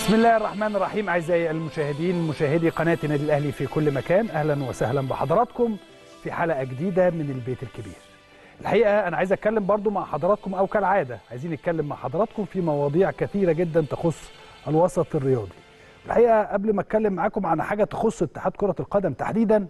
بسم الله الرحمن الرحيم اعزائي المشاهدين مشاهدي قناه النادي الاهلي في كل مكان اهلا وسهلا بحضراتكم في حلقه جديده من البيت الكبير. الحقيقه انا عايز اتكلم برضو مع حضراتكم او كالعاده عايزين نتكلم مع حضراتكم في مواضيع كثيره جدا تخص الوسط الرياضي. الحقيقه قبل ما اتكلم معاكم عن حاجه تخص اتحاد كره القدم تحديدا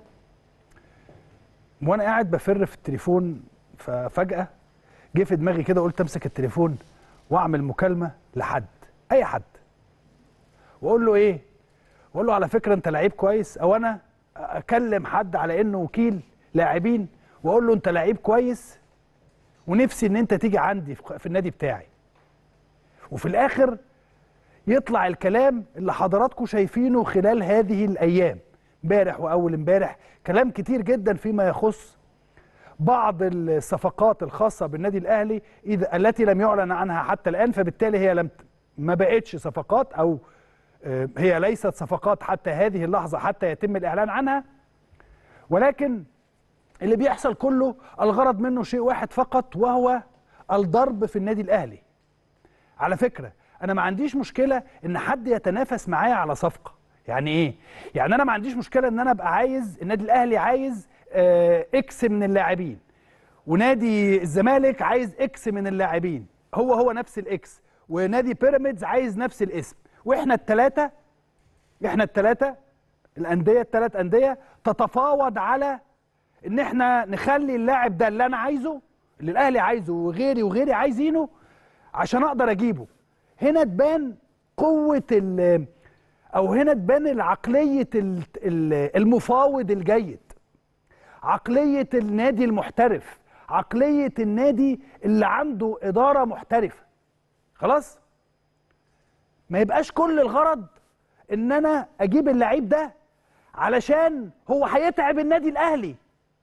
وانا قاعد بفر في التليفون ففجاه جه في دماغي كده قلت امسك التليفون واعمل مكالمه لحد اي حد واقول له ايه واقول له على فكره انت لعيب كويس او انا اكلم حد على انه وكيل لاعبين واقول له انت لعيب كويس ونفسي ان انت تيجي عندي في النادي بتاعي وفي الاخر يطلع الكلام اللي حضراتكم شايفينه خلال هذه الايام امبارح واول امبارح كلام كتير جدا فيما يخص بعض الصفقات الخاصه بالنادي الاهلي اذا التي لم يعلن عنها حتى الان فبالتالي هي لم ما بقتش صفقات او هي ليست صفقات حتى هذه اللحظه حتى يتم الاعلان عنها ولكن اللي بيحصل كله الغرض منه شيء واحد فقط وهو الضرب في النادي الاهلي على فكره انا ما عنديش مشكله ان حد يتنافس معايا على صفقه يعني ايه يعني انا ما عنديش مشكله ان انا ابقى عايز النادي الاهلي عايز اكس من اللاعبين ونادي الزمالك عايز اكس من اللاعبين هو هو نفس الاكس ونادي بيراميدز عايز نفس الاسم واحنا الثلاثه احنا الثلاثه الانديه الثلاث انديه تتفاوض على ان احنا نخلي اللاعب ده اللي انا عايزه اللي الاهلي عايزه وغيري وغيري عايزينه عشان اقدر اجيبه هنا تبان قوه ال او هنا تبان العقليه المفاوض الجيد عقليه النادي المحترف عقليه النادي اللي عنده اداره محترفه خلاص ما يبقاش كل الغرض ان انا اجيب اللعيب ده علشان هو هيتعب النادي الاهلي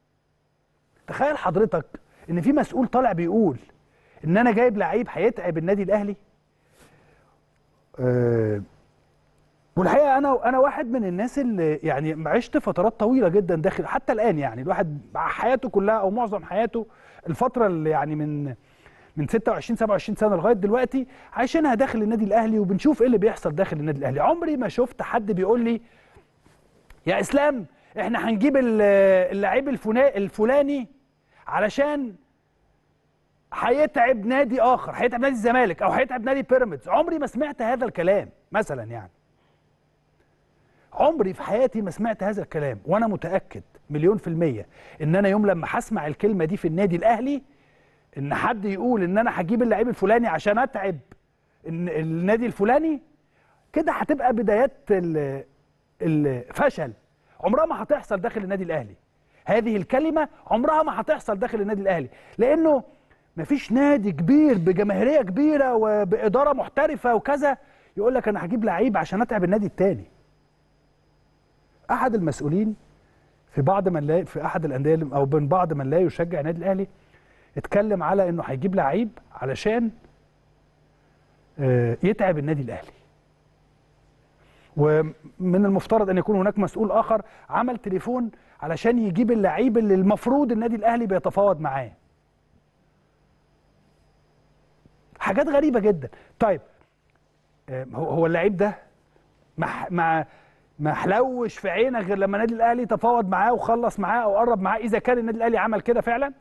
تخيل حضرتك ان في مسؤول طالع بيقول ان انا جايب لعيب هيتعب النادي الاهلي أه والحقيقه انا انا واحد من الناس اللي يعني عشت فترات طويله جدا داخل حتى الان يعني الواحد حياته كلها او معظم حياته الفتره اللي يعني من من 26 27 سنه لغايه دلوقتي عايشينها داخل النادي الاهلي وبنشوف ايه اللي بيحصل داخل النادي الاهلي عمري ما شفت حد بيقول لي يا اسلام احنا هنجيب اللعيب الفلاني علشان هيتعب نادي اخر هيتعب نادي الزمالك او هيتعب نادي بيراميدز عمري ما سمعت هذا الكلام مثلا يعني عمري في حياتي ما سمعت هذا الكلام وانا متاكد مليون في الميه ان انا يوم لما هسمع الكلمه دي في النادي الاهلي ان حد يقول ان انا هجيب اللعيب الفلاني عشان اتعب النادي الفلاني كده هتبقى بدايات الفشل عمرها ما هتحصل داخل النادي الاهلي هذه الكلمه عمرها ما هتحصل داخل النادي الاهلي لانه مفيش نادي كبير بجماهيريه كبيره وباداره محترفه وكذا يقول لك انا هجيب لعيب عشان اتعب النادي التاني احد المسؤولين في بعض من لا في احد الانديه او بين بعض من لا يشجع النادي الاهلي اتكلم على انه هيجيب لعيب علشان يتعب النادي الاهلي ومن المفترض ان يكون هناك مسؤول اخر عمل تليفون علشان يجيب اللعيب اللي المفروض النادي الاهلي بيتفاوض معاه حاجات غريبه جدا طيب هو اللعيب ده ما ما ما حلوش في عينك غير لما النادي الاهلي تفاوض معاه وخلص معاه او قرب معاه اذا كان النادي الاهلي عمل كده فعلا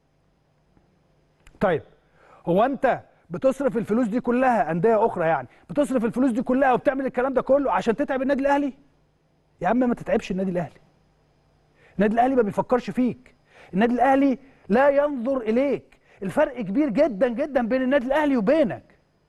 طيب هو انت بتصرف الفلوس دي كلها انديه اخرى يعني بتصرف الفلوس دي كلها وبتعمل الكلام ده كله عشان تتعب النادي الاهلي يا عم ما تتعبش النادي الاهلي النادي الاهلي ما بيفكرش فيك النادي الاهلي لا ينظر اليك الفرق كبير جدا جدا بين النادي الاهلي وبينك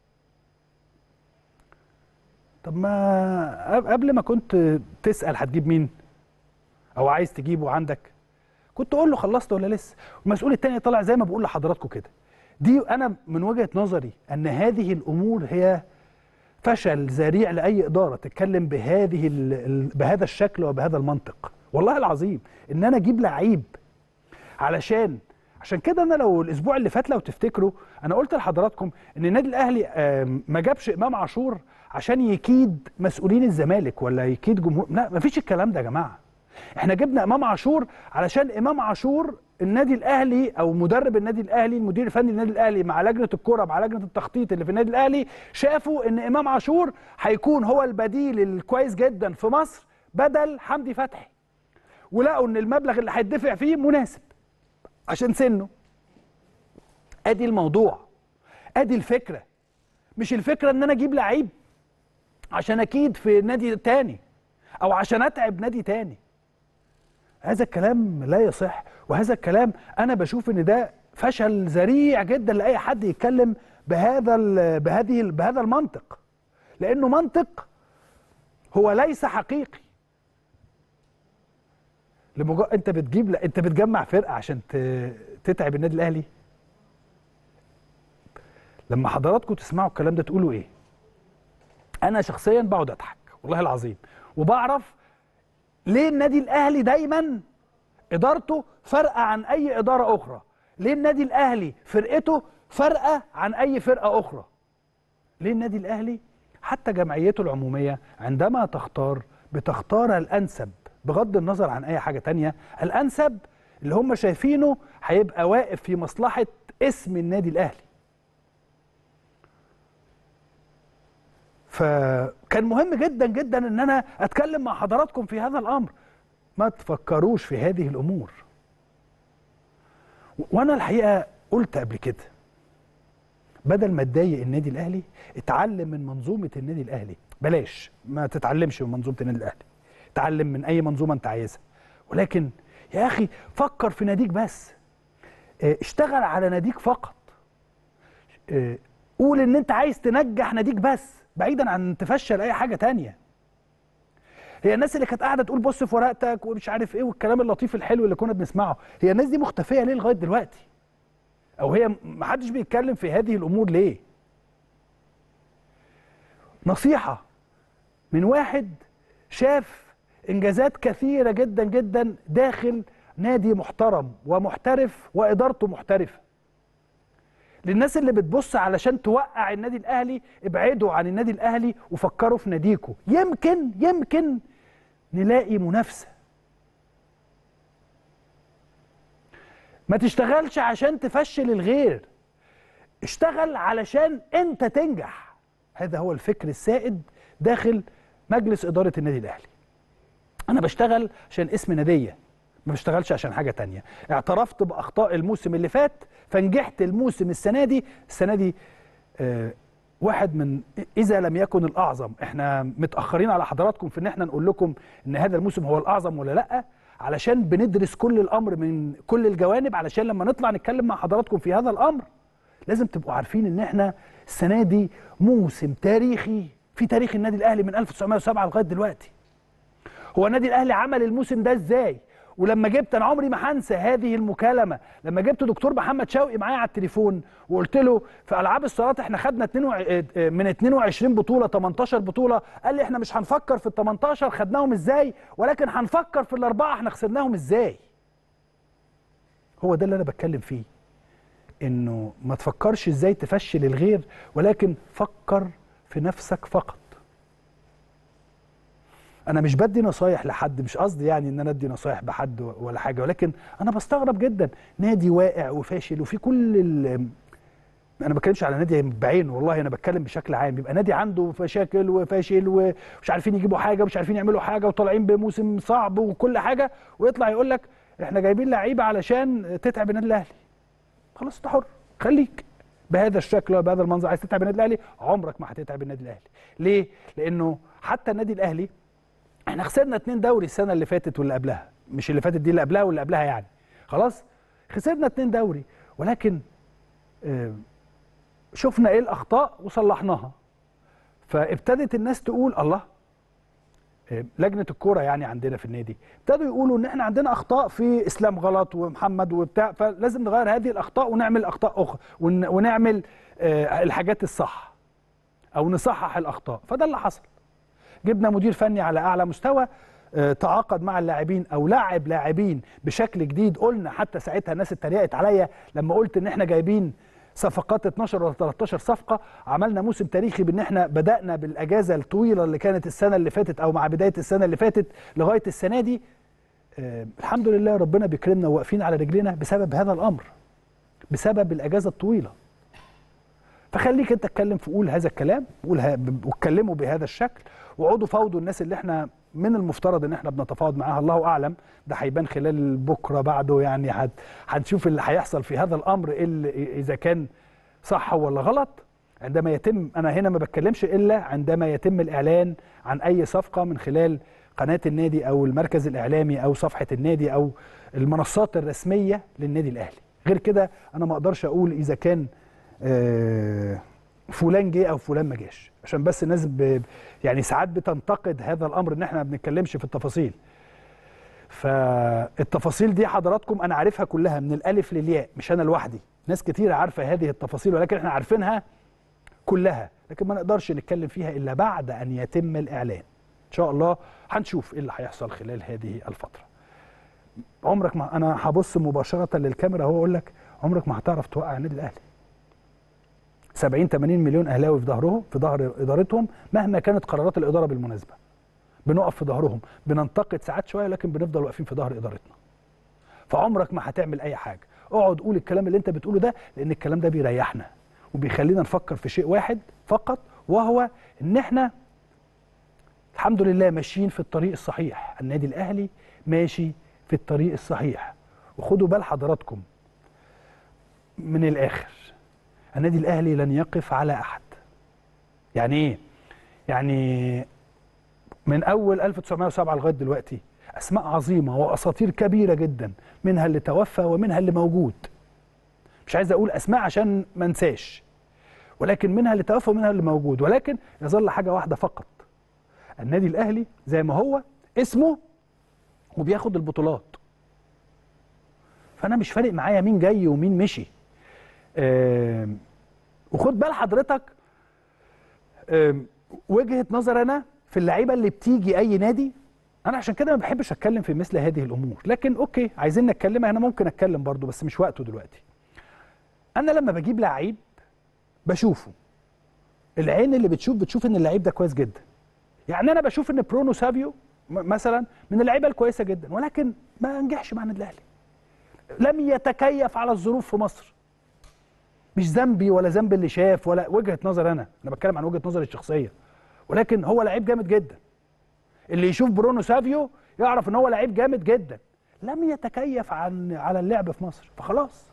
طب ما قبل ما كنت تسال هتجيب مين او عايز تجيبه عندك كنت اقول له خلصت ولا لسه المسؤول التاني طلع زي ما بقول لحضراتكم كده دي انا من وجهه نظري ان هذه الامور هي فشل ذريع لاي اداره تتكلم بهذه بهذا الشكل وبهذا المنطق والله العظيم ان انا اجيب لعيب علشان عشان كده انا لو الاسبوع اللي فات لو تفتكروا انا قلت لحضراتكم ان النادي الاهلي ما جابش امام عاشور عشان يكيد مسؤولين الزمالك ولا يكيد جمهور لا مفيش الكلام ده يا جماعه احنا جبنا امام عاشور علشان امام عاشور النادي الاهلي او مدرب النادي الاهلي المدير الفني للنادي الاهلي مع لجنه الكره مع لجنه التخطيط اللي في النادي الاهلي شافوا ان امام عاشور هيكون هو البديل الكويس جدا في مصر بدل حمدي فتحي ولقوا ان المبلغ اللي هيدفع فيه مناسب عشان سنه ادي الموضوع ادي الفكره مش الفكره ان انا اجيب لعيب عشان اكيد في نادي تاني او عشان اتعب نادي تاني هذا الكلام لا يصح وهذا الكلام انا بشوف ان ده فشل ذريع جدا لاي حد يتكلم بهذا بهذه بهذا المنطق لانه منطق هو ليس حقيقي لمجرد انت بتجيب لا انت بتجمع فرقه عشان تتعب النادي الاهلي لما حضراتكم تسمعوا الكلام ده تقولوا ايه انا شخصيا بقعد اضحك والله العظيم وبعرف ليه النادي الاهلي دايما ادارته فارقه عن اي اداره اخرى ليه النادي الاهلي فرقته فارقه عن اي فرقه اخرى ليه النادي الاهلي حتى جمعيته العموميه عندما تختار بتختار الانسب بغض النظر عن اي حاجه تانية الانسب اللي هم شايفينه هيبقى واقف في مصلحه اسم النادي الاهلي فكان مهم جدا جدا ان انا اتكلم مع حضراتكم في هذا الامر ما تفكروش في هذه الامور وانا الحقيقه قلت قبل كده بدل ما تضايق النادي الاهلي اتعلم من منظومه النادي الاهلي بلاش ما تتعلمش من منظومه النادي الاهلي اتعلم من اي منظومه انت عايزها ولكن يا اخي فكر في ناديك بس اشتغل على ناديك فقط قول ان انت عايز تنجح ناديك بس بعيدا عن تفشل اي حاجه تانية هي الناس اللي كانت قاعده تقول بص في ورقتك ومش عارف ايه والكلام اللطيف الحلو اللي كنا بنسمعه هي الناس دي مختفيه ليه لغايه دلوقتي او هي محدش بيتكلم في هذه الامور ليه نصيحه من واحد شاف انجازات كثيره جدا جدا داخل نادي محترم ومحترف وادارته محترفه للناس اللي بتبص علشان توقع النادي الاهلي ابعدوا عن النادي الاهلي وفكروا في ناديكم يمكن يمكن نلاقي منافسه ما تشتغلش عشان تفشل الغير اشتغل علشان انت تنجح هذا هو الفكر السائد داخل مجلس اداره النادي الاهلي انا بشتغل عشان اسم ناديه ما بشتغلش عشان حاجه تانية اعترفت باخطاء الموسم اللي فات فنجحت الموسم السنه دي السنه دي آه واحد من اذا لم يكن الاعظم احنا متاخرين على حضراتكم في ان احنا نقول لكم ان هذا الموسم هو الاعظم ولا لا علشان بندرس كل الامر من كل الجوانب علشان لما نطلع نتكلم مع حضراتكم في هذا الامر لازم تبقوا عارفين ان احنا السنه دي موسم تاريخي في تاريخ النادي الاهلي من 1907 لغايه دلوقتي هو النادي الاهلي عمل الموسم ده ازاي ولما جبت انا عمري ما هنسى هذه المكالمه لما جبت دكتور محمد شوقي معايا على التليفون وقلت له في العاب الصالات احنا خدنا 22 من 22 بطوله 18 بطوله قال لي احنا مش هنفكر في ال 18 خدناهم ازاي ولكن هنفكر في الاربعه احنا خسرناهم ازاي هو ده اللي انا بتكلم فيه انه ما تفكرش ازاي تفشل الغير ولكن فكر في نفسك فقط انا مش بدي نصايح لحد مش قصدي يعني ان انا ادي نصايح بحد ولا حاجه ولكن انا بستغرب جدا نادي واقع وفاشل وفي كل ال انا ما بتكلمش على نادي بعينه والله انا بتكلم بشكل عام بيبقى نادي عنده مشاكل وفاشل ومش عارفين يجيبوا حاجه ومش عارفين يعملوا حاجه وطالعين بموسم صعب وكل حاجه ويطلع يقول لك احنا جايبين لعيبه علشان تتعب النادي الاهلي خلاص انت حر خليك بهذا الشكل وبهذا المنظر عايز تتعب النادي الاهلي عمرك ما هتتعب النادي الاهلي ليه لانه حتى النادي الاهلي احنا خسرنا اتنين دوري السنه اللي فاتت واللي قبلها مش اللي فاتت دي اللي قبلها واللي قبلها يعني خلاص خسرنا اتنين دوري ولكن اه شفنا ايه الاخطاء وصلحناها فابتدت الناس تقول الله اه لجنه الكوره يعني عندنا في النادي ابتدوا يقولوا ان احنا عندنا اخطاء في اسلام غلط ومحمد وبتاع فلازم نغير هذه الاخطاء ونعمل اخطاء اخرى ونعمل اه الحاجات الصح او نصحح الاخطاء فده اللي حصل جبنا مدير فني على اعلى مستوى تعاقد مع اللاعبين او لاعب لاعبين بشكل جديد قلنا حتى ساعتها الناس اتريقت عليا لما قلت ان احنا جايبين صفقات 12 ولا 13 صفقه عملنا موسم تاريخي بان احنا بدانا بالاجازه الطويله اللي كانت السنه اللي فاتت او مع بدايه السنه اللي فاتت لغايه السنه دي آه الحمد لله ربنا بيكرمنا وواقفين على رجلينا بسبب هذا الامر بسبب الاجازه الطويله فخليك انت اتكلم في قول هذا الكلام قول ها واتكلموا بهذا الشكل وقعدوا فاوضوا الناس اللي احنا من المفترض ان احنا بنتفاوض معاها الله اعلم ده هيبان خلال بكره بعده يعني هنشوف اللي هيحصل في هذا الامر اللي اذا كان صح ولا غلط عندما يتم انا هنا ما بتكلمش الا عندما يتم الاعلان عن اي صفقه من خلال قناه النادي او المركز الاعلامي او صفحه النادي او المنصات الرسميه للنادي الاهلي غير كده انا ما اقدرش اقول اذا كان آه فلان جه او فلان ما جاش عشان بس الناس ب... يعني ساعات بتنتقد هذا الامر ان احنا ما بنتكلمش في التفاصيل فالتفاصيل دي حضراتكم انا عارفها كلها من الالف للياء مش انا لوحدي ناس كتير عارفه هذه التفاصيل ولكن احنا عارفينها كلها لكن ما نقدرش نتكلم فيها الا بعد ان يتم الاعلان ان شاء الله هنشوف ايه اللي هيحصل خلال هذه الفتره عمرك ما انا هبص مباشره للكاميرا اهو اقول لك عمرك ما هتعرف توقع النادي الاهلي 70 80 مليون اهلاوي في ظهرهم في ظهر ادارتهم مهما كانت قرارات الاداره بالمناسبه بنقف في ظهرهم بننتقد ساعات شويه لكن بنفضل واقفين في ظهر ادارتنا فعمرك ما هتعمل اي حاجه اقعد قول الكلام اللي انت بتقوله ده لان الكلام ده بيريحنا وبيخلينا نفكر في شيء واحد فقط وهو ان احنا الحمد لله ماشيين في الطريق الصحيح النادي الاهلي ماشي في الطريق الصحيح وخدوا بال حضراتكم من الاخر النادي الاهلي لن يقف على احد يعني ايه يعني من اول 1907 لغايه دلوقتي اسماء عظيمه واساطير كبيره جدا منها اللي توفى ومنها اللي موجود مش عايز اقول اسماء عشان ما انساش ولكن منها اللي توفى ومنها اللي موجود ولكن يظل حاجه واحده فقط النادي الاهلي زي ما هو اسمه وبياخد البطولات فانا مش فارق معايا مين جاي ومين مشي آه وخد بال حضرتك آه وجهه نظر انا في اللعيبه اللي بتيجي اي نادي انا عشان كده ما بحبش اتكلم في مثل هذه الامور لكن اوكي عايزين نتكلم انا ممكن اتكلم برضو بس مش وقته دلوقتي انا لما بجيب لعيب بشوفه العين اللي بتشوف بتشوف ان اللعيب ده كويس جدا يعني انا بشوف ان برونو سافيو مثلا من اللعيبه الكويسه جدا ولكن ما نجحش مع النادي الاهلي لم يتكيف على الظروف في مصر مش ذنبي ولا ذنب اللي شاف ولا وجهه نظر انا انا بتكلم عن وجهه نظري الشخصيه ولكن هو لعيب جامد جدا اللي يشوف برونو سافيو يعرف ان هو لعيب جامد جدا لم يتكيف عن على اللعب في مصر فخلاص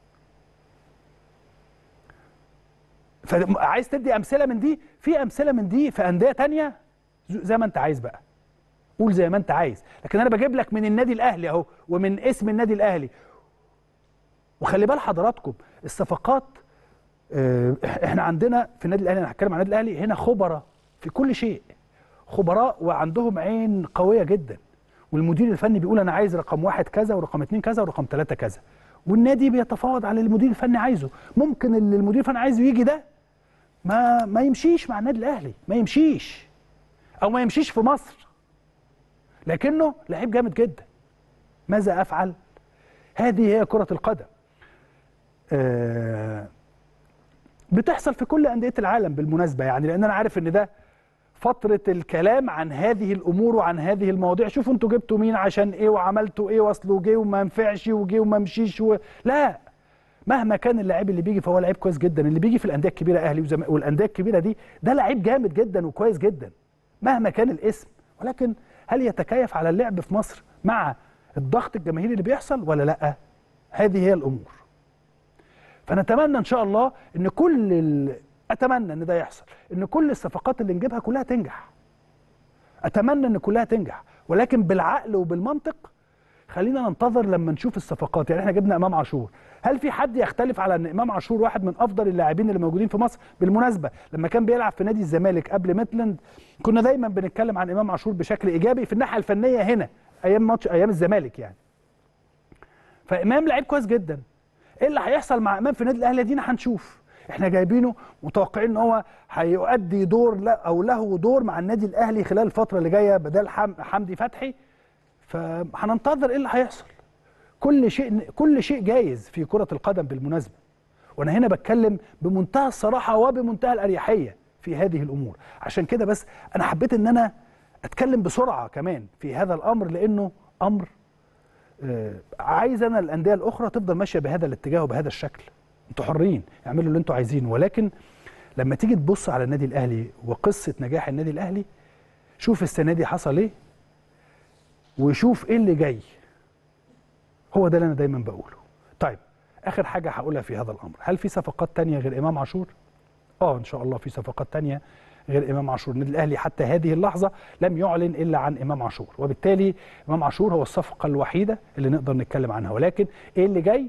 فعايز تدي امثله من دي في امثله من دي في انديه تانية زي ما انت عايز بقى قول زي ما انت عايز لكن انا بجيب لك من النادي الاهلي اهو ومن اسم النادي الاهلي وخلي بال حضراتكم الصفقات اه احنا عندنا في النادي الاهلي انا هتكلم عن النادي الاهلي هنا خبراء في كل شيء خبراء وعندهم عين قويه جدا والمدير الفني بيقول انا عايز رقم واحد كذا ورقم اثنين كذا ورقم ثلاثه كذا والنادي بيتفاوض على المدير الفني عايزه ممكن اللي المدير الفني عايزه يجي ده ما ما يمشيش مع النادي الاهلي ما يمشيش او ما يمشيش في مصر لكنه لعيب جامد جدا ماذا افعل هذه هي كره القدم آه بتحصل في كل انديه العالم بالمناسبه يعني لان انا عارف ان ده فتره الكلام عن هذه الامور وعن هذه المواضيع شوفوا انتوا جبتوا مين عشان ايه وعملتوا ايه واصله جه وما ينفعش وجه وما مشيش و... لا مهما كان اللاعب اللي بيجي فهو لعيب كويس جدا اللي بيجي في الانديه الكبيره اهلي وزم... والانديه الكبيره دي ده لعيب جامد جدا وكويس جدا مهما كان الاسم ولكن هل يتكيف على اللعب في مصر مع الضغط الجماهيري اللي بيحصل ولا لا هذه هي الامور فنتمنى ان شاء الله ان كل ال... اتمنى ان ده يحصل ان كل الصفقات اللي نجيبها كلها تنجح اتمنى ان كلها تنجح ولكن بالعقل وبالمنطق خلينا ننتظر لما نشوف الصفقات يعني احنا جبنا امام عاشور هل في حد يختلف على ان امام عاشور واحد من افضل اللاعبين اللي موجودين في مصر بالمناسبه لما كان بيلعب في نادي الزمالك قبل ميتلاند كنا دايما بنتكلم عن امام عاشور بشكل ايجابي في الناحيه الفنيه هنا ايام ماتش ايام الزمالك يعني فامام لعيب كويس جدا ايه اللي هيحصل مع امام في النادي الاهلي دينا هنشوف احنا جايبينه متوقعين ان هو هيؤدي دور لا او له دور مع النادي الاهلي خلال الفتره اللي جايه بدل حمدي فتحي فهننتظر ايه اللي هيحصل كل شيء كل شيء جايز في كره القدم بالمناسبه وانا هنا بتكلم بمنتهى الصراحه وبمنتهى الاريحيه في هذه الامور عشان كده بس انا حبيت ان انا اتكلم بسرعه كمان في هذا الامر لانه امر آه، عايز انا الانديه الاخرى تفضل ماشيه بهذا الاتجاه وبهذا الشكل انتوا حرين اعملوا اللي انتوا عايزينه ولكن لما تيجي تبص على النادي الاهلي وقصه نجاح النادي الاهلي شوف السنه دي حصل ايه وشوف ايه اللي جاي هو ده اللي انا دايما بقوله طيب اخر حاجه هقولها في هذا الامر هل في صفقات تانية غير امام عاشور اه ان شاء الله في صفقات تانية غير امام عاشور النادي الاهلي حتى هذه اللحظه لم يعلن الا عن امام عاشور وبالتالي امام عاشور هو الصفقه الوحيده اللي نقدر نتكلم عنها ولكن ايه اللي جاي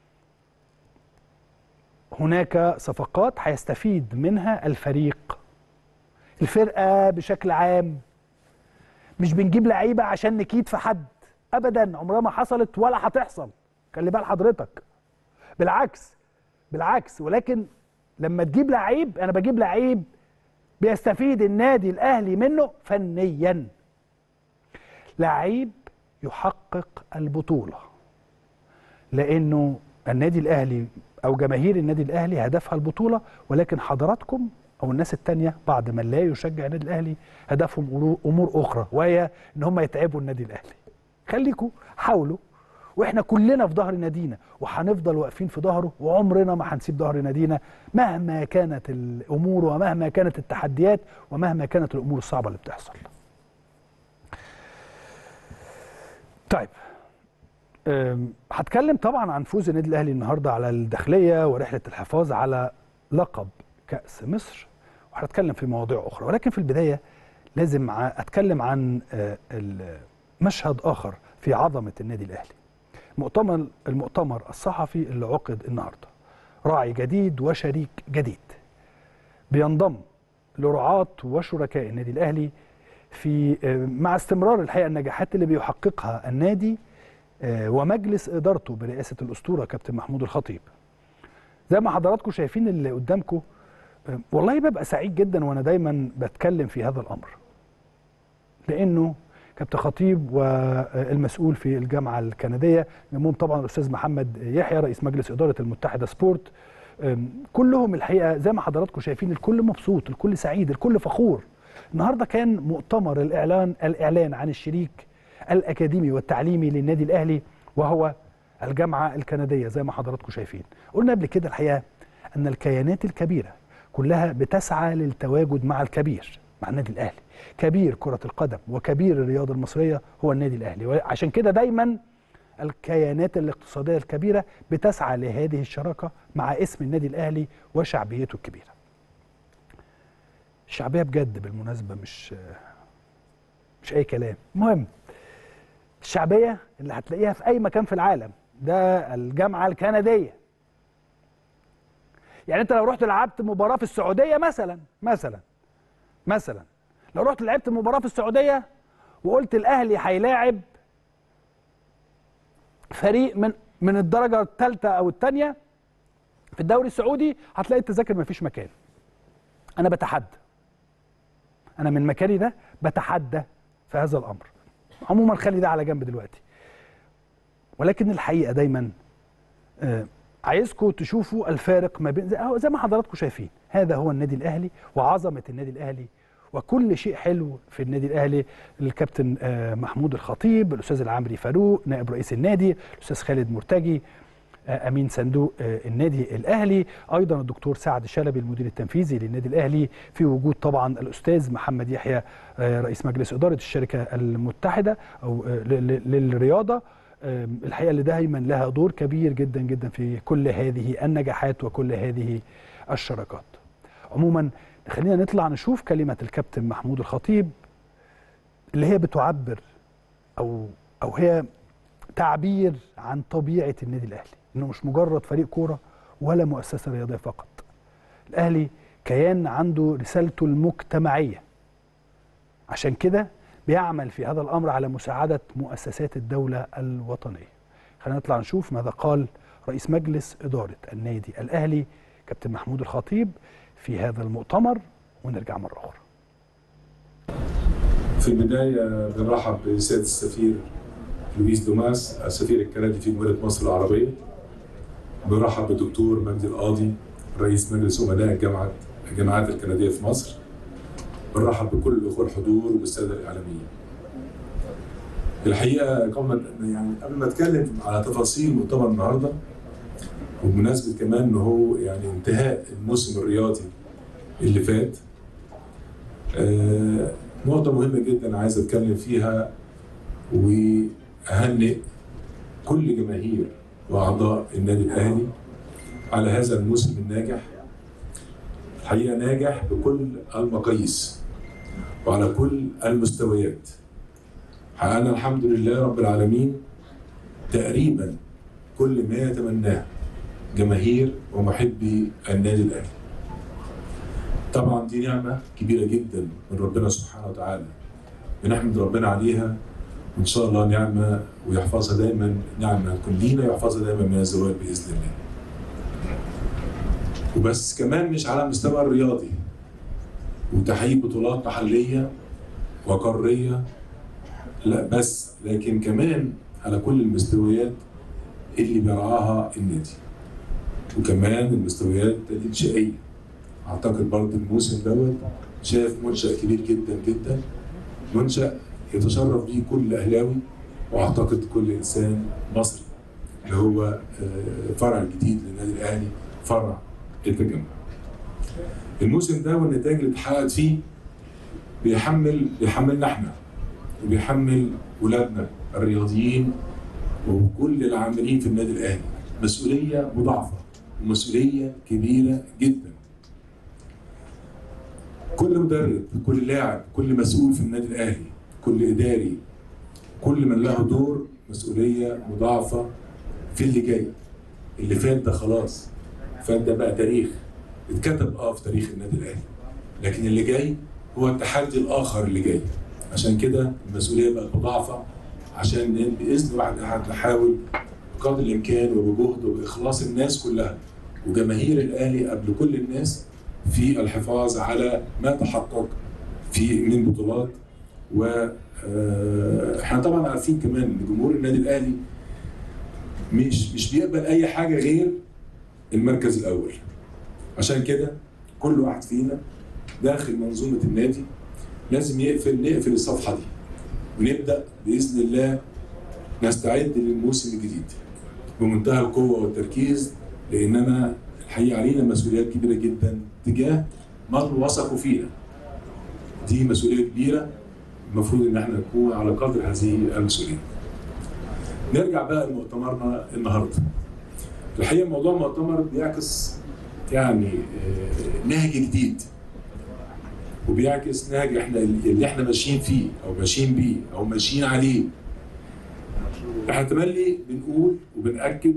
هناك صفقات هيستفيد منها الفريق الفرقه بشكل عام مش بنجيب لعيبه عشان نكيد في حد ابدا عمرها ما حصلت ولا هتحصل خلي بال حضرتك بالعكس بالعكس ولكن لما تجيب لعيب انا بجيب لعيب بيستفيد النادي الاهلي منه فنيا لعيب يحقق البطوله لانه النادي الاهلي او جماهير النادي الاهلي هدفها البطوله ولكن حضراتكم او الناس التانية بعد ما لا يشجع النادي الاهلي هدفهم أمور- امور اخرى وهي ان هم يتعبوا النادي الاهلي خليكم حاولوا واحنا كلنا في ظهر نادينا وهنفضل واقفين في ظهره وعمرنا ما هنسيب ظهر نادينا مهما كانت الامور ومهما كانت التحديات ومهما كانت الامور الصعبه اللي بتحصل. طيب أم، هتكلم طبعا عن فوز النادي الاهلي النهارده على الداخليه ورحله الحفاظ على لقب كاس مصر وهنتكلم في مواضيع اخرى ولكن في البدايه لازم ع- اتكلم عن آه، ال- مشهد اخر في عظمه النادي الاهلي. مؤتمر المؤتمر الصحفي اللي عقد النهارده راعي جديد وشريك جديد بينضم لرعاة وشركاء النادي الاهلي في آه، مع استمرار الحقيقه النجاحات اللي بيحققها النادي آه، ومجلس ادارته برئاسه الاسطوره كابتن محمود الخطيب. زي ما حضراتكم شايفين اللي قدامكم آه، والله ببقى سعيد جدا وانا دايما بتكلم في هذا الامر. لانه كابتن خطيب والمسؤول في الجامعه الكنديه منهم طبعا الاستاذ محمد يحيى رئيس مجلس اداره المتحده سبورت أم، كلهم الحقيقه زي ما حضراتكم شايفين الكل مبسوط الكل سعيد الكل فخور النهارده كان مؤتمر الاعلان الاعلان عن الشريك الاكاديمي والتعليمي للنادي الاهلي وهو الجامعه الكنديه زي ما حضراتكم شايفين قلنا قبل كده الحقيقه ان الكيانات الكبيره كلها بتسعى للتواجد مع الكبير مع النادي الاهلي كبير كره القدم وكبير الرياضه المصريه هو النادي الاهلي وعشان كده دايما الكيانات الاقتصاديه الكبيره بتسعى لهذه الشراكه مع اسم النادي الاهلي وشعبيته الكبيره الشعبيه بجد بالمناسبه مش مش اي كلام المهم الشعبيه اللي هتلاقيها في اي مكان في العالم ده الجامعه الكنديه يعني انت لو رحت لعبت مباراه في السعوديه مثلا مثلا مثلا لو رحت لعبت مباراه في السعوديه وقلت الاهلي هيلاعب فريق من من الدرجه الثالثه او الثانيه في الدوري السعودي هتلاقي التذاكر مفيش مكان انا بتحدى انا من مكاني ده بتحدى في هذا الامر عموما خلي ده على جنب دلوقتي ولكن الحقيقه دايما آه عايزكم تشوفوا الفارق ما بين زي, أهو زي ما حضراتكم شايفين هذا هو النادي الاهلي وعظمه النادي الاهلي وكل شيء حلو في النادي الاهلي الكابتن آه محمود الخطيب الاستاذ العمري فاروق نائب رئيس النادي الاستاذ خالد مرتجي آه امين صندوق آه النادي الاهلي ايضا الدكتور سعد شلبي المدير التنفيذي للنادي الاهلي في وجود طبعا الاستاذ محمد يحيى رئيس مجلس اداره الشركه المتحده او للرياضه الحقيقه اللي دايما لها دور كبير جدا جدا في كل هذه النجاحات وكل هذه الشراكات. عموما خلينا نطلع نشوف كلمه الكابتن محمود الخطيب اللي هي بتعبر او او هي تعبير عن طبيعه النادي الاهلي، انه مش مجرد فريق كوره ولا مؤسسه رياضيه فقط. الاهلي كيان عنده رسالته المجتمعيه. عشان كده بيعمل في هذا الامر على مساعده مؤسسات الدوله الوطنيه. خلينا نطلع نشوف ماذا قال رئيس مجلس اداره النادي الاهلي كابتن محمود الخطيب في هذا المؤتمر ونرجع مره اخرى. في البدايه بنرحب بسياده السفير لويس دوماس السفير الكندي في جمهوريه مصر العربيه. بنرحب بالدكتور مجدي القاضي رئيس مجلس امناء الجامعه الجامعات الكنديه في مصر. بنرحب بكل الاخوه الحضور والساده الاعلاميين. الحقيقه قبل ما يعني قبل ما اتكلم على تفاصيل مؤتمر النهارده وبمناسبه كمان ان هو يعني انتهاء الموسم الرياضي اللي فات آه، نقطة مهمة جدا عايز اتكلم فيها واهنئ كل جماهير واعضاء النادي الاهلي على هذا الموسم الناجح الحقيقة ناجح بكل المقاييس وعلى كل المستويات حققنا الحمد لله رب العالمين تقريبا كل ما يتمناه جماهير ومحبي النادي الاهلي. طبعا دي نعمه كبيره جدا من ربنا سبحانه وتعالى. بنحمد ربنا عليها وان شاء الله نعمه ويحفظها دايما نعمه تكون لينا ويحفظها دايما من الزوال باذن الله. وبس كمان مش على المستوى الرياضي وتحقيق بطولات محليه وقاريه لا بس لكن كمان على كل المستويات اللي بيرعاها النادي وكمان المستويات الانشائيه اعتقد برضه الموسم دوت شاف منشا كبير جدا جدا منشا يتشرف به كل اهلاوي واعتقد كل انسان مصري اللي هو آه، فرع الجديد للنادي الاهلي فرع التجمع الموسم ده والنتائج اللي اتحققت فيه بيحمل بيحملنا احنا وبيحمل ولادنا الرياضيين وكل العاملين في النادي الاهلي مسؤوليه مضاعفه ومسؤوليه كبيره جدا كل مدرب كل لاعب كل مسؤول في النادي الاهلي كل اداري كل من له دور مسؤوليه مضاعفه في اللي جاي اللي فات ده خلاص فات ده بقى تاريخ اتكتب اه في تاريخ النادي الاهلي لكن اللي جاي هو التحدي الاخر اللي جاي عشان كده المسؤوليه بقت مضاعفه عشان باذن واحد احد نحاول بقدر الامكان وبجهد وباخلاص الناس كلها وجماهير الاهلي قبل كل الناس في الحفاظ على ما تحقق في من بطولات و آه، احنا طبعا عارفين كمان ان جمهور النادي الاهلي مش مش بيقبل اي حاجه غير المركز الاول عشان كده كل واحد فينا داخل منظومه النادي لازم يقفل نقفل الصفحه دي ونبدا باذن الله نستعد للموسم الجديد بمنتهى القوه والتركيز لاننا الحقيقه علينا مسؤوليات كبيره جدا تجاه من وثقوا فينا دي مسؤوليه كبيره المفروض ان احنا نكون على قدر هذه المسؤوليه نرجع بقى لمؤتمرنا النهارده الحقيقه موضوع المؤتمر بيعكس يعني آه، نهج جديد وبيعكس نهج احنا اللي احنا ماشيين فيه او ماشيين بيه او ماشيين عليه احنا تملي بنقول وبنأكد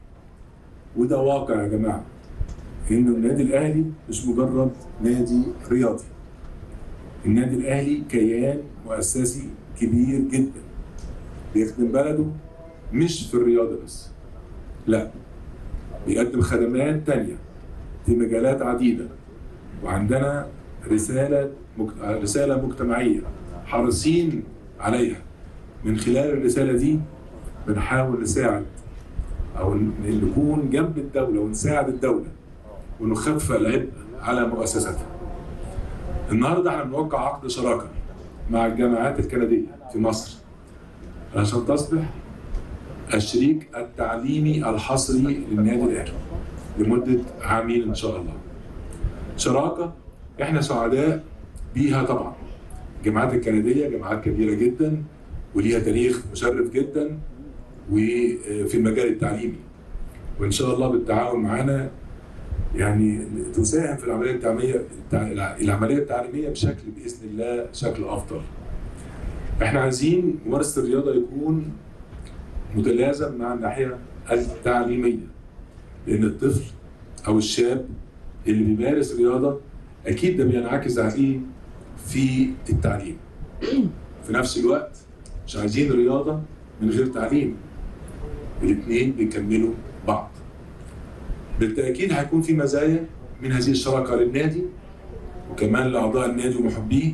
وده واقع يا جماعه انه النادي الاهلي مش مجرد نادي رياضي النادي الاهلي كيان مؤسسي كبير جدا بيخدم بلده مش في الرياضه بس لا بيقدم خدمات تانية في مجالات عديدة وعندنا رسالة مك... رسالة مجتمعية حريصين عليها من خلال الرسالة دي بنحاول نساعد أو ن- نكون جنب الدولة ونساعد الدولة ونخفف العبء على مؤسساتها. النهارده احنا بنوقع عقد شراكة مع الجامعات الكندية في مصر عشان تصبح الشريك التعليمي الحصري للنادي الاهلي لمده عامين ان شاء الله. شراكه احنا سعداء بيها طبعا. الجامعات الكنديه جامعات كبيره جدا وليها تاريخ مشرف جدا وفي المجال التعليمي. وان شاء الله بالتعاون معانا يعني تساهم في العمليه التعليميه العمليه التعليميه بشكل باذن الله شكل افضل. احنا عايزين ممارسه الرياضه يكون متلازم مع الناحيه التعليميه لان الطفل او الشاب اللي بيمارس رياضه اكيد ده بينعكس عليه في التعليم في نفس الوقت مش عايزين رياضه من غير تعليم الاثنين بيكملوا بعض بالتاكيد هيكون في مزايا من هذه الشراكه للنادي وكمان لاعضاء النادي ومحبيه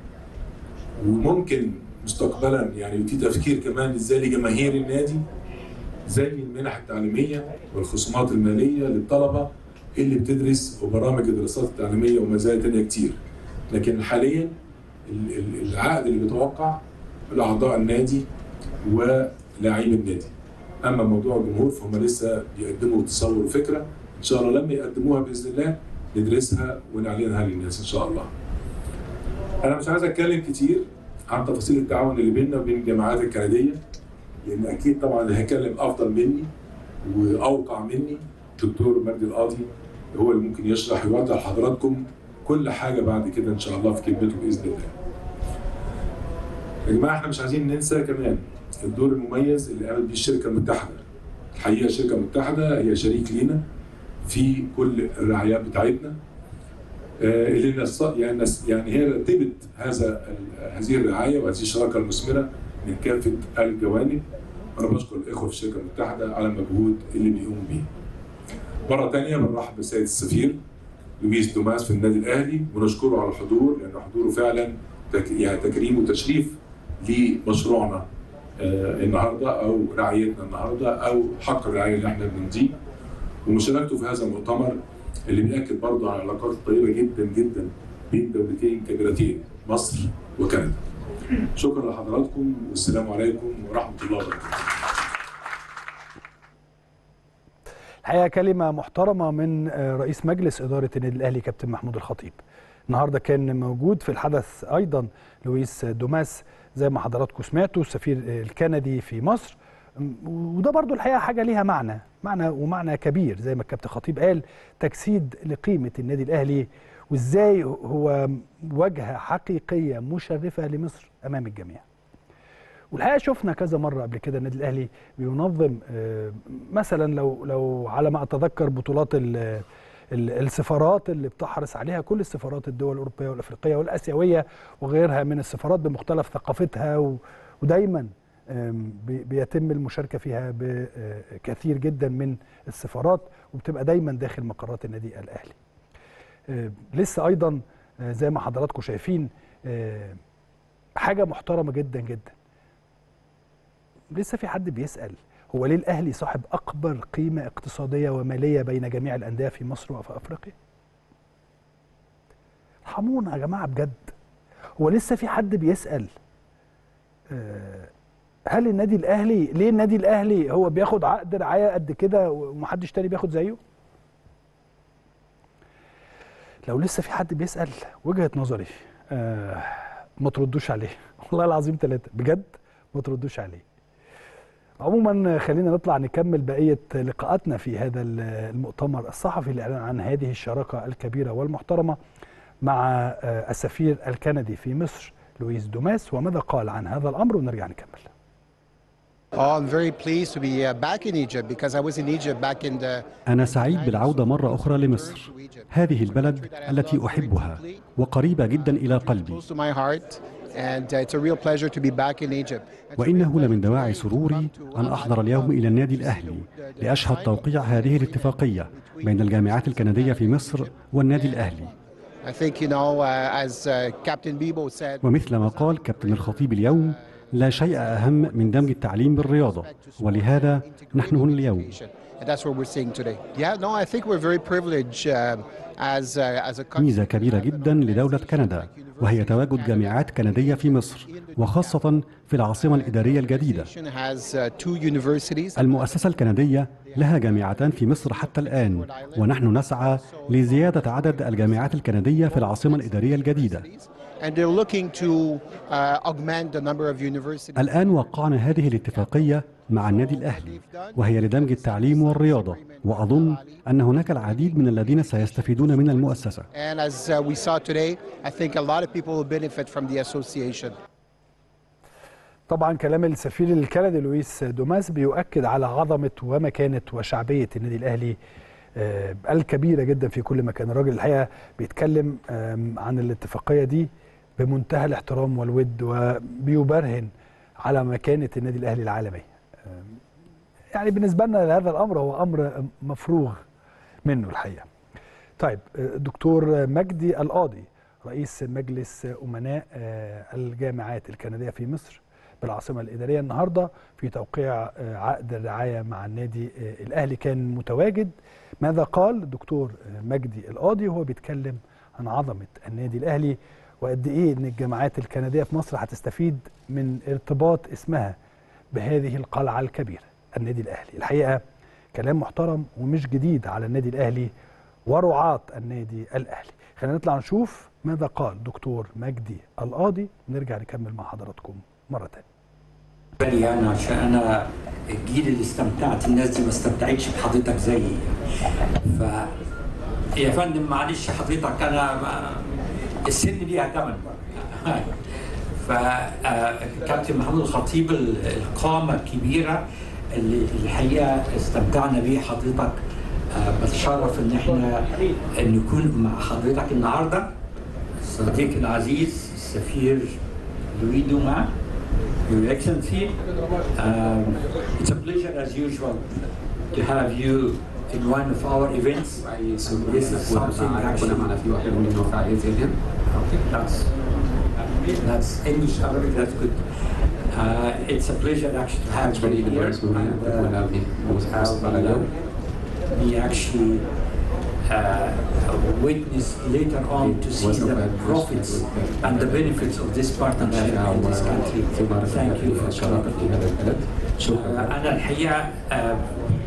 وممكن مستقبلا يعني في تفكير كمان ازاي لجماهير النادي زي المنح التعليميه والخصومات الماليه للطلبه اللي بتدرس وبرامج الدراسات التعليميه ومزايا تانية كتير لكن حاليا ال- ال- العقد اللي بيتوقع لاعضاء النادي ولاعيب النادي اما موضوع الجمهور فهم لسه بيقدموا تصور وفكره ان شاء الله لما يقدموها باذن الله ندرسها ونعلنها للناس ان شاء الله انا مش عايز اتكلم كتير عن تفاصيل التعاون اللي بيننا وبين الجامعات الكنديه لان اكيد طبعا اللي هيتكلم افضل مني واوقع مني الدكتور مجدي القاضي هو اللي ممكن يشرح ويوضح لحضراتكم كل حاجه بعد كده ان شاء الله في كلمته باذن الله. يا جماعه احنا مش عايزين ننسى كمان الدور المميز اللي قامت بيه الشركه المتحده. الحقيقه الشركه المتحده هي شريك لينا في كل الرعايات بتاعتنا آه، اللي نص يعني نص يعني هي رتبت هذا ال- هذه الرعايه وهذه الشراكه المثمره من كافه الجوانب وانا بشكر الاخوه في الشركه المتحده على المجهود اللي بيقوموا بيه. مره ثانيه بنرحب بالسيد السفير لويس دوماس في النادي الاهلي ونشكره على الحضور لان حضوره فعلا تك يعني تكريم وتشريف لمشروعنا آه، النهارده او رعايتنا النهارده او حق الرعايه اللي احنا بنديه ومشاركته في هذا المؤتمر اللي بيأكد برضه على العلاقات الطيبه جدا جدا بين دولتين كبيرتين مصر وكندا. شكرا لحضراتكم والسلام عليكم ورحمه الله وبركاته. الحقيقه كلمه محترمه من آه، رئيس مجلس اداره النادي الاهلي كابتن محمود الخطيب النهارده كان موجود في الحدث ايضا لويس دوماس زي ما حضراتكم سمعتوا السفير الكندي في مصر م- وده برضو الحقيقه حاجه ليها معنى معنى ومعنى كبير زي ما الكابتن خطيب قال تجسيد لقيمه النادي الاهلي وازاي هو وجهه حقيقيه مشرفه لمصر امام الجميع والحقيقه شفنا كذا مره قبل كده النادي الاهلي بينظم آه، مثلا لو لو على ما اتذكر بطولات ال- ال- السفارات اللي بتحرص عليها كل السفارات الدول الاوروبيه والافريقيه والاسيويه وغيرها من السفارات بمختلف ثقافتها و- ودايما آم، بي- بيتم المشاركه فيها بكثير جدا من السفارات وبتبقى دايما داخل مقرات النادي الاهلي. آه، لسه ايضا آه، زي ما حضراتكم شايفين آه، حاجه محترمه جدا جدا. لسه في حد بيسال هو ليه الاهلي صاحب اكبر قيمه اقتصاديه وماليه بين جميع الانديه في مصر وفي افريقيا؟ ارحمونا يا جماعه بجد. هو لسه في حد بيسال آه، هل النادي الاهلي ليه النادي الاهلي هو بياخد عقد رعايه قد كده ومحدش تاني بياخد زيه؟ لو لسه في حد بيسال وجهه نظري آه ما تردوش عليه والله العظيم ثلاثه بجد ما تردوش عليه. عموما خلينا نطلع نكمل بقيه لقاءاتنا في هذا المؤتمر الصحفي الاعلان عن هذه الشراكه الكبيره والمحترمه مع آه، السفير الكندي في مصر لويس دوماس وماذا قال عن هذا الامر ونرجع نكمل. Oh, I'm very pleased to be uh, back in Egypt because I was in Egypt back in the أنا سعيد بالعودة مرة أخرى لمصر هذه البلد التي أحبها وقريبة جدا إلى قلبي close to my heart and uh, it's a real pleasure to be back in Egypt. وإنه لمن دواعي سروري أن أحضر اليوم إلى النادي الأهلي لأشهد توقيع هذه الاتفاقية بين الجامعات الكندية في مصر والنادي الأهلي I think you know uh, as uh, Captain Bibo said ومثل ما قال كابتن الخطيب اليوم لا شيء أهم من دمج التعليم بالرياضة ولهذا نحن هنا اليوم and that's what we're seeing today. Yeah, no, I think we're very privileged um, as uh, as a country. ميزة كبيرة جدا لدولة كندا وهي تواجد جامعات كندية في مصر وخاصة في العاصمة الإدارية الجديدة has uh, two universities. المؤسسة الكندية لها جامعتان في مصر حتى الآن ونحن نسعى لزيادة عدد الجامعات الكندية في العاصمة الإدارية الجديدة And they're looking to uh, augment the number of universities. الآن وقعنا هذه الاتفاقية مع النادي الأهلي وهي لدمج التعليم والرياضة وأظن أن هناك العديد من الذين سيستفيدون من المؤسسة And as uh, we saw today, I think a lot of people will benefit from the association. طبعا كلام السفير الكندي لويس دوماس بيؤكد على عظمه ومكانه وشعبيه النادي الاهلي آه، الكبيره جدا في كل مكان الراجل الحقيقه بيتكلم آم، عن الاتفاقيه دي بمنتهى الاحترام والود وبيبرهن على مكانه النادي الاهلي العالميه آم، يعني بالنسبه لنا هذا الامر هو امر مفروغ منه الحقيقه طيب آه، دكتور مجدي القاضي رئيس مجلس امناء آه، الجامعات الكنديه في مصر بالعاصمه الاداريه النهارده في توقيع آه، عقد الرعايه مع النادي آه، الاهلي كان متواجد ماذا قال الدكتور آه، مجدي القاضي وهو بيتكلم عن عظمه النادي الاهلي وقد ايه ان الجامعات الكنديه في مصر هتستفيد من ارتباط اسمها بهذه القلعه الكبيره النادي الاهلي الحقيقه كلام محترم ومش جديد على النادي الاهلي ورعاة النادي الاهلي خلينا نطلع نشوف ماذا قال دكتور مجدي القاضي نرجع نكمل مع حضراتكم مره ثانيه بالي انا عشان انا الجيل اللي استمتعت الناس دي ما استمتعتش بحضرتك زيي ف يا فندم معلش حضرتك انا ما... السن ليها ثمن فكابتن محمود الخطيب القامه الكبيره اللي الحقيقه استمتعنا بيه حضرتك آه، بتشرف ان احنا نكون مع حضرتك النهارده صديقي العزيز السفير لوي دوما Your Excellency, um, it's a pleasure as usual to have you in one of our events. This is something actually معنا في واحد من الفعاليات زي دي that's that's English Arabic that's good. Uh, it's a pleasure actually to have you Actually, the here. first movie and, that will have the most have, possible value. we actually uh, witness later on to see the profits and the benefits of this partnership in this country. Thank you for الشراكة في هذا البلد شكرا انا الحقيقه آه،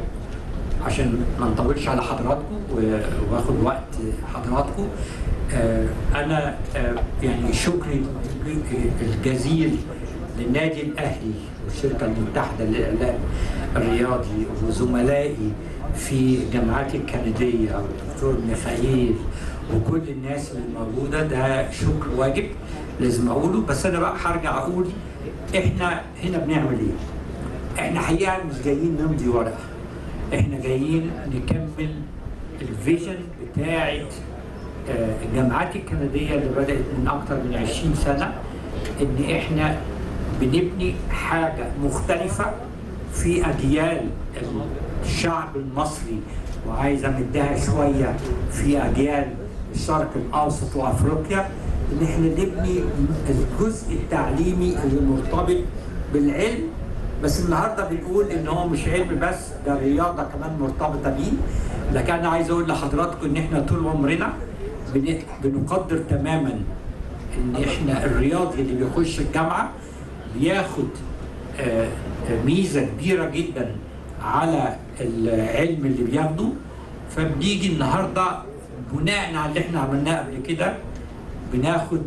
عشان ما نطولش على حضراتكم و- واخد وقت حضراتكم آه، انا آه، يعني شكري الجزيل للنادي الاهلي والشركه المتحده للاعلام الرياضي وزملائي في الجامعات الكنديه والدكتور ميخائيل وكل الناس اللي موجوده ده شكر واجب لازم اقوله بس انا بقى هرجع اقول احنا هنا بنعمل ايه؟ احنا حقيقه مش جايين نمضي ورقه احنا جايين نكمل الفيجن بتاعه آه، الجامعات الكنديه اللي بدات من اكتر من 20 سنه ان احنا بنبني حاجه مختلفه في اجيال الشعب المصري وعايز امدها شويه في اجيال الشرق الاوسط وافريقيا ان احنا نبني الجزء التعليمي اللي مرتبط بالعلم بس النهارده بنقول ان هو مش علم بس ده رياضه كمان مرتبطه بيه لكن انا عايز اقول لحضراتكم ان احنا طول عمرنا بن- بنقدر تماما ان احنا الرياضي اللي بيخش الجامعه بياخد آه، آه، ميزه كبيره جدا على العلم اللي بياخده فبنيجي النهارده بناء على اللي احنا عملناه قبل كده بناخد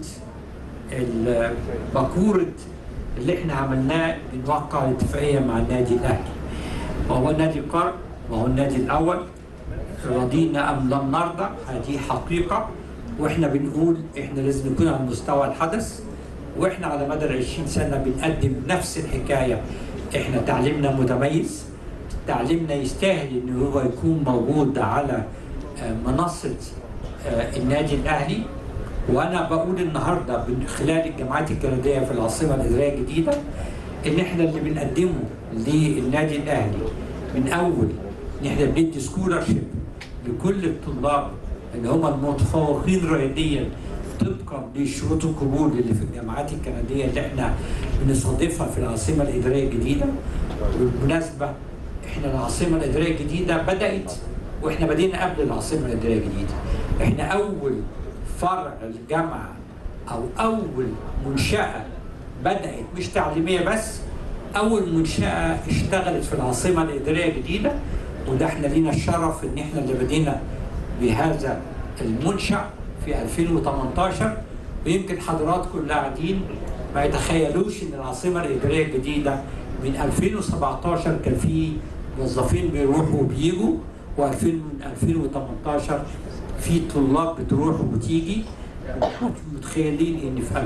ال- باكوره اللي احنا عملناه بنوقع اتفاقيه مع النادي الاهلي وهو نادي القرن وهو النادي الاول رضينا ام لم نرضى هذه حقيقه واحنا بنقول احنا لازم نكون على مستوى الحدث واحنا على مدى ال 20 سنه بنقدم نفس الحكايه احنا تعليمنا متميز تعليمنا يستاهل ان هو يكون موجود على آه، منصه آه، النادي الاهلي وانا بقول النهارده من خلال الجامعات الكنديه في العاصمه الاداريه الجديده ان احنا اللي بنقدمه للنادي الاهلي من اول ان احنا بندي سكولرشيب لكل الطلاب اللي هم المتفوقين رياضيا طبقا لشروط القبول اللي في الجامعات الكنديه اللي احنا بنستضيفها في العاصمه الاداريه الجديده وبالمناسبه احنا العاصمه الاداريه الجديده بدات واحنا بدينا قبل العاصمه الاداريه الجديده احنا اول فرع الجامعه او اول منشاه بدات مش تعليميه بس اول منشاه اشتغلت في العاصمه الاداريه الجديده وده احنا لينا الشرف ان احنا اللي بدينا بهذا المنشا في 2018 ويمكن حضراتكم اللي قاعدين ما يتخيلوش ان العاصمه الاداريه الجديده من 2017 كان في موظفين بيروحوا وبيجوا و2000 من 2018 في طلاب بتروح وبتيجي متخيلين ان في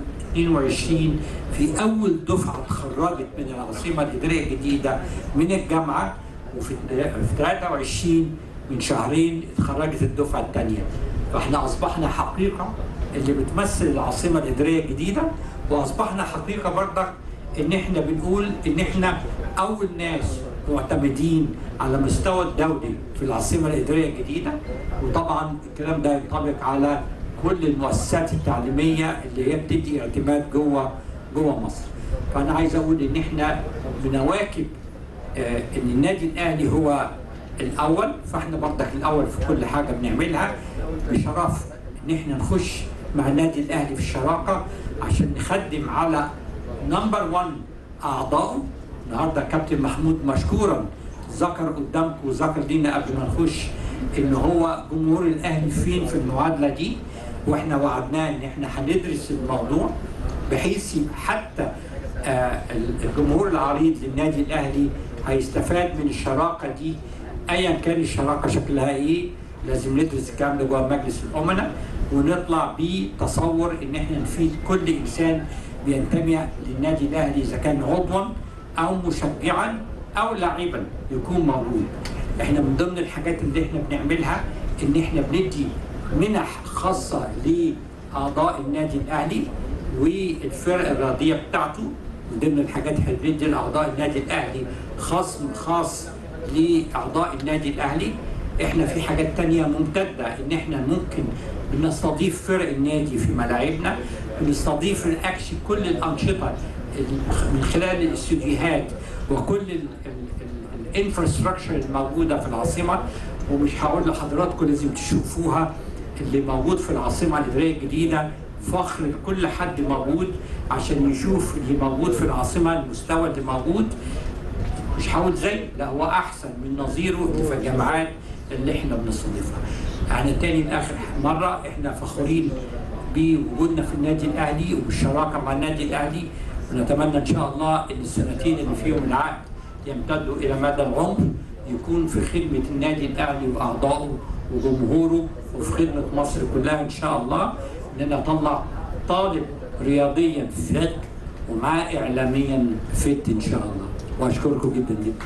2022 في اول دفعه اتخرجت من العاصمه الاداريه الجديده من الجامعه وفي في 23 من شهرين اتخرجت الدفعه الثانيه فاحنا اصبحنا حقيقه اللي بتمثل العاصمه الاداريه الجديده واصبحنا حقيقه برضك ان احنا بنقول ان احنا اول ناس معتمدين على مستوى الدولي في العاصمه الاداريه الجديده وطبعا الكلام ده ينطبق على كل المؤسسات التعليميه اللي هي بتدي اعتماد جوه جوه مصر. فانا عايز اقول ان احنا بنواكب آه، ان النادي الاهلي هو الاول فاحنا برضك الاول في كل حاجه بنعملها بشرف ان احنا نخش مع النادي الاهلي في الشراكه عشان نخدم على نمبر 1 اعضائه النهارده كابتن محمود مشكورا ذكر قدامكم وذكر لينا قبل ما نخش ان هو جمهور الاهلي فين في المعادله دي واحنا وعدناه ان احنا هندرس الموضوع بحيث يبقى حتى آه، الجمهور العريض للنادي الاهلي هيستفاد من الشراكه دي ايا كان الشراكه شكلها ايه لازم ندرس الكلام ده جوه مجلس الامناء ونطلع بيه تصور ان احنا نفيد كل انسان بينتمي للنادي الاهلي اذا كان عضوا او مشجعا او لاعبا يكون موجود. احنا من ضمن الحاجات اللي احنا بنعملها ان احنا بندي منح خاصه لاعضاء النادي الاهلي والفرق الرياضيه بتاعته من ضمن الحاجات اللي بندي لاعضاء النادي الاهلي خصم خاص لاعضاء النادي الاهلي احنا في حاجات تانية ممتدة ان احنا ممكن بنستضيف فرق النادي في ملاعبنا بنستضيف الاكشن كل الانشطة من خلال الاستوديوهات وكل الانفراستراكشر الموجودة في العاصمة ومش هقول لحضراتكم لازم تشوفوها اللي موجود في العاصمة الإدارية الجديدة فخر لكل حد موجود عشان يشوف اللي موجود في العاصمة المستوى اللي موجود مش هقول زي لا هو احسن من نظيره اللي في الجامعات اللي احنا بنستضيفها. يعني تاني لاخر مره احنا فخورين بوجودنا في النادي الاهلي وبالشراكه مع النادي الاهلي ونتمنى ان شاء الله ان السنتين اللي فيهم العقد يمتدوا الى مدى العمر يكون في خدمه النادي الاهلي واعضائه وجمهوره وفي خدمه مصر كلها ان شاء الله ان نطلع طالب رياضيا فت ومعاه اعلاميا فت ان شاء الله واشكركم جدا جدا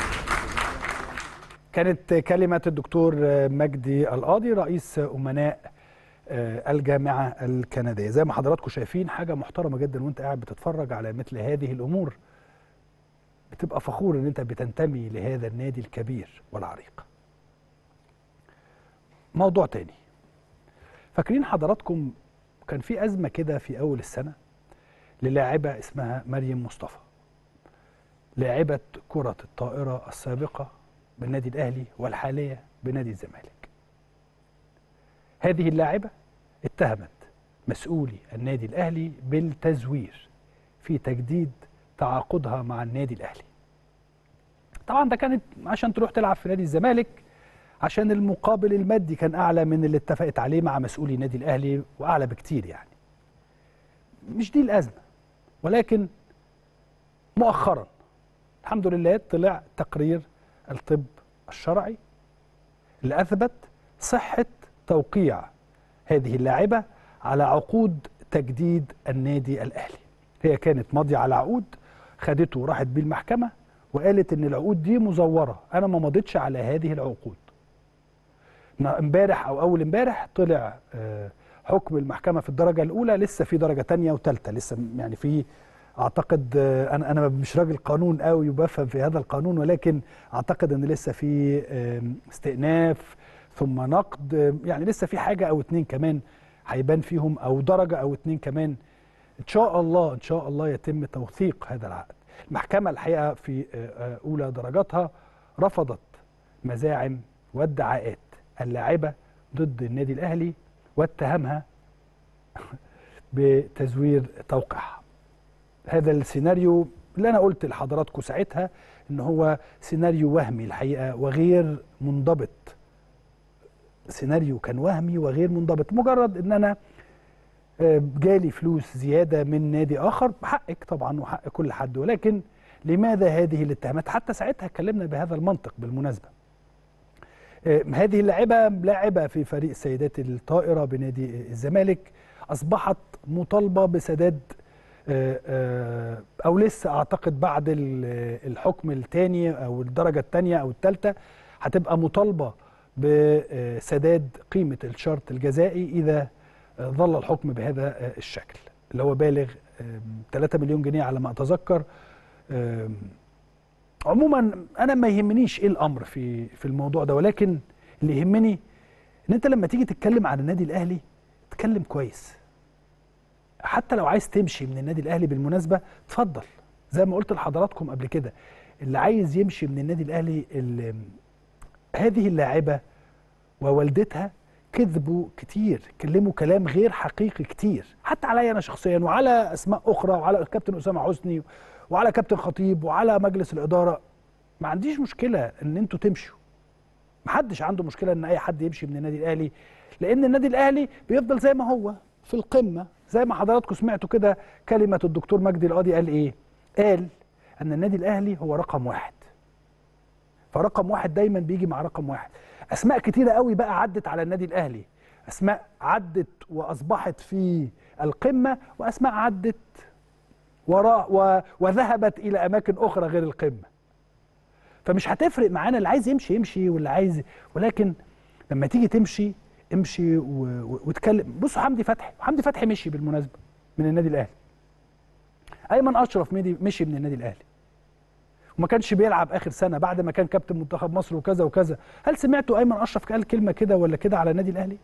كانت كلمة الدكتور مجدي القاضي رئيس أمناء الجامعة الكندية زي ما حضراتكم شايفين حاجة محترمة جدا وانت قاعد بتتفرج على مثل هذه الأمور بتبقى فخور ان انت بتنتمي لهذا النادي الكبير والعريق موضوع تاني فاكرين حضراتكم كان في أزمة كده في أول السنة للاعبة اسمها مريم مصطفى لاعبة كرة الطائرة السابقة بالنادي الأهلي والحالية بنادي الزمالك هذه اللاعبة اتهمت مسؤولي النادي الأهلي بالتزوير في تجديد تعاقدها مع النادي الأهلي طبعا ده كانت عشان تروح تلعب في نادي الزمالك عشان المقابل المادي كان أعلى من اللي اتفقت عليه مع مسؤولي النادي الأهلي وأعلى بكتير يعني مش دي الأزمة ولكن مؤخرا الحمد لله طلع تقرير الطب الشرعي اللي اثبت صحه توقيع هذه اللاعبه على عقود تجديد النادي الاهلي هي كانت ماضيه على عقود خدته وراحت بيه المحكمه وقالت ان العقود دي مزوره انا ما مضيتش على هذه العقود امبارح او اول امبارح طلع حكم المحكمه في الدرجه الاولى لسه في درجه ثانيه وثالثه لسه يعني في اعتقد انا انا مش راجل قانون قوي وبفهم في هذا القانون ولكن اعتقد ان لسه في استئناف ثم نقد يعني لسه في حاجه او اتنين كمان هيبان فيهم او درجه او اتنين كمان ان شاء الله ان شاء الله يتم توثيق هذا العقد المحكمه الحقيقه في اولى درجاتها رفضت مزاعم وادعاءات اللاعبه ضد النادي الاهلي واتهمها بتزوير توقيعها هذا السيناريو اللي انا قلت لحضراتكم ساعتها ان هو سيناريو وهمي الحقيقه وغير منضبط سيناريو كان وهمي وغير منضبط مجرد ان انا جالي فلوس زياده من نادي اخر حقك طبعا وحق كل حد ولكن لماذا هذه الاتهامات حتى ساعتها اتكلمنا بهذا المنطق بالمناسبه هذه اللاعبه لاعبه في فريق السيدات الطائره بنادي الزمالك اصبحت مطالبه بسداد او لسه اعتقد بعد الحكم الثاني او الدرجه الثانيه او الثالثه هتبقى مطالبه بسداد قيمه الشرط الجزائي اذا ظل الحكم بهذا الشكل اللي هو بالغ 3 مليون جنيه على ما اتذكر عموما انا ما يهمنيش ايه الامر في في الموضوع ده ولكن اللي يهمني ان انت لما تيجي تتكلم عن النادي الاهلي تتكلم كويس حتى لو عايز تمشي من النادي الاهلي بالمناسبه اتفضل زي ما قلت لحضراتكم قبل كده اللي عايز يمشي من النادي الاهلي اللي هذه اللاعبه ووالدتها كذبوا كتير كلموا كلام غير حقيقي كتير حتى عليا انا شخصيا وعلى اسماء اخرى وعلى الكابتن اسامه حسني وعلى كابتن خطيب وعلى مجلس الاداره ما عنديش مشكله ان انتوا تمشوا محدش عنده مشكله ان اي حد يمشي من النادي الاهلي لان النادي الاهلي بيفضل زي ما هو في القمه زي ما حضراتكم سمعتوا كده كلمه الدكتور مجدي القاضي قال ايه قال ان النادي الاهلي هو رقم واحد فرقم واحد دايما بيجي مع رقم واحد اسماء كتيره قوي بقى عدت على النادي الاهلي اسماء عدت واصبحت في القمه واسماء عدت وراء و... وذهبت الى اماكن اخرى غير القمه فمش هتفرق معانا اللي عايز يمشي يمشي واللي عايز ولكن لما تيجي تمشي امشي و... و... واتكلم بصوا حمدي فتحي حمدي فتحي مشي بالمناسبه من النادي الاهلي ايمن اشرف مدي مشي من النادي الاهلي وما كانش بيلعب اخر سنه بعد ما كان كابتن منتخب مصر وكذا وكذا هل سمعتوا ايمن اشرف قال كلمه كده ولا كده على النادي الاهلي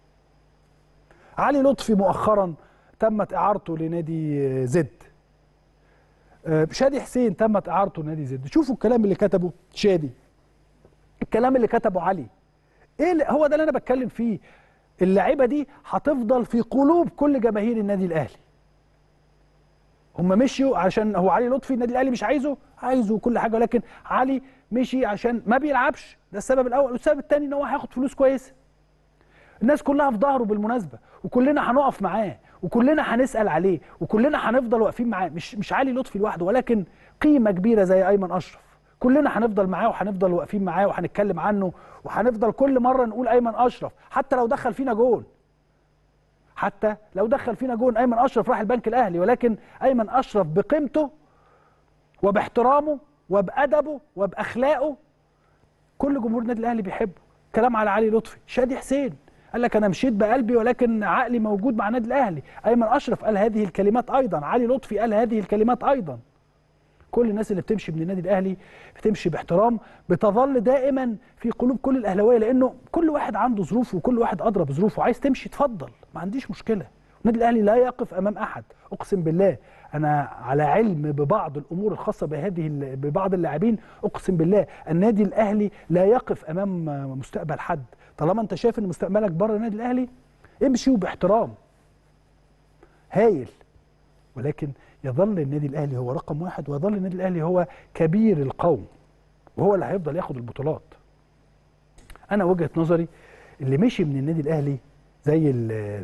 علي لطفي مؤخرا تمت اعارته لنادي زد آه، شادي حسين تمت اعارته لنادي زد شوفوا الكلام اللي كتبه شادي الكلام اللي كتبه علي ايه اللي هو ده اللي انا بتكلم فيه اللعيبه دي هتفضل في قلوب كل جماهير النادي الاهلي هم مشيوا عشان هو علي لطفي النادي الاهلي مش عايزه عايزه وكل حاجه ولكن علي مشي عشان ما بيلعبش ده السبب الاول والسبب الثاني ان هو هياخد فلوس كويسه الناس كلها في ظهره بالمناسبه وكلنا هنقف معاه وكلنا هنسال عليه وكلنا هنفضل واقفين معاه مش مش علي لطفي لوحده ولكن قيمه كبيره زي ايمن اشرف كلنا هنفضل معاه وهنفضل واقفين معاه وهنتكلم عنه وهنفضل كل مره نقول ايمن اشرف حتى لو دخل فينا جون حتى لو دخل فينا جون ايمن اشرف راح البنك الاهلي ولكن ايمن اشرف بقيمته وباحترامه وبادبه وباخلاقه كل جمهور النادي الاهلي بيحبه كلام على علي لطفي شادي حسين قال لك انا مشيت بقلبي ولكن عقلي موجود مع النادي الاهلي ايمن اشرف قال هذه الكلمات ايضا علي لطفي قال هذه الكلمات ايضا كل الناس اللي بتمشي من النادي الاهلي بتمشي باحترام بتظل دائما في قلوب كل الاهلاويه لانه كل واحد عنده ظروفه وكل واحد ادرى بظروفه عايز تمشي اتفضل ما عنديش مشكله النادي الاهلي لا يقف امام احد اقسم بالله انا على علم ببعض الامور الخاصه بهذه ال- ببعض اللاعبين اقسم بالله النادي الاهلي لا يقف امام مستقبل حد طالما انت شايف ان مستقبلك بره النادي الاهلي امشي وباحترام هايل ولكن يظل النادي الاهلي هو رقم واحد ويظل النادي الاهلي هو كبير القوم وهو اللي هيفضل ياخد البطولات انا وجهه نظري اللي مشي من النادي الاهلي زي ال-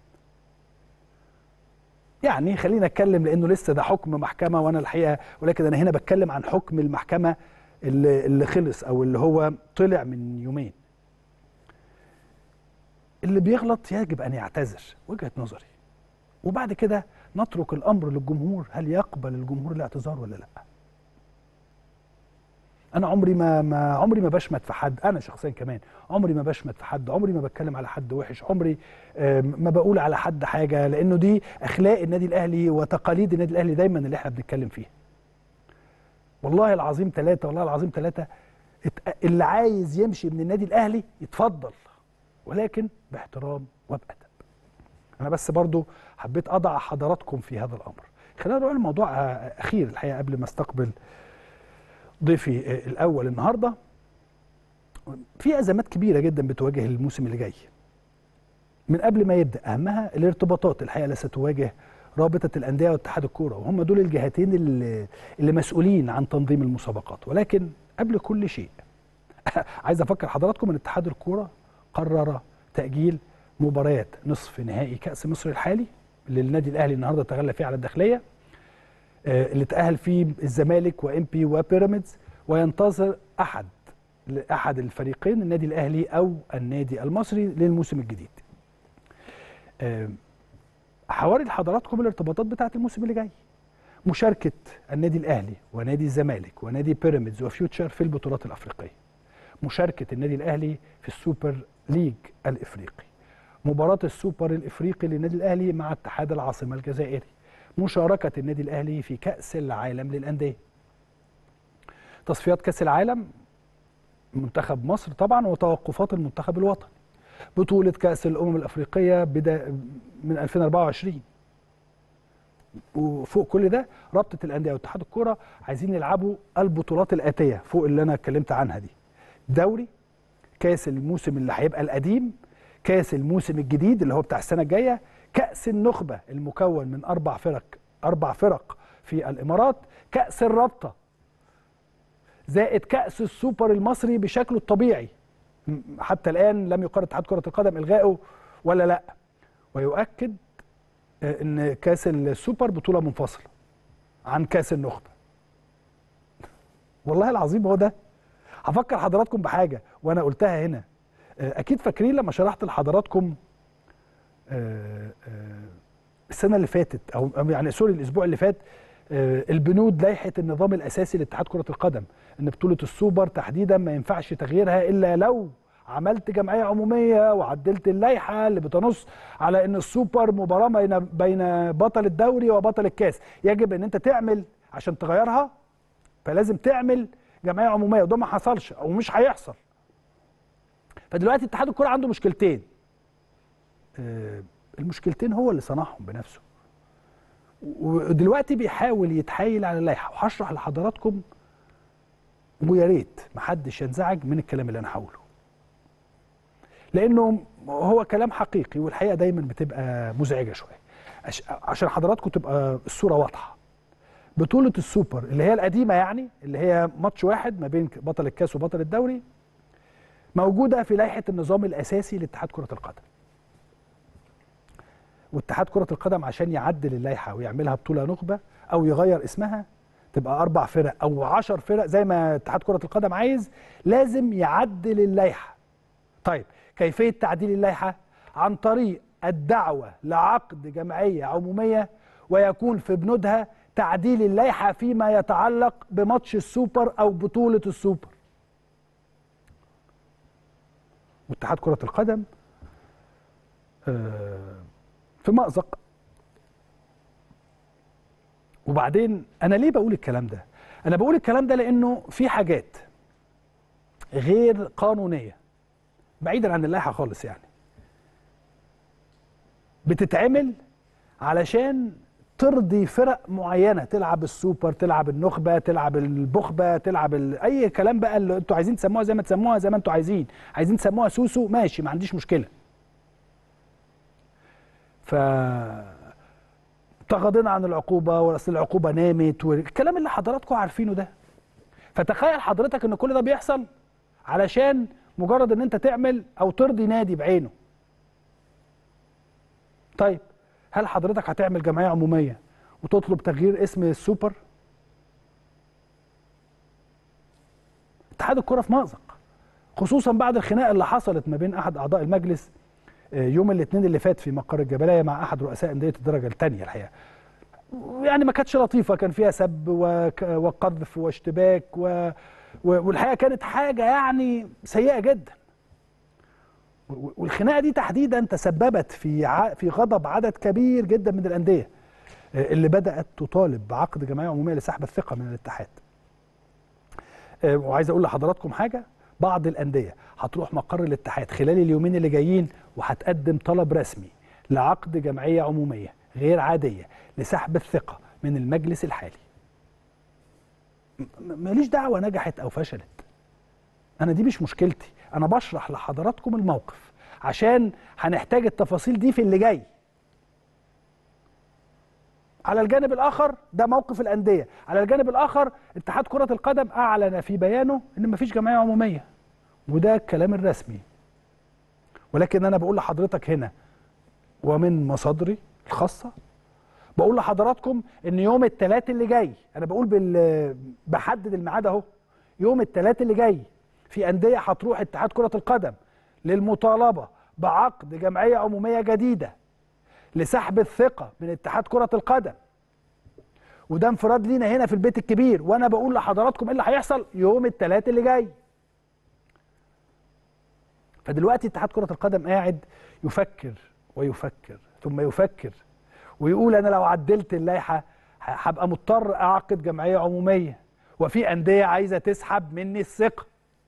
يعني خلينا اتكلم لانه لسه ده حكم محكمه وانا الحقيقه ولكن انا هنا بتكلم عن حكم المحكمه اللي, اللي خلص او اللي هو طلع من يومين اللي بيغلط يجب ان يعتذر وجهه نظري وبعد كده نترك الامر للجمهور هل يقبل الجمهور الاعتذار ولا لا انا عمري ما, ما عمري ما بشمت في حد انا شخصيا كمان عمري ما بشمت في حد عمري ما بتكلم على حد وحش عمري آم، ما بقول على حد حاجه لانه دي اخلاق النادي الاهلي وتقاليد النادي الاهلي دايما اللي احنا بنتكلم فيها والله العظيم ثلاثة والله العظيم ثلاثة ات- اللي عايز يمشي من النادي الاهلي يتفضل ولكن باحترام وبأدب انا بس برضو حبيت اضع حضراتكم في هذا الامر خلينا نروح لموضوع آه، اخير الحقيقه قبل ما استقبل ضيفي آه، الاول النهارده في ازمات كبيره جدا بتواجه الموسم اللي جاي من قبل ما يبدا اهمها الارتباطات الحقيقه اللي ستواجه رابطه الانديه واتحاد الكوره وهم دول الجهتين اللي, اللي مسؤولين عن تنظيم المسابقات ولكن قبل كل شيء عايز افكر حضراتكم ان اتحاد الكوره قرر تاجيل مباريات نصف نهائي كاس مصر الحالي اللي النادي الاهلي النهارده تغلى فيه على الداخليه آه، اللي تاهل فيه الزمالك وام بي وبيراميدز وينتظر احد احد الفريقين النادي الاهلي او النادي المصري للموسم الجديد آه، حواري لحضراتكم الارتباطات بتاعه الموسم اللي جاي مشاركه النادي الاهلي ونادي الزمالك ونادي بيراميدز وفيوتشر في البطولات الافريقيه مشاركه النادي الاهلي في السوبر ليج الافريقي مباراه السوبر الافريقي للنادي الاهلي مع اتحاد العاصمه الجزائري مشاركه النادي الاهلي في كاس العالم للانديه تصفيات كاس العالم منتخب مصر طبعا وتوقفات المنتخب الوطني بطولة كأس الأمم الأفريقية بدا من 2024 وفوق كل ده رابطة الأندية واتحاد الكرة عايزين يلعبوا البطولات الآتية فوق اللي أنا اتكلمت عنها دي دوري كأس الموسم اللي هيبقى القديم كأس الموسم الجديد اللي هو بتاع السنة الجاية كأس النخبة المكون من أربع فرق أربع فرق في الامارات كاس الرابطه زائد كاس السوبر المصري بشكله الطبيعي م- حتى الان لم يقرر اتحاد كره القدم الغائه ولا لا ويؤكد آه، ان كاس السوبر بطوله منفصله عن كاس النخبه والله العظيم هو ده هفكر حضراتكم بحاجه وانا قلتها هنا آه، اكيد فاكرين لما شرحت لحضراتكم آه، آه، السنه اللي فاتت او أو يعني سوري الاسبوع اللي فات آه، البنود لائحه النظام الاساسي لاتحاد كره القدم ان بطوله السوبر تحديدا ما ينفعش تغييرها الا لو عملت جمعيه عموميه وعدلت اللائحه اللي بتنص على ان السوبر مباراه بين بين بطل الدوري وبطل الكاس يجب ان انت تعمل عشان تغيرها فلازم تعمل جمعيه عموميه وده ما حصلش او مش هيحصل فدلوقتي اتحاد الكره عنده مشكلتين آه، المشكلتين هو اللي صنعهم بنفسه ودلوقتي بيحاول يتحايل على اللائحه وهشرح لحضراتكم ويا ريت محدش ينزعج من الكلام اللي انا هقوله لانه هو كلام حقيقي والحقيقه دايما بتبقى مزعجه شويه عش- عشان حضراتكم تبقى الصوره واضحه بطوله السوبر اللي هي القديمه يعني اللي هي ماتش واحد ما بين بطل الكاس وبطل الدوري موجوده في لائحه النظام الاساسي لاتحاد كره القدم واتحاد كره القدم عشان يعدل اللائحه ويعملها بطوله نخبه او يغير اسمها تبقى اربع فرق او عشر فرق زي ما اتحاد كره القدم عايز لازم يعدل اللائحه طيب كيفيه تعديل اللائحه عن طريق الدعوه لعقد جمعيه عموميه ويكون في بنودها تعديل اللائحه فيما يتعلق بماتش السوبر او بطوله السوبر واتحاد كره القدم آه، في مأزق وبعدين انا ليه بقول الكلام ده انا بقول الكلام ده لانه في حاجات غير قانونيه بعيدا عن اللائحه خالص يعني بتتعمل علشان ترضي فرق معينه تلعب السوبر تلعب النخبه تلعب البخبه تلعب ال... اي كلام بقى اللي انتوا عايزين تسموها زي ما تسموها زي ما انتوا عايزين عايزين تسموها سوسو ماشي ما عنديش مشكله ف تغاضينا عن العقوبه واصل العقوبه نامت والكلام اللي حضراتكم عارفينه ده فتخيل حضرتك ان كل ده بيحصل علشان مجرد ان انت تعمل او ترضي نادي بعينه طيب هل حضرتك هتعمل جمعيه عموميه وتطلب تغيير اسم السوبر اتحاد الكره في مأزق خصوصا بعد الخناقه اللي حصلت ما بين احد اعضاء المجلس آه، يوم الاثنين اللي فات في مقر الجبليه مع احد رؤساء انديه الدرجه الثانيه الحقيقه يعني ما كانتش لطيفه كان فيها سب وك- وقذف واشتباك و... و- والحقيقه كانت حاجه يعني سيئه جدا و- والخناقه دي تحديدا تسببت في ع... في غضب عدد كبير جدا من الانديه آه، اللي بدات تطالب بعقد جمعيه عموميه لسحب الثقه من الاتحاد آه، وعايز اقول لحضراتكم حاجه بعض الانديه هتروح مقر الاتحاد خلال اليومين اللي جايين وهتقدم طلب رسمي لعقد جمعيه عموميه غير عاديه لسحب الثقه من المجلس الحالي م- م- ماليش دعوه نجحت او فشلت انا دي مش مشكلتي انا بشرح لحضراتكم الموقف عشان هنحتاج التفاصيل دي في اللي جاي على الجانب الاخر ده موقف الانديه على الجانب الاخر اتحاد كره القدم اعلن في بيانه ان مفيش جمعيه عموميه وده الكلام الرسمي ولكن انا بقول لحضرتك هنا ومن مصادري الخاصه بقول لحضراتكم ان يوم الثلاث اللي جاي انا بقول بال بحدد الميعاد اهو يوم الثلاث اللي جاي في انديه هتروح اتحاد كره القدم للمطالبه بعقد جمعيه عموميه جديده لسحب الثقه من اتحاد كره القدم وده انفراد لينا هنا في البيت الكبير وانا بقول لحضراتكم ايه اللي هيحصل يوم الثلاث اللي جاي فدلوقتي اتحاد كره القدم قاعد يفكر ويفكر ثم يفكر ويقول انا لو عدلت اللائحه ه- هبقى مضطر اعقد جمعيه عموميه وفي انديه عايزه تسحب مني الثقه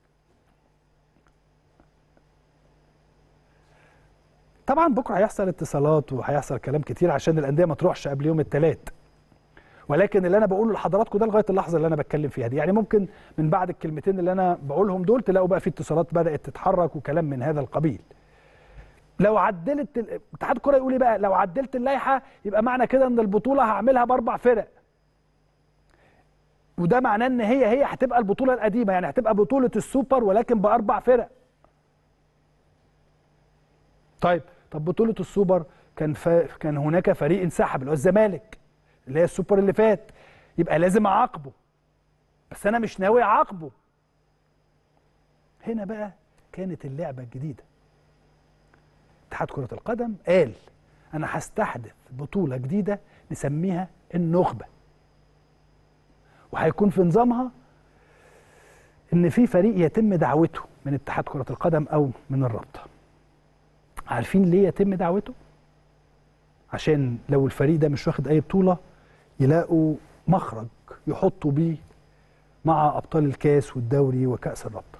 طبعا بكره هيحصل اتصالات وهيحصل كلام كتير عشان الانديه ما تروحش قبل يوم الثلاث ولكن اللي انا بقوله لحضراتكم ده لغايه اللحظه اللي انا بتكلم فيها دي يعني ممكن من بعد الكلمتين اللي انا بقولهم دول تلاقوا بقى في اتصالات بدات تتحرك وكلام من هذا القبيل لو عدلت ال- اتحاد الكره يقول ايه بقى لو عدلت اللائحه يبقى معنى كده ان البطوله هعملها باربع فرق وده معناه ان هي هي هتبقى البطوله القديمه يعني هتبقى بطوله السوبر ولكن باربع فرق طيب طب بطوله السوبر كان ف... كان هناك فريق انسحب اللي هو الزمالك اللي هي السوبر اللي فات يبقى لازم اعاقبه بس انا مش ناوي اعاقبه هنا بقى كانت اللعبه الجديده اتحاد كره القدم قال انا هستحدث بطوله جديده نسميها النخبه وهيكون في نظامها ان في فريق يتم دعوته من اتحاد كره القدم او من الرابطه عارفين ليه يتم دعوته عشان لو الفريق ده مش واخد اي بطوله يلاقوا مخرج يحطوا بيه مع ابطال الكاس والدوري وكاس الرابطه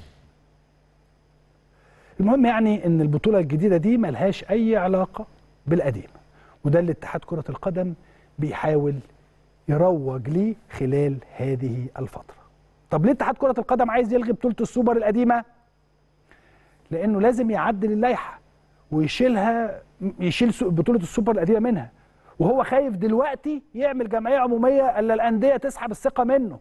المهم يعني ان البطوله الجديده دي ملهاش اي علاقه بالقديمه وده اللي اتحاد كره القدم بيحاول يروج ليه خلال هذه الفتره طب ليه اتحاد كره القدم عايز يلغي بطوله السوبر القديمه لانه لازم يعدل اللائحه ويشيلها يشيل سو- بطوله السوبر القديمه منها وهو خايف دلوقتي يعمل جمعيه عموميه الا الانديه تسحب الثقه منه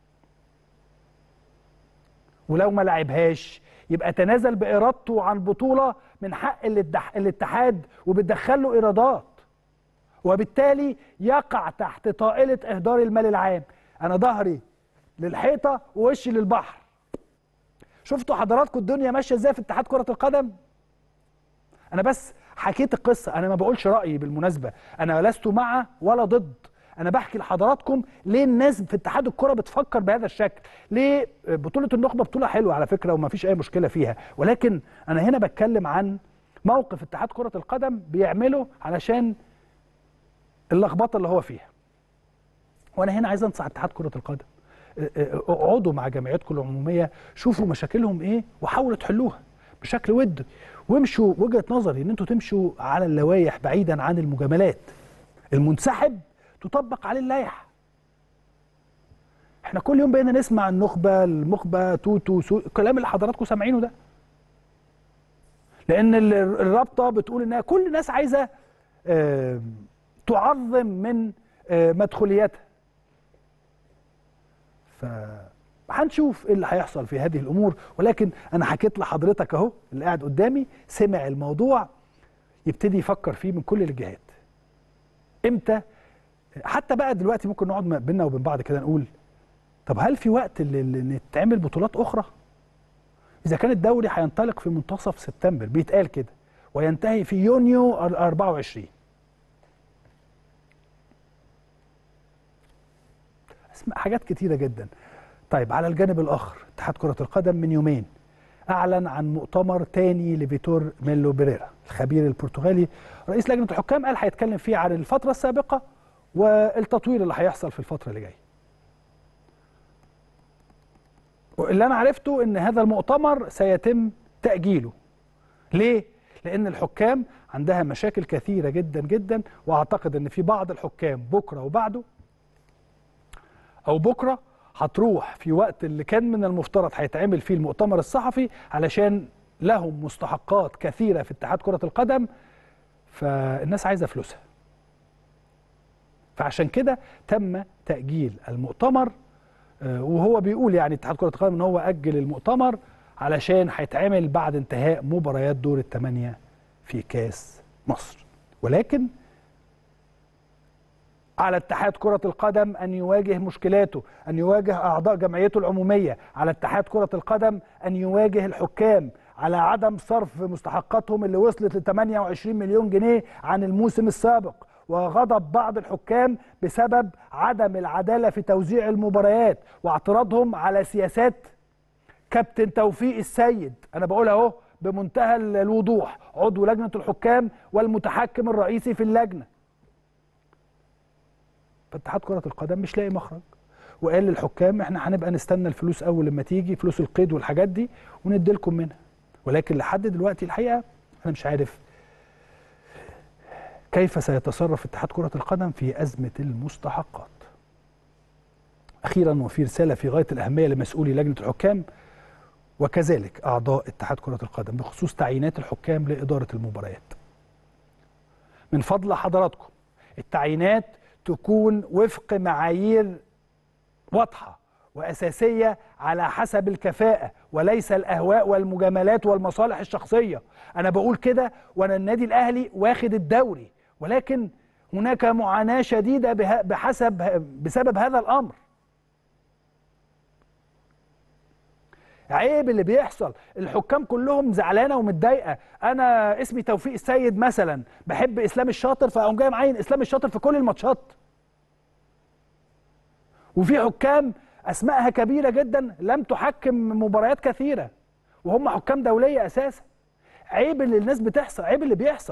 ولو ما لعبهاش يبقى تنازل بارادته عن بطوله من حق الاتح- الاتحاد وبتدخل له ايرادات وبالتالي يقع تحت طائله اهدار المال العام انا ظهري للحيطه ووشي للبحر شفتوا حضراتكم الدنيا ماشيه ازاي في اتحاد كره القدم انا بس حكيت القصه انا ما بقولش رايي بالمناسبه انا لست مع ولا ضد انا بحكي لحضراتكم ليه الناس في اتحاد الكره بتفكر بهذا الشكل ليه بطوله النخبه بطوله حلوه على فكره وما فيش اي مشكله فيها ولكن انا هنا بتكلم عن موقف اتحاد كره القدم بيعمله علشان اللخبطه اللي هو فيها وانا هنا عايز انصح اتحاد كره القدم اه، اه، اقعدوا مع جمعيتكم العموميه شوفوا مشاكلهم ايه وحاولوا تحلوها بشكل ودي وامشوا وجهه نظري ان انتوا تمشوا على اللوائح بعيدا عن المجاملات المنسحب تطبق عليه اللائحه احنا كل يوم بقينا نسمع النخبه المخبه توتو سو الكلام اللي حضراتكم سامعينه ده لان ال- الرابطه بتقول انها كل الناس عايزه آه، تعظم من آه، مدخولياتها ف هنشوف ايه اللي هيحصل في هذه الامور ولكن انا حكيت لحضرتك اهو اللي قاعد قدامي سمع الموضوع يبتدي يفكر فيه من كل الجهات امتى حتى بقى دلوقتي ممكن نقعد ما بيننا وبين بعض كده نقول طب هل في وقت اللي اللي نتعمل بطولات اخرى اذا كان الدوري هينطلق في منتصف سبتمبر بيتقال كده وينتهي في يونيو 24 اسمع حاجات كتيره جدا طيب على الجانب الاخر اتحاد كره القدم من يومين اعلن عن مؤتمر تاني لفيتور ميلو بيريرا الخبير البرتغالي رئيس لجنه الحكام قال هيتكلم فيه عن الفتره السابقه والتطوير اللي هيحصل في الفتره اللي جايه واللي انا عرفته ان هذا المؤتمر سيتم تاجيله ليه لان الحكام عندها مشاكل كثيره جدا جدا واعتقد ان في بعض الحكام بكره وبعده او بكره هتروح في وقت اللي كان من المفترض هيتعمل فيه المؤتمر الصحفي علشان لهم مستحقات كثيره في اتحاد كره القدم فالناس عايزه فلوسها فعشان كده تم تاجيل المؤتمر آه، وهو بيقول يعني اتحاد كره القدم ان هو اجل المؤتمر علشان هيتعمل بعد انتهاء مباريات دور الثمانيه في كاس مصر ولكن على اتحاد كرة القدم أن يواجه مشكلاته أن يواجه أعضاء جمعيته العمومية على اتحاد كرة القدم أن يواجه الحكام على عدم صرف مستحقاتهم اللي وصلت ل 28 مليون جنيه عن الموسم السابق وغضب بعض الحكام بسبب عدم العدالة في توزيع المباريات واعتراضهم على سياسات كابتن توفيق السيد أنا بقول أهو بمنتهى الوضوح عضو لجنة الحكام والمتحكم الرئيسي في اللجنة فاتحاد كرة القدم مش لاقي مخرج وقال للحكام احنا هنبقى نستنى الفلوس اول لما تيجي فلوس القيد والحاجات دي وندي لكم منها ولكن لحد دلوقتي الحقيقه انا مش عارف كيف سيتصرف اتحاد كرة القدم في أزمة المستحقات أخيرا وفي رسالة في غاية الأهمية لمسؤولي لجنة الحكام وكذلك أعضاء اتحاد كرة القدم بخصوص تعيينات الحكام لإدارة المباريات من فضل حضراتكم التعيينات تكون وفق معايير واضحه واساسيه على حسب الكفاءه وليس الاهواء والمجاملات والمصالح الشخصيه انا بقول كده وانا النادي الاهلي واخد الدوري ولكن هناك معاناه شديده به- بحسب بسبب هذا الامر عيب اللي بيحصل الحكام كلهم زعلانه ومتضايقه انا اسمي توفيق السيد مثلا بحب اسلام الشاطر فاقوم جاي معين اسلام الشاطر في كل الماتشات وفي حكام اسمائها كبيره جدا لم تحكم مباريات كثيره وهم حكام دوليه اساسا عيب اللي الناس بتحصل عيب اللي بيحصل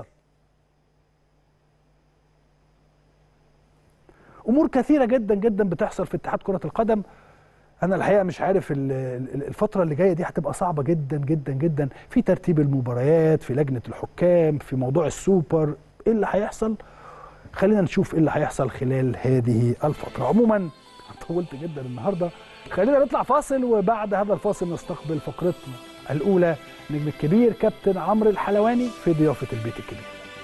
امور كثيره جدا جدا بتحصل في اتحاد كره القدم انا الحقيقه مش عارف ال- ال- الفتره اللي جايه دي هتبقى صعبه جدا جدا جدا في ترتيب المباريات في لجنه الحكام في موضوع السوبر ايه اللي هيحصل خلينا نشوف ايه اللي هيحصل خلال هذه الفتره عموما طولت جدا النهارده خلينا نطلع فاصل وبعد هذا الفاصل نستقبل فقرتنا الاولى نجم الكبير كابتن عمرو الحلواني في ضيافه البيت الكبير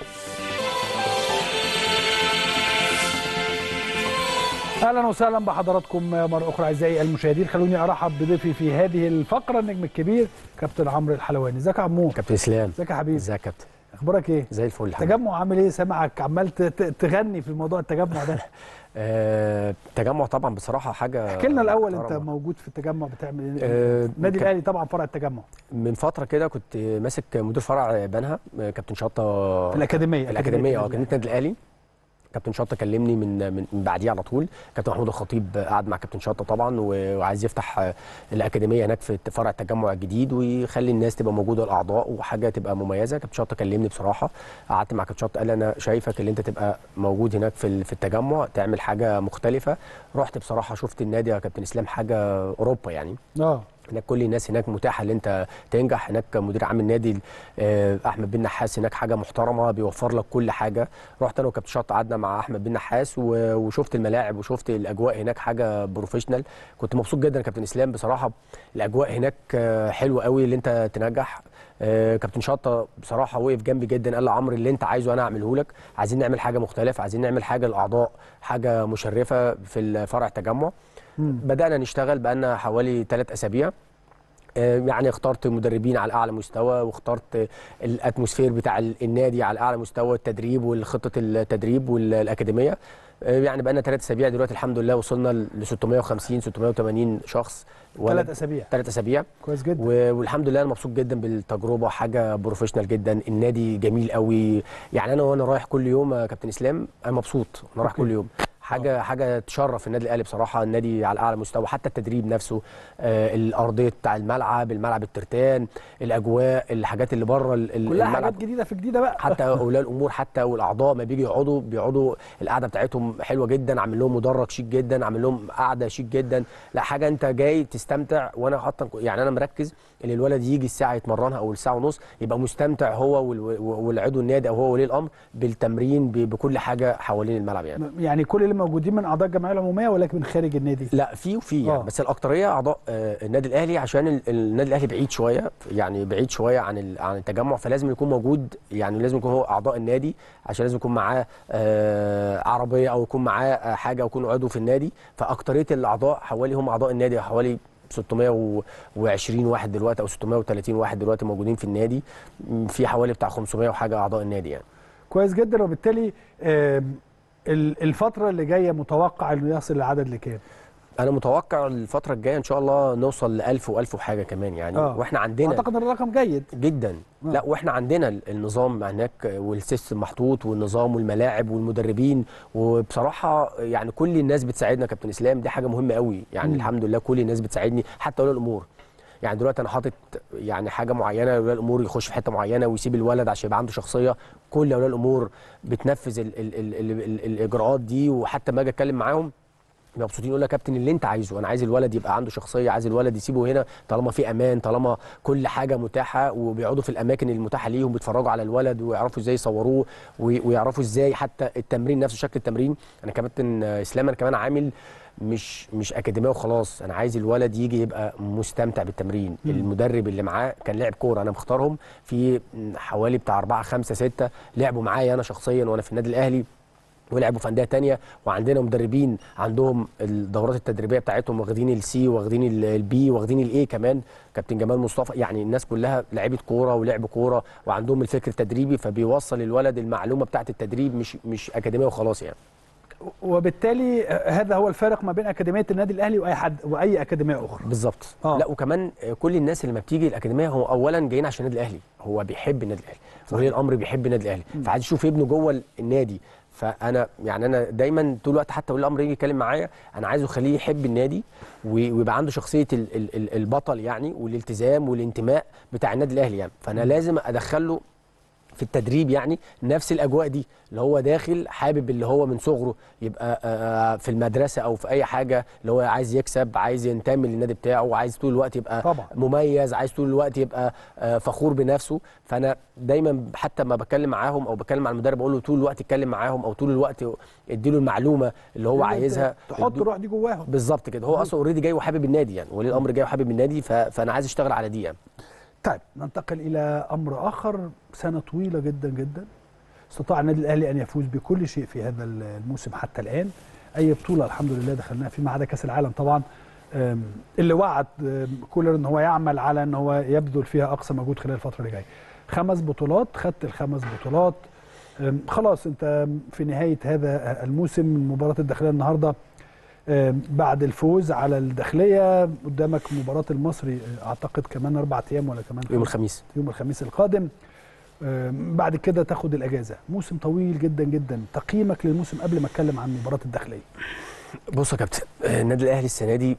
اهلا وسهلا بحضراتكم مره اخرى اعزائي المشاهدين خلوني ارحب بضيفي في هذه الفقره النجم الكبير كابتن عمرو الحلواني ازيك يا عمو كابتن اسلام ازيك يا حبيبي ازيك يا كابتن اخبارك ايه زي الفل الحمد لله. التجمع عامل ايه سامعك عمال ت- ت- تغني في موضوع التجمع ده آه، التجمع طبعا بصراحه حاجه احكي لنا الاول انت محترمة. موجود في التجمع بتعمل ايه آه، النادي كاب- الاهلي طبعا فرع التجمع من فتره كده كنت ماسك مدير فرع بنها آه، كابتن شطه في الاكاديميه في الاكاديميه اه النادي كانت النادي الاهلي كابتن شطه كلمني من من من بعديه على طول كابتن محمود الخطيب قعد مع كابتن شطه طبعا و- وعايز يفتح آه، الاكاديميه هناك في فرع التجمع الجديد ويخلي الناس تبقى موجوده الاعضاء وحاجه تبقى مميزه كابتن شطه كلمني بصراحه قعدت مع كابتن شطه قال لي انا شايفك اللي انت تبقى موجود هناك في ال- في التجمع تعمل حاجه مختلفه رحت بصراحه شفت النادي يا كابتن اسلام حاجه اوروبا يعني اه هناك كل الناس هناك متاحه ان انت تنجح هناك مدير عام النادي آه، احمد بن نحاس هناك حاجه محترمه بيوفر لك كل حاجه رحت انا وكابتن شط قعدنا مع احمد بن نحاس و- وشفت الملاعب وشفت الاجواء هناك حاجه بروفيشنال كنت مبسوط جدا يا كابتن اسلام بصراحه الاجواء هناك آه، حلوه قوي اللي انت تنجح آه، كابتن شطه بصراحه وقف جنبي جدا قال لي عمرو اللي انت عايزه انا اعمله لك عايزين نعمل حاجه مختلفه عايزين نعمل حاجه للاعضاء حاجه مشرفه في فرع التجمع بدانا نشتغل بقالنا حوالي ثلاث اسابيع آه، يعني اخترت مدربين على اعلى مستوى واخترت الاتموسفير بتاع ال- النادي على اعلى مستوى التدريب والخطه التدريب والاكاديميه آه، يعني بقى لنا ثلاث اسابيع دلوقتي الحمد لله وصلنا ل 650 680 شخص ثلاث اسابيع ثلاث اسابيع كويس جدا و- والحمد لله انا مبسوط جدا بالتجربه حاجه بروفيشنال جدا النادي جميل قوي يعني انا وانا رايح كل يوم يا كابتن اسلام انا مبسوط انا رايح أوكي. كل يوم حاجه حاجه تشرف النادي الاهلي بصراحه النادي على اعلى مستوى حتى التدريب نفسه آه الارضيه بتاع الملعب الملعب الترتان الاجواء الحاجات اللي بره ال- ال- كلها الملعب حاجات جديده في جديده بقى حتى اولياء الامور حتى والاعضاء ما بيجي يقعدوا بيقعدوا القعده بتاعتهم حلوه جدا عامل لهم مدرج شيك جدا عامل لهم قعده شيك جدا لا حاجه انت جاي تستمتع وانا حاطه يعني انا مركز ان الولد يجي الساعه يتمرنها او الساعه ونص يبقى مستمتع هو وال- والعضو النادي او هو ولي الامر بالتمرين ب- بكل حاجه حوالين الملعب يعني يعني كل اللي موجودين من اعضاء الجمعيه العموميه ولكن من خارج النادي لا في وفي يعني آه. بس الاكتريه اعضاء آه، النادي الاهلي عشان ال- النادي الاهلي بعيد شويه يعني بعيد شويه عن ال- عن التجمع فلازم يكون موجود يعني لازم يكون هو اعضاء النادي عشان لازم يكون معاه آه، عربيه او يكون معاه آه، حاجه او يكون عضو في النادي فاكتريه الاعضاء حوالي هم اعضاء النادي حوالي 620 واحد دلوقتي او 630 واحد دلوقتي موجودين في النادي م، في حوالي بتاع 500 وحاجه اعضاء النادي يعني كويس جدا وبالتالي آم، ال- الفتره اللي جايه متوقع انه يصل لعدد لكام انا متوقع الفتره الجايه ان شاء الله نوصل ل 1000 و1000 وحاجه كمان يعني آه. واحنا عندنا اعتقد ان الرقم جيد جدا آه. لا واحنا عندنا ال- النظام هناك والسيستم محطوط والنظام والملاعب والمدربين وبصراحه يعني كل الناس بتساعدنا كابتن اسلام دي حاجه مهمه قوي يعني مم. الحمد لله كل الناس بتساعدني حتى اولياء الامور يعني دلوقتي انا حاطط يعني حاجه معينه اولياء الامور يخش في حته معينه ويسيب الولد عشان يبقى عنده شخصيه كل اولياء الامور بتنفذ ال ال ال ال ال الاجراءات دي وحتى ما اجي اتكلم معاهم مبسوطين يقول لك يا كابتن اللي انت عايزه انا عايز الولد يبقى عنده شخصيه عايز الولد يسيبه هنا طالما في امان طالما كل حاجه متاحه وبيقعدوا في الاماكن المتاحه ليهم بيتفرجوا على الولد ويعرفوا ازاي يصوروه وي- ويعرفوا ازاي حتى التمرين نفسه شكل التمرين انا كابتن اسلام انا كمان عامل مش مش اكاديميه وخلاص انا عايز الولد يجي يبقى مستمتع بالتمرين مم. المدرب اللي معاه كان لاعب كوره انا مختارهم في حوالي بتاع أربعة خمسة ستة لعبوا معايا انا شخصيا وانا في النادي الاهلي ولعبوا في انديه تانية وعندنا مدربين عندهم الدورات التدريبيه بتاعتهم واخدين السي واخدين ال- البي واخدين الاي كمان كابتن جمال مصطفى يعني الناس كلها لعيبه كوره ولعب كوره وعندهم الفكر التدريبي فبيوصل الولد المعلومه بتاعت التدريب مش مش اكاديميه وخلاص يعني وبالتالي آه، هذا هو الفارق ما بين اكاديميه النادي الاهلي واي حد واي اكاديميه اخرى بالظبط آه. لا وكمان كل الناس اللي ما بتيجي الاكاديميه هو اولا جايين عشان النادي الاهلي هو بيحب النادي الاهلي ولي الامر بيحب النادي الاهلي فعايز يشوف ابنه جوه النادي فانا يعني انا دايما طول الوقت حتى ولي الامر يجي يتكلم معايا انا عايزه اخليه يحب النادي وي- ويبقى عنده شخصيه ال- ال- ال- البطل يعني والالتزام والانتماء بتاع النادي الاهلي يعني فانا لازم ادخله في التدريب يعني نفس الاجواء دي اللي هو داخل حابب اللي هو من صغره يبقى آه، في المدرسه او في اي حاجه اللي هو عايز يكسب عايز ينتمي للنادي بتاعه عايز طول الوقت يبقى طبعا. مميز عايز طول الوقت يبقى آه، فخور بنفسه فانا دايما حتى ما بتكلم معاهم او بتكلم مع المدرب اقول له طول الوقت اتكلم معاهم او طول الوقت اديله المعلومه اللي هو عايزها تحط اديله- الروح دي جواهم بالظبط كده هو اصلا اوريدي جاي وحابب النادي يعني ولي الامر جاي وحابب النادي ف- فانا عايز اشتغل على دي يعني طيب ننتقل الى امر اخر سنه طويله جدا جدا استطاع النادي الاهلي ان يفوز بكل شيء في هذا الموسم حتى الان اي بطوله الحمد لله دخلناها فيما عدا كاس العالم طبعا أم، اللي وعد أم، كولر ان هو يعمل على ان هو يبذل فيها اقصى مجهود خلال الفتره اللي جايه خمس بطولات خدت الخمس بطولات أم، خلاص انت في نهايه هذا الموسم المباراه الداخليه النهارده أم، بعد الفوز على الداخليه قدامك مباراه المصري اعتقد كمان اربع ايام ولا كمان يوم خمس- الخميس يوم الخميس القادم آم، بعد كده تاخد الاجازه موسم طويل جدا جدا تقييمك للموسم قبل ما اتكلم عن مباراه الداخليه بص يا كابتن آه، النادي الاهلي السنه دي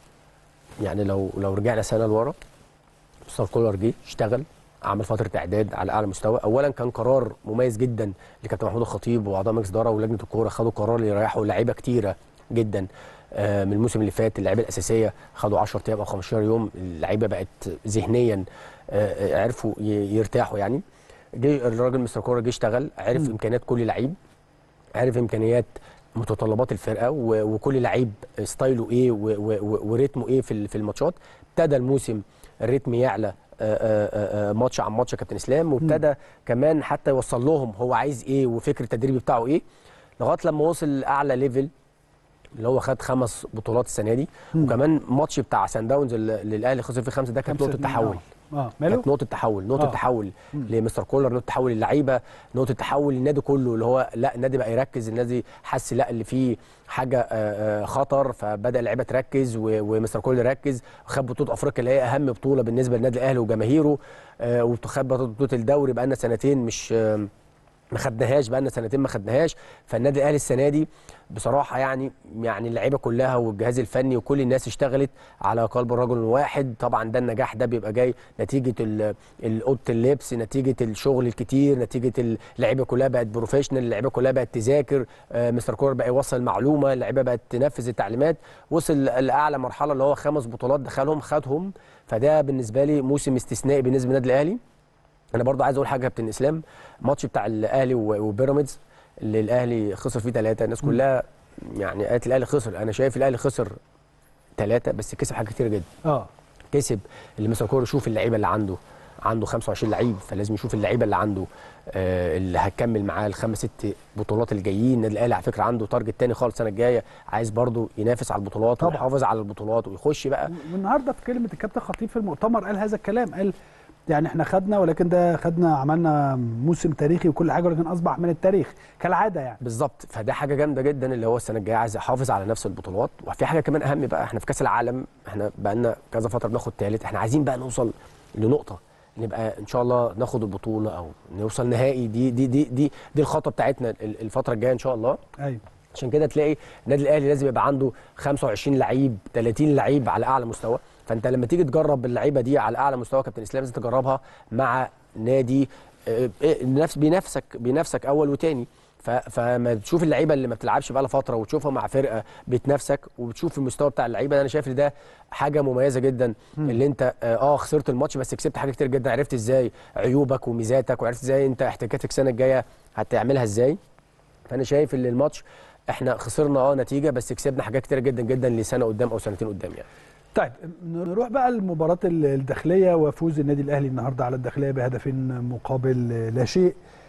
يعني لو لو رجعنا سنه لورا مستر كولر جه اشتغل عمل فتره اعداد على اعلى مستوى اولا كان قرار مميز جدا لكابتن محمود الخطيب واعضاء مجلس الاداره ولجنه الكوره خدوا قرار يريحوا لعيبه كتيره جدا آه، من الموسم اللي فات اللعيبه الاساسيه خدوا 10 ايام او 15 يوم اللعيبه بقت ذهنيا آه، آه، عرفوا ي- يرتاحوا يعني جه الراجل مستر كولر جه اشتغل عرف امكانيات كل لعيب عارف امكانيات متطلبات الفرقه و- وكل لعيب ستايله ايه و- و- و- وريتمه ايه في ال- في الماتشات ابتدى الموسم الريتم يعلى آه، آه، آه، ماتش عن ماتش يا كابتن اسلام وابتدى كمان حتى يوصل لهم هو عايز ايه وفكر التدريبي بتاعه ايه لغايه لما وصل لاعلى ليفل اللي هو خد خمس بطولات السنه دي وكمان ماتش بتاع سان داونز اللي اللي الاهلي خسر فيه خمسه ده كانت خمسة نقطه اتنين، تحول اه اه ماله كانت نقطه تحول نقطه آه. آه. تحول لمستر كولر نقطه تحول للعيبه نقطه تحول للنادي كله اللي هو لا النادي بقى يركز النادي حس لا اللي فيه حاجه آه، آه، خطر فبدا اللعيبه تركز و- ومستر كولر يركز خد بطوله افريقيا اللي هي اهم بطوله بالنسبه للنادي الاهلي وجماهيره آه، وخد بطوله الدوري بقى لنا سنتين مش آه، ما خدناهاش بقى لنا سنتين ما خدناهاش فالنادي الاهلي السنه دي بصراحه يعني يعني اللعيبه كلها والجهاز الفني وكل الناس اشتغلت على قلب الرجل الواحد طبعا ده النجاح ده بيبقى جاي نتيجه ال- ال- اوضه اللبس نتيجه الشغل الكتير نتيجه اللعيبه كلها بقت بروفيشنال اللعيبه كلها بقت تذاكر آه، مستر كولر بقى يوصل معلومه اللعيبه بقت تنفذ التعليمات وصل لاعلى مرحله اللي هو خمس بطولات دخلهم خدهم فده بالنسبه لي موسم استثنائي بالنسبه للنادي الاهلي انا برضو عايز اقول حاجه يا كابتن اسلام ماتش بتاع الاهلي و- وبيراميدز اللي الاهلي خسر فيه ثلاثه الناس كلها يعني قالت الاهلي خسر انا شايف الاهلي خسر ثلاثه بس كسب حاجات كتير جدا اه كسب اللي مثلا كوره يشوف اللعيبه اللي عنده عنده 25 لعيب فلازم يشوف اللعيبه اللي عنده آه اللي هتكمل معاه الخمس ست بطولات الجايين النادي الاهلي على فكره عنده تارجت تاني خالص السنه الجايه عايز برضو ينافس على البطولات طبعا. ويحافظ على البطولات ويخش بقى والنهارده في كلمه الكابتن خطيب في المؤتمر قال هذا الكلام قال يعني احنا خدنا ولكن ده خدنا عملنا موسم تاريخي وكل حاجه ولكن اصبح من التاريخ كالعاده يعني بالظبط فده حاجه جامده جدا اللي هو السنه الجايه عايز يحافظ على نفس البطولات وفي حاجه كمان اهم بقى احنا في كاس العالم احنا بقى لنا كذا فتره بناخد ثالث احنا عايزين بقى نوصل لنقطه نبقى ان شاء الله ناخد البطوله او نوصل نهائي دي دي دي دي دي الخطه بتاعتنا ال- الفتره الجايه ان شاء الله ايوه عشان كده تلاقي النادي الاهلي لازم يبقى عنده 25 لعيب 30 لعيب على اعلى مستوى فانت لما تيجي تجرب اللعيبه دي على اعلى مستوى كابتن اسلام لازم تجربها مع نادي آه، آه، نفس بنفسك بنفسك اول وتاني ف- فما تشوف اللعيبه اللي ما بتلعبش بقى فتره وتشوفها مع فرقه بتنافسك وبتشوف المستوى بتاع اللعيبه ده انا شايف ان ده حاجه مميزه جدا اللي انت اه آه، خسرت الماتش بس كسبت حاجات كتير جدا عرفت ازاي عيوبك وميزاتك وعرفت ازاي انت احتياجاتك السنه الجايه هتعملها ازاي فانا شايف ان الماتش احنا خسرنا اه نتيجه بس كسبنا حاجات كتير جدا جدا لسنه قدام او سنتين قدام يعني طيب نروح بقى لمباراة الداخلية وفوز النادي الأهلي النهاردة على الداخلية بهدفين مقابل لا شيء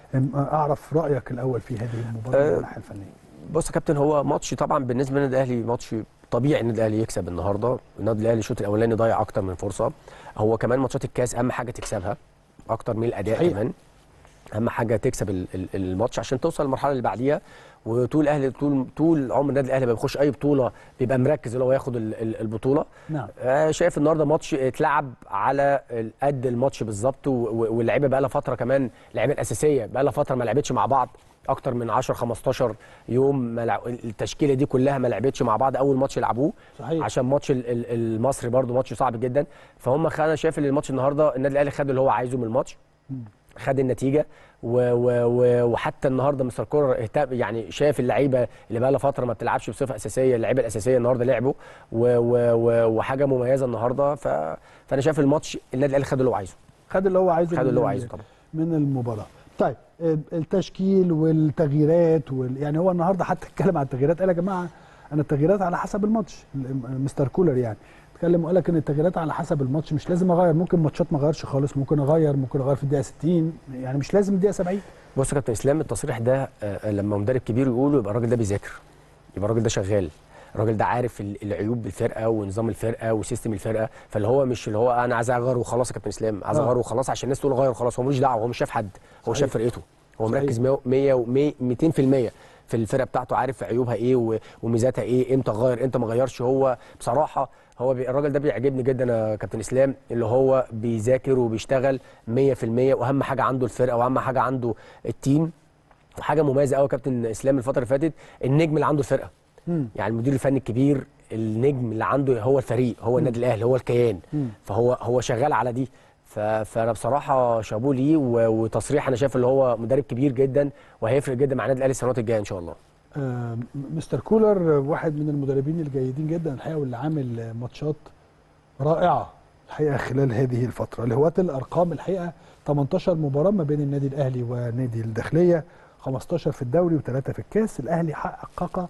أم، اعرف رايك الاول في هذه المباراه أه، من الناحيه الفنيه بص يا كابتن هو ماتش طبعا بالنسبه للنادي الاهلي ماتش طبيعي النادي الاهلي يكسب النهارده النادي الاهلي الشوط الاولاني ضيع اكتر من فرصه هو كمان ماتشات الكاس اهم حاجه تكسبها اكتر من الاداء صحيح. كمان اهم حاجه تكسب ال- ال- الماتش عشان توصل للمرحله اللي بعديها وطول الاهلي طول طول عمر النادي الاهلي ما بيخش اي بطوله بيبقى مركز اللي هو ياخد ال- ال- البطوله نعم آه، شايف النهارده ماتش اتلعب على ال- قد الماتش بالظبط و- و- واللعيبه بقى لها فتره كمان اللعيبه الاساسيه بقى لها فتره ما لعبتش مع بعض اكتر من 10 15 يوم ما لع... التشكيله دي كلها ما لعبتش مع بعض اول ماتش يلعبوه صحيح. عشان ماتش ال- ال- المصري برضو ماتش صعب جدا فهم خ- انا شايف ان الماتش النهارده النادي الاهلي خد اللي هو عايزه من الماتش خد النتيجه و و و وحتى النهارده مستر كولر اهتم يعني شاف اللعيبه اللي بقى لها فتره ما بتلعبش بصفه اساسيه اللعيبه الاساسيه النهارده لعبوا و و و وحاجه مميزه النهارده ف فانا شايف الماتش النادي الاهلي خد اللي هو عايزه خد اللي هو عايزه خد من اللي هو ال- عايزه طبعا من المباراه طيب آه، التشكيل والتغييرات وال... يعني هو النهارده حتى اتكلم عن التغييرات قال يا جماعه انا التغييرات على حسب الماتش ال- مستر كولر يعني اتكلم وقال لك ان التغييرات على حسب الماتش مش لازم اغير ممكن ماتشات ما اغيرش خالص ممكن اغير ممكن اغير في الدقيقه 60 يعني مش لازم الدقيقه 70 بص يا كابتن اسلام التصريح ده آه، لما مدرب كبير يقوله يبقى الراجل ده بيذاكر يبقى الراجل ده شغال الراجل ده عارف ال- العيوب الفرقه ونظام الفرقه وسيستم الفرقه فاللي هو مش اللي هو انا عايز اغير وخلاص يا كابتن اسلام عايز آه. اغير وخلاص عشان الناس تقول غير وخلاص هو ملوش دعوه هو مش شايف حد هو صحيح. شايف فرقته هو صحيح. مركز 100 100 200% في الفرقه بتاعته عارف عيوبها ايه و- وميزاتها ايه امتى غير امتى ما غيرش هو بصراحه هو بي الراجل ده بيعجبني جدا يا كابتن اسلام اللي هو بيذاكر وبيشتغل 100% واهم حاجه عنده الفرقه واهم حاجه عنده التيم وحاجه مميزه قوي يا كابتن اسلام الفتره اللي فاتت النجم اللي عنده الفرقه مم. يعني المدير الفني الكبير النجم اللي عنده هو الفريق هو النادي الاهلي هو الكيان مم. فهو هو شغال على دي ف- فانا بصراحه شابوه ليه و- وتصريح انا شايف اللي هو مدرب كبير جدا وهيفرق جدا مع النادي الاهلي السنوات الجايه ان شاء الله آه، مستر كولر واحد من المدربين الجيدين جدا الحقيقه واللي عامل ماتشات رائعه الحقيقه خلال هذه الفتره لهواة الارقام الحقيقه 18 مباراه ما بين النادي الاهلي ونادي الداخليه 15 في الدوري وثلاثه في الكاس الاهلي حقق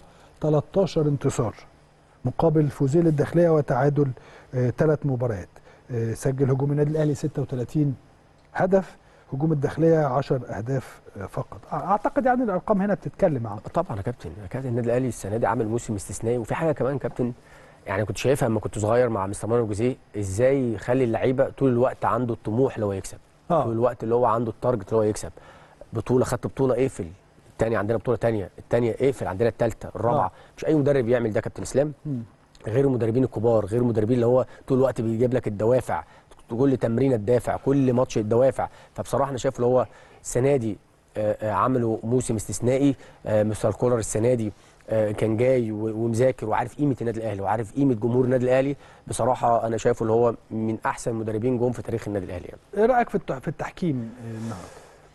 13 انتصار مقابل فوزين للداخليه وتعادل ثلاث مباريات آه، سجل هجوم النادي الاهلي 36 هدف هجوم الداخليه 10 اهداف آه، فقط اعتقد يعني الارقام هنا بتتكلم عن طبعا يا كابتن يا كابتن النادي الاهلي السنه دي عامل موسم استثنائي وفي حاجه كمان كابتن يعني كنت شايفها لما كنت صغير مع مستر مانويل جوزيه ازاي يخلي اللعيبه طول الوقت عنده الطموح اللي هو يكسب آه. طول الوقت اللي هو عنده التارجت اللي هو يكسب بطوله خدت بطوله اقفل الثانيه عندنا بطوله ثانيه الثانيه اقفل عندنا الثالثه الرابعه آه. مش اي مدرب يعمل ده يا كابتن اسلام مم. غير المدربين الكبار غير المدربين اللي هو طول الوقت بيجيب لك الدوافع كل تمرينه الدافع كل ماتش الدوافع فبصراحه انا شايف اللي هو السنه دي آه، آه، عملوا موسم استثنائي آه، مستر كولر السنه دي آه، كان جاي و- ومذاكر وعارف قيمه النادي الاهلي وعارف قيمه جمهور النادي الاهلي بصراحه انا شايفه اللي هو من احسن المدربين جم في تاريخ النادي الاهلي يعني. ايه رايك في التح- في التحكيم آه، النهارده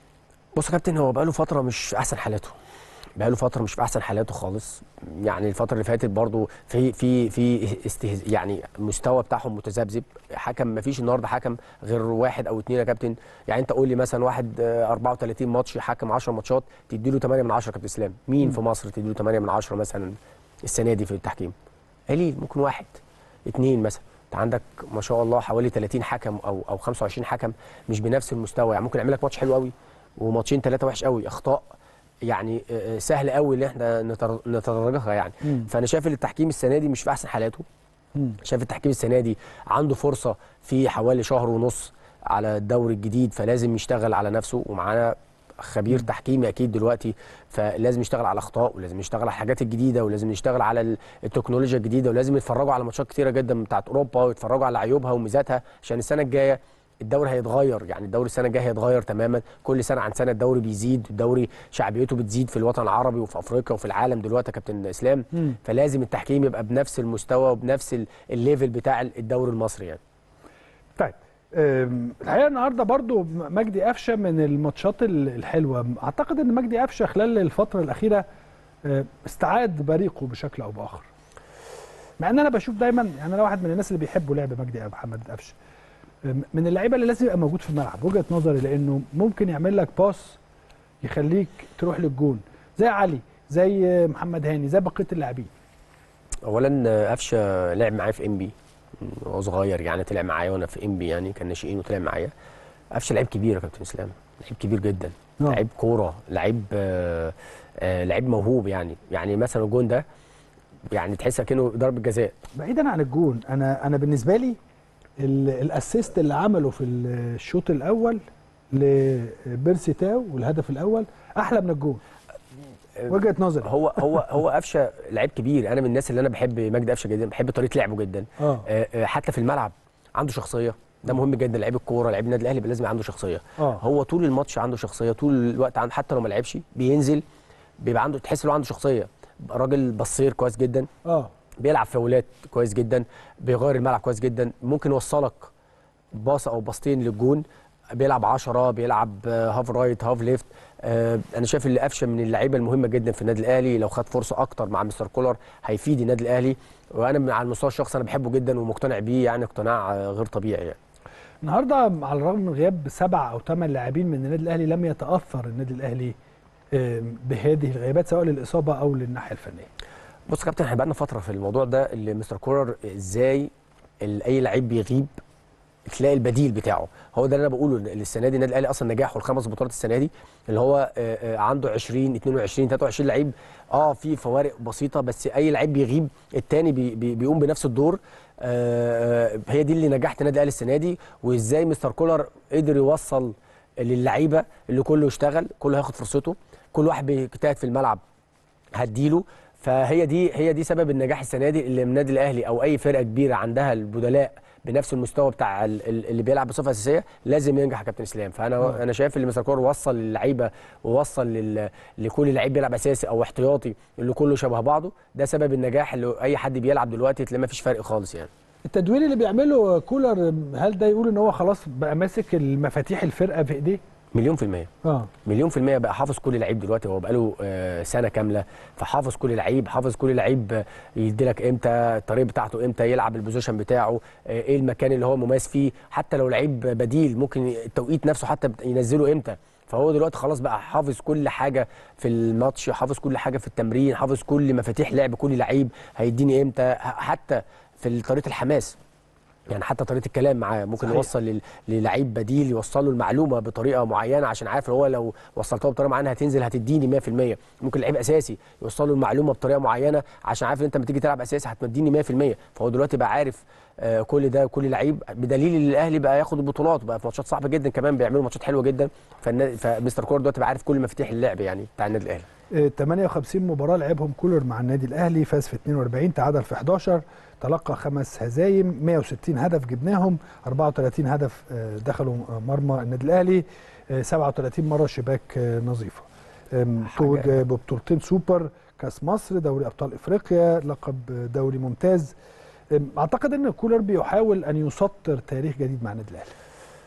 بص يا كابتن هو بقاله فتره مش في احسن حالاته بقاله فتره مش في احسن حالاته خالص يعني الفتره اللي فاتت برضو في في في استهز... يعني المستوى بتاعهم متذبذب حكم ما فيش النهارده حكم غير واحد او اثنين يا كابتن يعني انت قول لي مثلا واحد آه، 34 ماتش حكم 10 ماتشات تدي له 8 من 10 كابتن اسلام مين في مصر تدي له 8 من 10 مثلا السنه دي في التحكيم قليل ممكن واحد اثنين مثلا انت عندك ما شاء الله حوالي 30 حكم او او 25 حكم مش بنفس المستوى يعني ممكن يعمل لك ماتش حلو قوي وماتشين ثلاثه وحش قوي اخطاء يعني آه، آه، سهل قوي ان احنا نتر- نتدرجها يعني مم. فانا شايف ان التحكيم السنه دي مش في احسن حالاته مم. شايف التحكيم السنه دي عنده فرصه في حوالي شهر ونص على الدوري الجديد فلازم يشتغل على نفسه ومعانا خبير تحكيمي اكيد دلوقتي فلازم يشتغل على اخطاء ولازم يشتغل على الحاجات الجديده ولازم يشتغل على ال- التكنولوجيا الجديده ولازم يتفرجوا على ماتشات كتيره جدا بتاعت اوروبا ويتفرجوا على عيوبها وميزاتها عشان السنه الجايه الدوري هيتغير يعني الدوري السنه الجايه هيتغير تماما كل سنه عن سنه الدوري بيزيد الدوري شعبيته بتزيد في الوطن العربي وفي افريقيا وفي العالم دلوقتي يا كابتن اسلام مم. فلازم التحكيم يبقى بنفس المستوى وبنفس ال- الليفل بتاع الدوري المصري يعني طيب أم، الحقيقه النهارده برضو مجدي قفشه من الماتشات ال- الحلوه اعتقد ان مجدي قفشه خلال الفتره الاخيره أه، استعاد بريقه بشكل او باخر مع ان انا بشوف دايما يعني انا واحد من الناس اللي بيحبوا لعب مجدي محمد قفشه أم، من اللعيبه اللي لازم يبقى موجود في الملعب وجهه نظري لانه ممكن يعمل لك باس يخليك تروح للجون زي علي زي محمد هاني زي بقيه اللاعبين اولا آه، قفشه لعب معايا في ام بي وهو صغير يعني طلع معايا وانا في ام بي يعني كان ناشئين وطلع معايا قفشه لعيب كبير يا كابتن اسلام لعيب كبير جدا آه. لعيب كوره لعيب آه، آه، لعيب موهوب يعني يعني مثلا الجون ده يعني تحس كأنه ضربه جزاء بعيدا عن الجون انا انا بالنسبه لي ال- الاسيست اللي عمله في الشوط الاول لبيرسي تاو والهدف الاول احلى من الجون وجهه نظري هو هو هو قفشه لعيب كبير انا من الناس اللي انا بحب مجدي قفشه جدا بحب طريقه لعبه جدا اه آه، آه، حتى في الملعب عنده شخصيه ده مهم جدا لعيب الكوره لعيب النادي الاهلي يبقى لازم يبقى عنده شخصيه اه هو طول الماتش عنده شخصيه طول الوقت عنده حتى لو ما لعبش بينزل بيبقى عنده تحس ان هو عنده شخصيه راجل بصير كويس جدا اه بيلعب فاولات كويس جدا بيغير الملعب كويس جدا ممكن يوصلك باصه او باصتين للجون بيلعب 10 بيلعب آه، هاف رايت هاف ليفت آه، انا شايف اللي قفشه من اللعيبه المهمه جدا في النادي الاهلي لو خد فرصه اكتر مع مستر كولر هيفيد النادي الاهلي وانا من- على المستوى الشخصي انا بحبه جدا ومقتنع بيه يعني اقتناع آه، غير طبيعي يعني النهارده على الرغم من غياب سبع او ثمان لاعبين من النادي الاهلي لم يتاثر النادي الاهلي آم، بهذه الغيابات سواء للاصابه او للناحيه الفنيه بص يا كابتن احنا بقالنا فتره في الموضوع ده اللي مستر كولر ازاي ال- اي لعيب بيغيب تلاقي البديل بتاعه هو ده اللي انا بقوله إن السنه دي النادي الاهلي اصلا نجاحه الخمس بطولات السنه دي اللي هو آه، آه، عنده 20 22 23 لعيب اه في فوارق بسيطه بس اي لعيب بيغيب التاني بي بي بيقوم بنفس الدور آه، آه، هي دي اللي نجحت النادي الاهلي السنه دي وازاي مستر كولر قدر يوصل للعيبه اللي كله يشتغل كله هياخد فرصته كل واحد بيجتهد في الملعب هديله فهي دي هي دي سبب النجاح السنه دي اللي النادي الاهلي او اي فرقه كبيره عندها البدلاء بنفس المستوى بتاع ال- ال- اللي بيلعب بصفه اساسيه لازم ينجح يا كابتن اسلام فانا انا شايف ان مستر كولر وصل للعيبه ووصل لل- لكل لعيب بيلعب اساسي او احتياطي اللي كله شبه بعضه ده سبب النجاح اللي اي حد بيلعب دلوقتي تلاقي ما فيش فرق خالص يعني التدوير اللي بيعمله كولر هل ده يقول ان هو خلاص بقى ماسك المفاتيح الفرقه في ايديه مليون في الميه اه مليون في المية بقى حافظ كل لعيب دلوقتي هو بقاله آه، سنة كاملة فحافظ كل لعيب حافظ كل لعيب آه، يديلك امتى الطريقة بتاعته امتى يلعب البوزيشن بتاعه آه، ايه المكان اللي هو مميز فيه حتى لو لعيب بديل ممكن التوقيت نفسه حتى بت- ينزله امتى فهو دلوقتي خلاص بقى حافظ كل حاجة في الماتش حافظ كل حاجة في التمرين حافظ كل مفاتيح لعب كل لعيب هيديني امتى ح- حتى في طريقة الحماس يعني حتى طريقه الكلام معاه ممكن صحيح. يوصل لل- للعيب بديل يوصل له المعلومه بطريقه معينه عشان عارف ان هو لو وصلتها بطريقه معينه هتنزل هتديني 100% ممكن لعيب اساسي يوصل له المعلومه بطريقه معينه عشان عارف ان انت لما تيجي تلعب اساسي هتمديني 100% فهو دلوقتي بقى عارف آه، كل ده كل لعيب بدليل ان الاهلي بقى ياخد البطولات بقى في ماتشات صعبه جدا كمان بيعملوا ماتشات حلوه جدا فالنا- فمستر كور دلوقتي بقى عارف كل مفاتيح اللعب يعني بتاع النادي الاهلي آه، 58 مباراة لعبهم كولر مع النادي الأهلي فاز في 42 تعادل في 11 تلقى خمس هزايم 160 هدف جبناهم 34 هدف آه، دخلوا آه، مرمى النادي الأهلي آه، 37 مرة شباك آه، نظيفة آم، حاجة- توج آه، ببطولتين سوبر كاس مصر دوري أبطال إفريقيا لقب آه، دوري ممتاز آم، أعتقد أن كولر بيحاول أن يسطر تاريخ جديد مع النادي الأهلي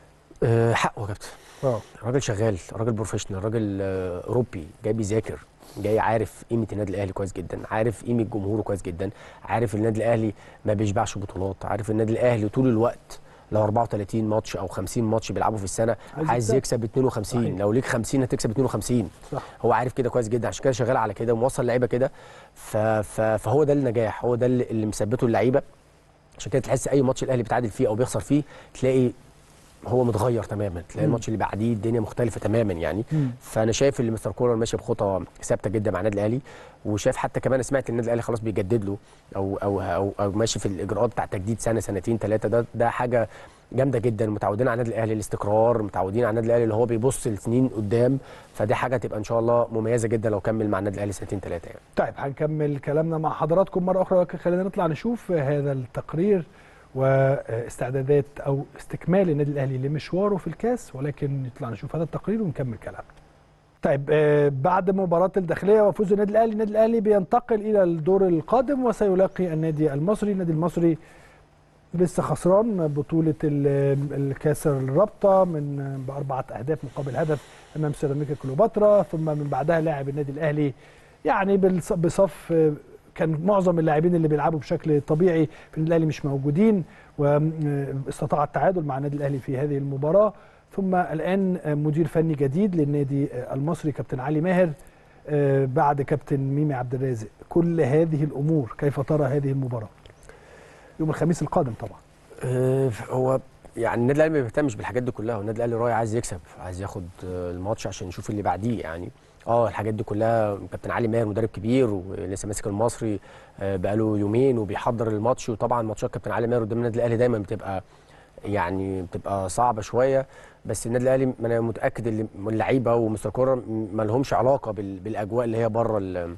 أه حقه يا كابتن اه راجل شغال راجل بروفيشنال راجل آه، اوروبي جاي بيذاكر جاي عارف قيمه النادي الاهلي كويس جدا عارف قيمه جمهوره كويس جدا عارف النادي الاهلي ما بيشبعش بطولات عارف النادي الاهلي طول الوقت لو 34 ماتش او 50 ماتش بيلعبوا في السنه عايز عايز يكسب. يكسب 52 صحيح. لو ليك 50 هتكسب 52 صح هو عارف كده كويس جدا عشان كده شغال على كده وموصل لعيبه كده ف... ف... فهو ده النجاح هو ده اللي, اللي مثبته اللعيبه عشان كده تحس اي ماتش الاهلي بيتعادل فيه او بيخسر فيه تلاقي هو متغير تماما تلاقي مم. الماتش اللي بعديه الدنيا مختلفه تماما يعني مم. فانا شايف ان مستر كولر ماشي بخطى ثابته جدا مع النادي الاهلي وشايف حتى كمان سمعت ان النادي الاهلي خلاص بيجدد له او او او, أو ماشي في الاجراءات بتاع تجديد سنه سنتين ثلاثه ده ده حاجه جامده جدا متعودين على النادي الاهلي الاستقرار متعودين على النادي الاهلي اللي هو بيبص لسنين قدام فدي حاجه تبقى ان شاء الله مميزه جدا لو كمل مع النادي الاهلي سنتين ثلاثه يعني طيب هنكمل كلامنا مع حضراتكم مرة أخرى ولكن خلينا نطلع نشوف هذا التقرير واستعدادات أو استكمال النادي الأهلي لمشواره في الكاس ولكن نطلع نشوف هذا التقرير ونكمل كلامنا. طيب آه، بعد مباراة الداخلية وفوز النادي الأهلي النادي الأهلي بينتقل إلى الدور القادم وسيلاقي النادي المصري النادي المصري لسه خسران بطولة ال- الكاس الرابطة من بأربعة أهداف مقابل هدف أمام سيراميكا كليوباترا ثم من بعدها لاعب النادي الأهلي يعني بالص- بصف آه، كان معظم اللاعبين اللي بيلعبوا بشكل طبيعي في النادي الاهلي مش موجودين واستطاع التعادل مع النادي الاهلي في هذه المباراه ثم الان مدير فني جديد للنادي المصري كابتن علي ماهر آه، بعد كابتن ميمي عبد الرازق كل هذه الامور كيف ترى هذه المباراه يوم الخميس القادم طبعا آه، هو يعني النادي الاهلي ما بيهتمش بالحاجات دي كلها والنادي الاهلي رايح عايز يكسب عايز ياخد آه، الماتش عشان يشوف اللي بعديه يعني اه الحاجات دي كلها كابتن علي ماهر مدرب كبير ولسه ماسك المصري آه، بقاله يومين وبيحضر الماتش وطبعا ماتشات كابتن علي ماهر قدام النادي الاهلي دايما بتبقى يعني بتبقى صعبه شويه بس النادي الاهلي ما انا متاكد ان اللعيبه ومستر كوره ما لهمش علاقه بال- بالاجواء اللي هي بره ال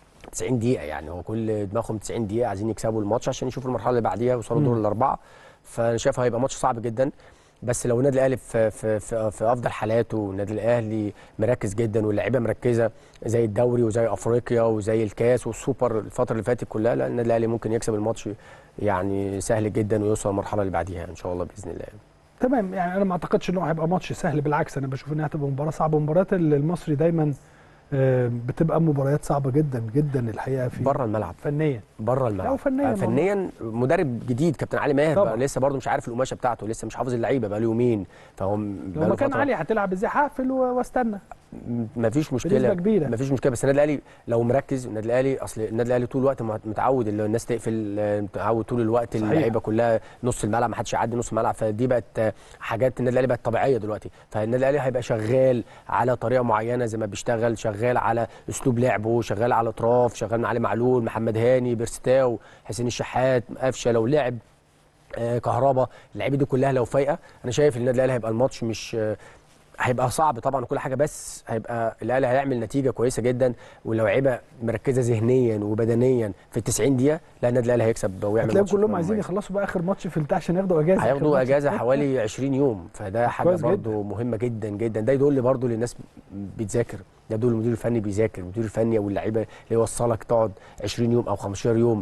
90 دقيقه يعني هو كل دماغهم 90 دقيقه عايزين يكسبوا الماتش عشان يشوفوا المرحله اللي بعديها ويوصلوا دور الاربعه فانا شايف هيبقى ماتش صعب جدا بس لو النادي الاهلي في في في, في افضل حالاته والنادي الاهلي مركز جدا واللعيبه مركزه زي الدوري وزي افريقيا وزي الكاس والسوبر الفتره اللي فاتت كلها لا النادي الاهلي ممكن يكسب الماتش يعني سهل جدا ويوصل المرحله اللي بعديها ان شاء الله باذن الله تمام يعني انا ما اعتقدش انه هيبقى ماتش سهل بالعكس انا بشوف انها هتبقى مباراه صعبه مباريات المصري دايما آه، بتبقى مباريات صعبه جدا جدا الحقيقه في بره الملعب فنيا بره الملعب لا، وفنياً آه، فنيا مدرب جديد كابتن علي ماهر طبعاً. بقى لسه برضه مش عارف القماشه بتاعته لسه مش حافظ اللعيبه بقى له يومين فهو لو بقاله ما كان فترة- علي هتلعب ازاي هقفل و- واستنى ما فيش مشكله بنسبة كبيرة. ما فيش مشكله بس النادي الاهلي لو مركز النادي الاهلي اصل النادي الاهلي طول الوقت متعود اللي الناس تقفل آه، متعود طول الوقت صحيح. اللعيبه كلها نص الملعب ما حدش يعدي نص الملعب فدي بقت آه، حاجات النادي الاهلي بقت طبيعيه دلوقتي فالنادي الاهلي هيبقى شغال على طريقه معينه زي ما بيشتغل شغال على اسلوب لعبه شغال على اطراف شغال مع علي معلول محمد هاني بيرستاو حسين الشحات قفشه لو لعب آه، كهربا اللعيبه دي كلها لو فايقه انا شايف النادي الاهلي هيبقى الماتش مش آه، هيبقى صعب طبعا كل حاجه بس هيبقى الاهلي هيعمل نتيجه كويسه جدا ولو لعيبه مركزه ذهنيا وبدنيا في ال 90 دقيقه لا النادي الاهلي هيكسب ويعمل هتلاقيهم ماتش كلهم عايزين مميز. يخلصوا بقى اخر ماتش في البتاع عشان ياخدوا اجازه آخر هياخدوا ماتش. اجازه حوالي 20 يوم فده حاجه كويس جدا. برضو مهمه جدا جدا ده يدل برضو للناس بتذاكر ده يدل المدير الفني بيذاكر المدير الفني او اللعيبه اللي يوصلك تقعد 20 يوم او 15 يوم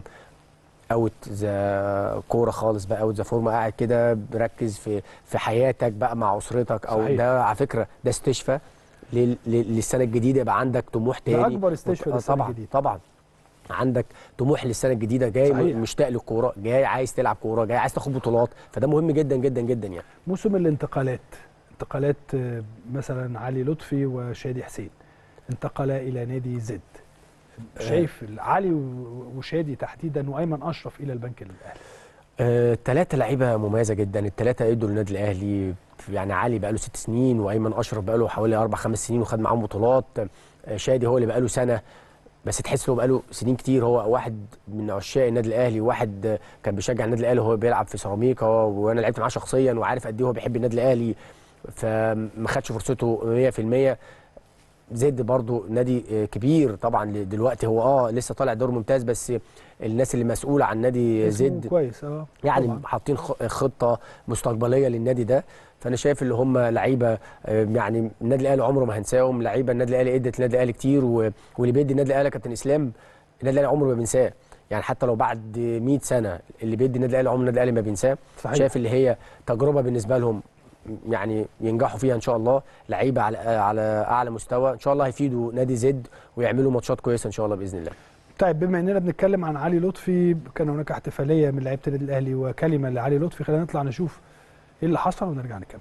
اوت ذا كوره خالص بقى اوت ذا فورمه قاعد كده مركز في في حياتك بقى مع اسرتك او صحيح. ده على فكره ده استشفاء لل- لل- للسنه الجديده يبقى عندك طموح تاني أكبر استشفاء آه للسنة طبعا الجديدة. طبعا عندك طموح للسنه الجديده جاي صحيح. مشتاق للكوره جاي عايز تلعب كوره جاي عايز تاخد بطولات فده مهم جدا جدا جدا يعني موسم الانتقالات انتقالات آه، مثلا علي لطفي وشادي حسين انتقلا الى نادي زد شايف علي و- وشادي تحديدا وايمن اشرف الى البنك الاهلي الثلاثة لعيبة مميزة جدا، الثلاثة ادوا للنادي الأهلي يعني علي بقى له ست سنين وأيمن أشرف بقى له حوالي أربع خمس سنين وخد معاهم بطولات، آه، شادي هو اللي بقى له سنة بس تحس انه بقى له سنين كتير هو واحد من عشاق النادي الأهلي واحد آه، كان بيشجع النادي الأهلي وهو بيلعب في سيراميكا وأنا لعبت معاه شخصيا وعارف قد إيه هو بيحب النادي الأهلي فما خدش فرصته 100% زد برضو نادي آه، كبير طبعا دلوقتي هو اه لسه طالع دور ممتاز بس الناس اللي مسؤوله عن نادي اسمه زد كويس اه يعني طبعاً. حاطين خ- خطه مستقبليه للنادي ده فانا شايف اللي هم لعيبه آه، يعني النادي الاهلي عمره ما هنساهم لعيبه النادي الاهلي ادت النادي الاهلي كتير و- واللي بيدي النادي الاهلي كابتن اسلام النادي الاهلي عمره ما بينساه يعني حتى لو بعد 100 سنه اللي بيدي النادي الاهلي عمر النادي الاهلي ما بينساه صحيح. شايف اللي هي تجربه بالنسبه لهم يعني ينجحوا فيها ان شاء الله لعيبه على على اعلى مستوى ان شاء الله هيفيدوا نادي زد ويعملوا ماتشات كويسه ان شاء الله باذن الله طيب بما اننا بنتكلم عن علي لطفي كان هناك احتفاليه من لعيبه النادي الاهلي وكلمه لعلي لطفي خلينا نطلع نشوف ايه اللي حصل ونرجع نكمل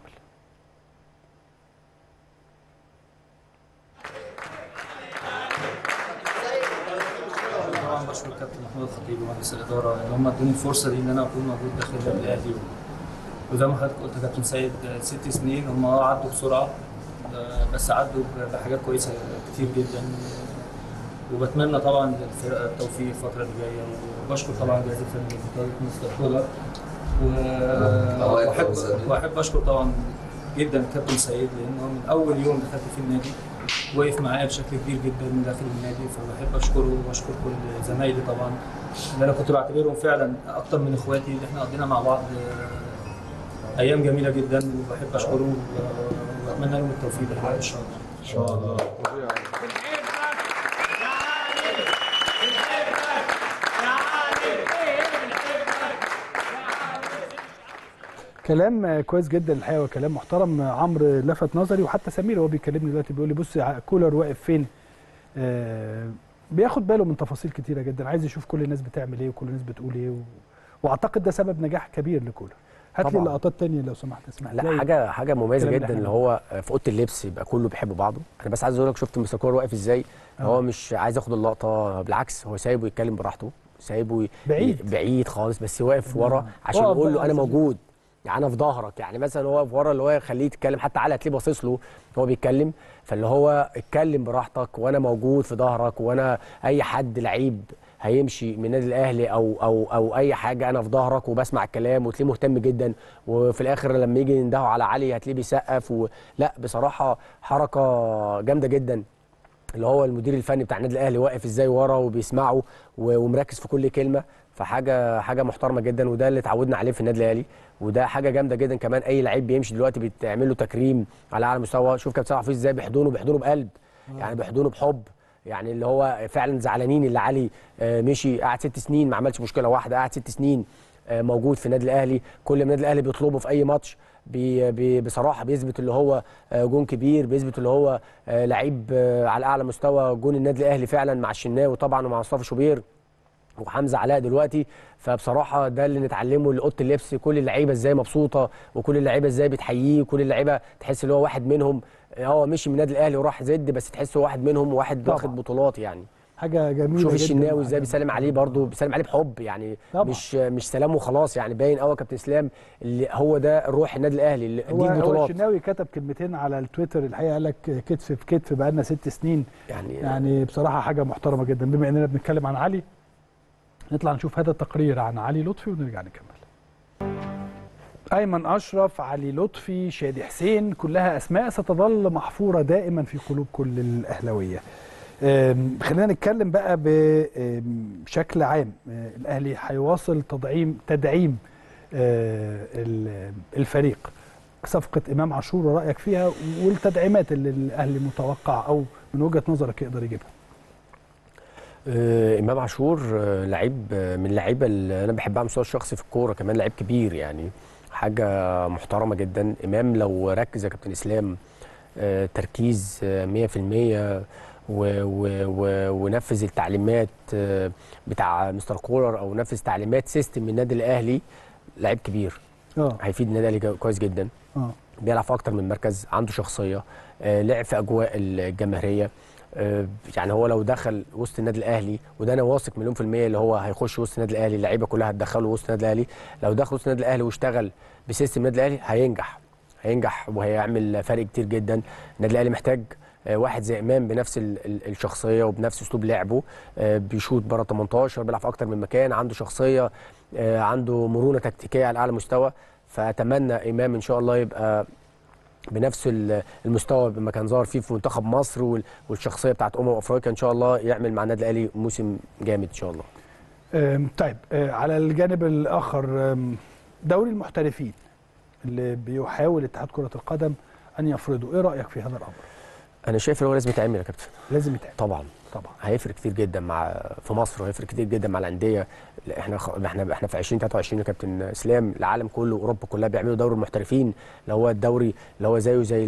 طبعا بشكر الكابتن محمود الخطيب ومجلس الاداره ان هم ادوني الفرصه دي ان انا اكون موجود داخل النادي الاهلي و- وزي ما حضرتك قلت يا كابتن سيد آه، ست سنين هم اه عدوا بسرعه آه، بس عدوا ب- بحاجات كويسه كتير جدا وبتمنى طبعا للفرقه التوفيق الفتره اللي جايه وبشكر طبعا الجهاز الفني بقياده مستر كولر و- واحب واحب اشكر طبعا جدا الكابتن سيد لان هو من اول يوم دخلت في النادي وقف معايا بشكل كبير جدا من داخل النادي فبحب اشكره واشكر كل زمايلي طبعا اللي انا كنت بعتبرهم فعلا اكتر من اخواتي اللي احنا قضينا مع بعض آه، ايام جميله جدا وبحب اشكره و- واتمنى لهم التوفيق دلوقتي ان شاء الله كلام آه، كويس جدا الحقيقه وكلام محترم آه، عمرو لفت نظري وحتى سمير وهو بيكلمني دلوقتي بيقول لي بص ع- كولر واقف فين آه بياخد باله من تفاصيل كتيره جدا عايز يشوف كل الناس بتعمل ايه وكل الناس بتقول ايه و... واعتقد ده سبب نجاح كبير لكولر هات لي طبعاً. لقطات تانية لو سمحت اسمح لا زي- حاجه حاجه مميزه الكلام اللي جدا احنا اللي هو في اوضه اللبس يبقى كله بيحب بعضه انا بس عايز اقول لك شفت مستر كولر واقف ازاي آه. هو مش عايز ياخد اللقطه بالعكس هو سايبه يتكلم براحته سايبه ي- بعيد. بعيد خالص بس واقف ورا عشان اقف يقول له بقى انا عشان- موجود يعني انا في ظهرك يعني مثلا هو في ورا اللي هو يخليه يتكلم حتى علي هتلاقيه باصص له هو بيتكلم فاللي هو اتكلم براحتك وانا موجود في ظهرك وانا اي حد لعيب هيمشي من النادي الاهلي او او او اي حاجه انا في ظهرك وبسمع الكلام وتلاقيه مهتم جدا وفي الاخر لما يجي يندهوا على علي هتلاقيه بيسقف و... لا بصراحه حركه جامده جدا اللي هو المدير الفني بتاع النادي الاهلي واقف ازاي ورا وبيسمعه و- ومركز في كل كلمه فحاجه حاجه محترمه جدا وده اللي اتعودنا عليه في النادي الاهلي وده حاجه جامده جدا كمان اي لعيب بيمشي دلوقتي بيتعمل له تكريم على اعلى مستوى شوف كابتن حفيظ ازاي بيحضنه بيحضنه بقلب يعني بيحضنه بحب يعني اللي هو فعلا زعلانين اللي علي آه، مشي قعد ست سنين ما عملش مشكله واحده قعد ست سنين آه، موجود في النادي الاهلي كل ما النادي الاهلي بيطلبه في اي ماتش بي بي بصراحه بيثبت اللي هو آه، جون كبير بيثبت اللي هو آه، لعيب آه، على اعلى مستوى جون النادي الاهلي فعلا مع الشناوي طبعا ومع مصطفى شوبير وحمزه علاء دلوقتي فبصراحه ده اللي نتعلمه لاوضه اللبس كل اللعيبه ازاي مبسوطه وكل اللعيبه ازاي بتحييه وكل اللعيبه تحس ان هو واحد منهم اه مشي من النادي الاهلي وراح زد بس تحس هو واحد منهم وواحد طبعاً. واخد بطولات يعني حاجه جميله شوف جداً الشناوي ازاي وعجبني. بيسلم عليه برضه بيسلم عليه بحب يعني طبعاً. مش مش سلام وخلاص يعني باين قوي كابتن اسلام اللي هو ده روح النادي الاهلي اللي هو دي هو البطولات الشناوي كتب كلمتين على التويتر الحقيقه قال لك كتف في كتف بقالنا ست سنين يعني, يعني بصراحه حاجه محترمه جدا بما اننا بنتكلم عن علي نطلع نشوف هذا التقرير عن علي لطفي ونرجع نكمل ايمن اشرف علي لطفي شادي حسين كلها اسماء ستظل محفوره دائما في قلوب كل الاهلاويه أم، خلينا نتكلم بقى ب- أم، بشكل عام أه، الاهلي هيواصل تدعيم تدعيم أه، ال- الفريق صفقه امام عاشور رايك فيها والتدعيمات اللي الاهلي متوقع او من وجهه نظرك يقدر يجيبها آه، امام عاشور آه، لعيب آه، من اللعيبه اللي انا بحبها على المستوى الشخصي في الكوره كمان لعيب كبير يعني حاجه محترمه جدا امام لو ركز يا كابتن اسلام آه، تركيز آه، 100% و- و- و- ونفذ التعليمات آه، بتاع مستر كولر او نفذ تعليمات سيستم من النادي الاهلي لعيب كبير اه هيفيد النادي الاهلي كويس جدا اه بيلعب في اكتر من مركز عنده شخصيه آه، لعب في اجواء الجماهيريه آه، يعني هو لو دخل وسط النادي الاهلي وده انا واثق مليون في الميه اللي هو هيخش وسط النادي الاهلي اللعيبه كلها هتدخله وسط النادي الاهلي لو دخل وسط النادي الاهلي واشتغل بسيستم النادي الاهلي هينجح هينجح وهيعمل فرق كتير جدا النادي الاهلي محتاج آه، واحد زي امام بنفس ال- ال- الشخصيه وبنفس اسلوب لعبه آه، بيشوط بره 18 بيلعب في اكتر من مكان عنده شخصيه آه، عنده مرونه تكتيكيه على اعلى مستوى فاتمنى امام ان شاء الله يبقى بنفس ال- المستوى بما كان ظاهر فيه في منتخب مصر وال- والشخصيه بتاعت امم افريقيا ان شاء الله يعمل مع النادي الاهلي موسم جامد ان شاء الله أم، طيب أه، على الجانب الاخر أم، دوري المحترفين اللي بيحاول اتحاد كره القدم ان يفرضه ايه رايك في هذا الامر انا شايف ان هو لازم يتعمل يا كابتن لازم يتعمل طبعا طبعا هيفرق كتير جدا مع في مصر وهيفرق كتير جدا مع الانديه لا، احنا خ... احنا احنا في 2023 يا كابتن اسلام العالم كله اوروبا كلها بيعملوا دوري المحترفين اللي هو الدوري اللي هو زيه زي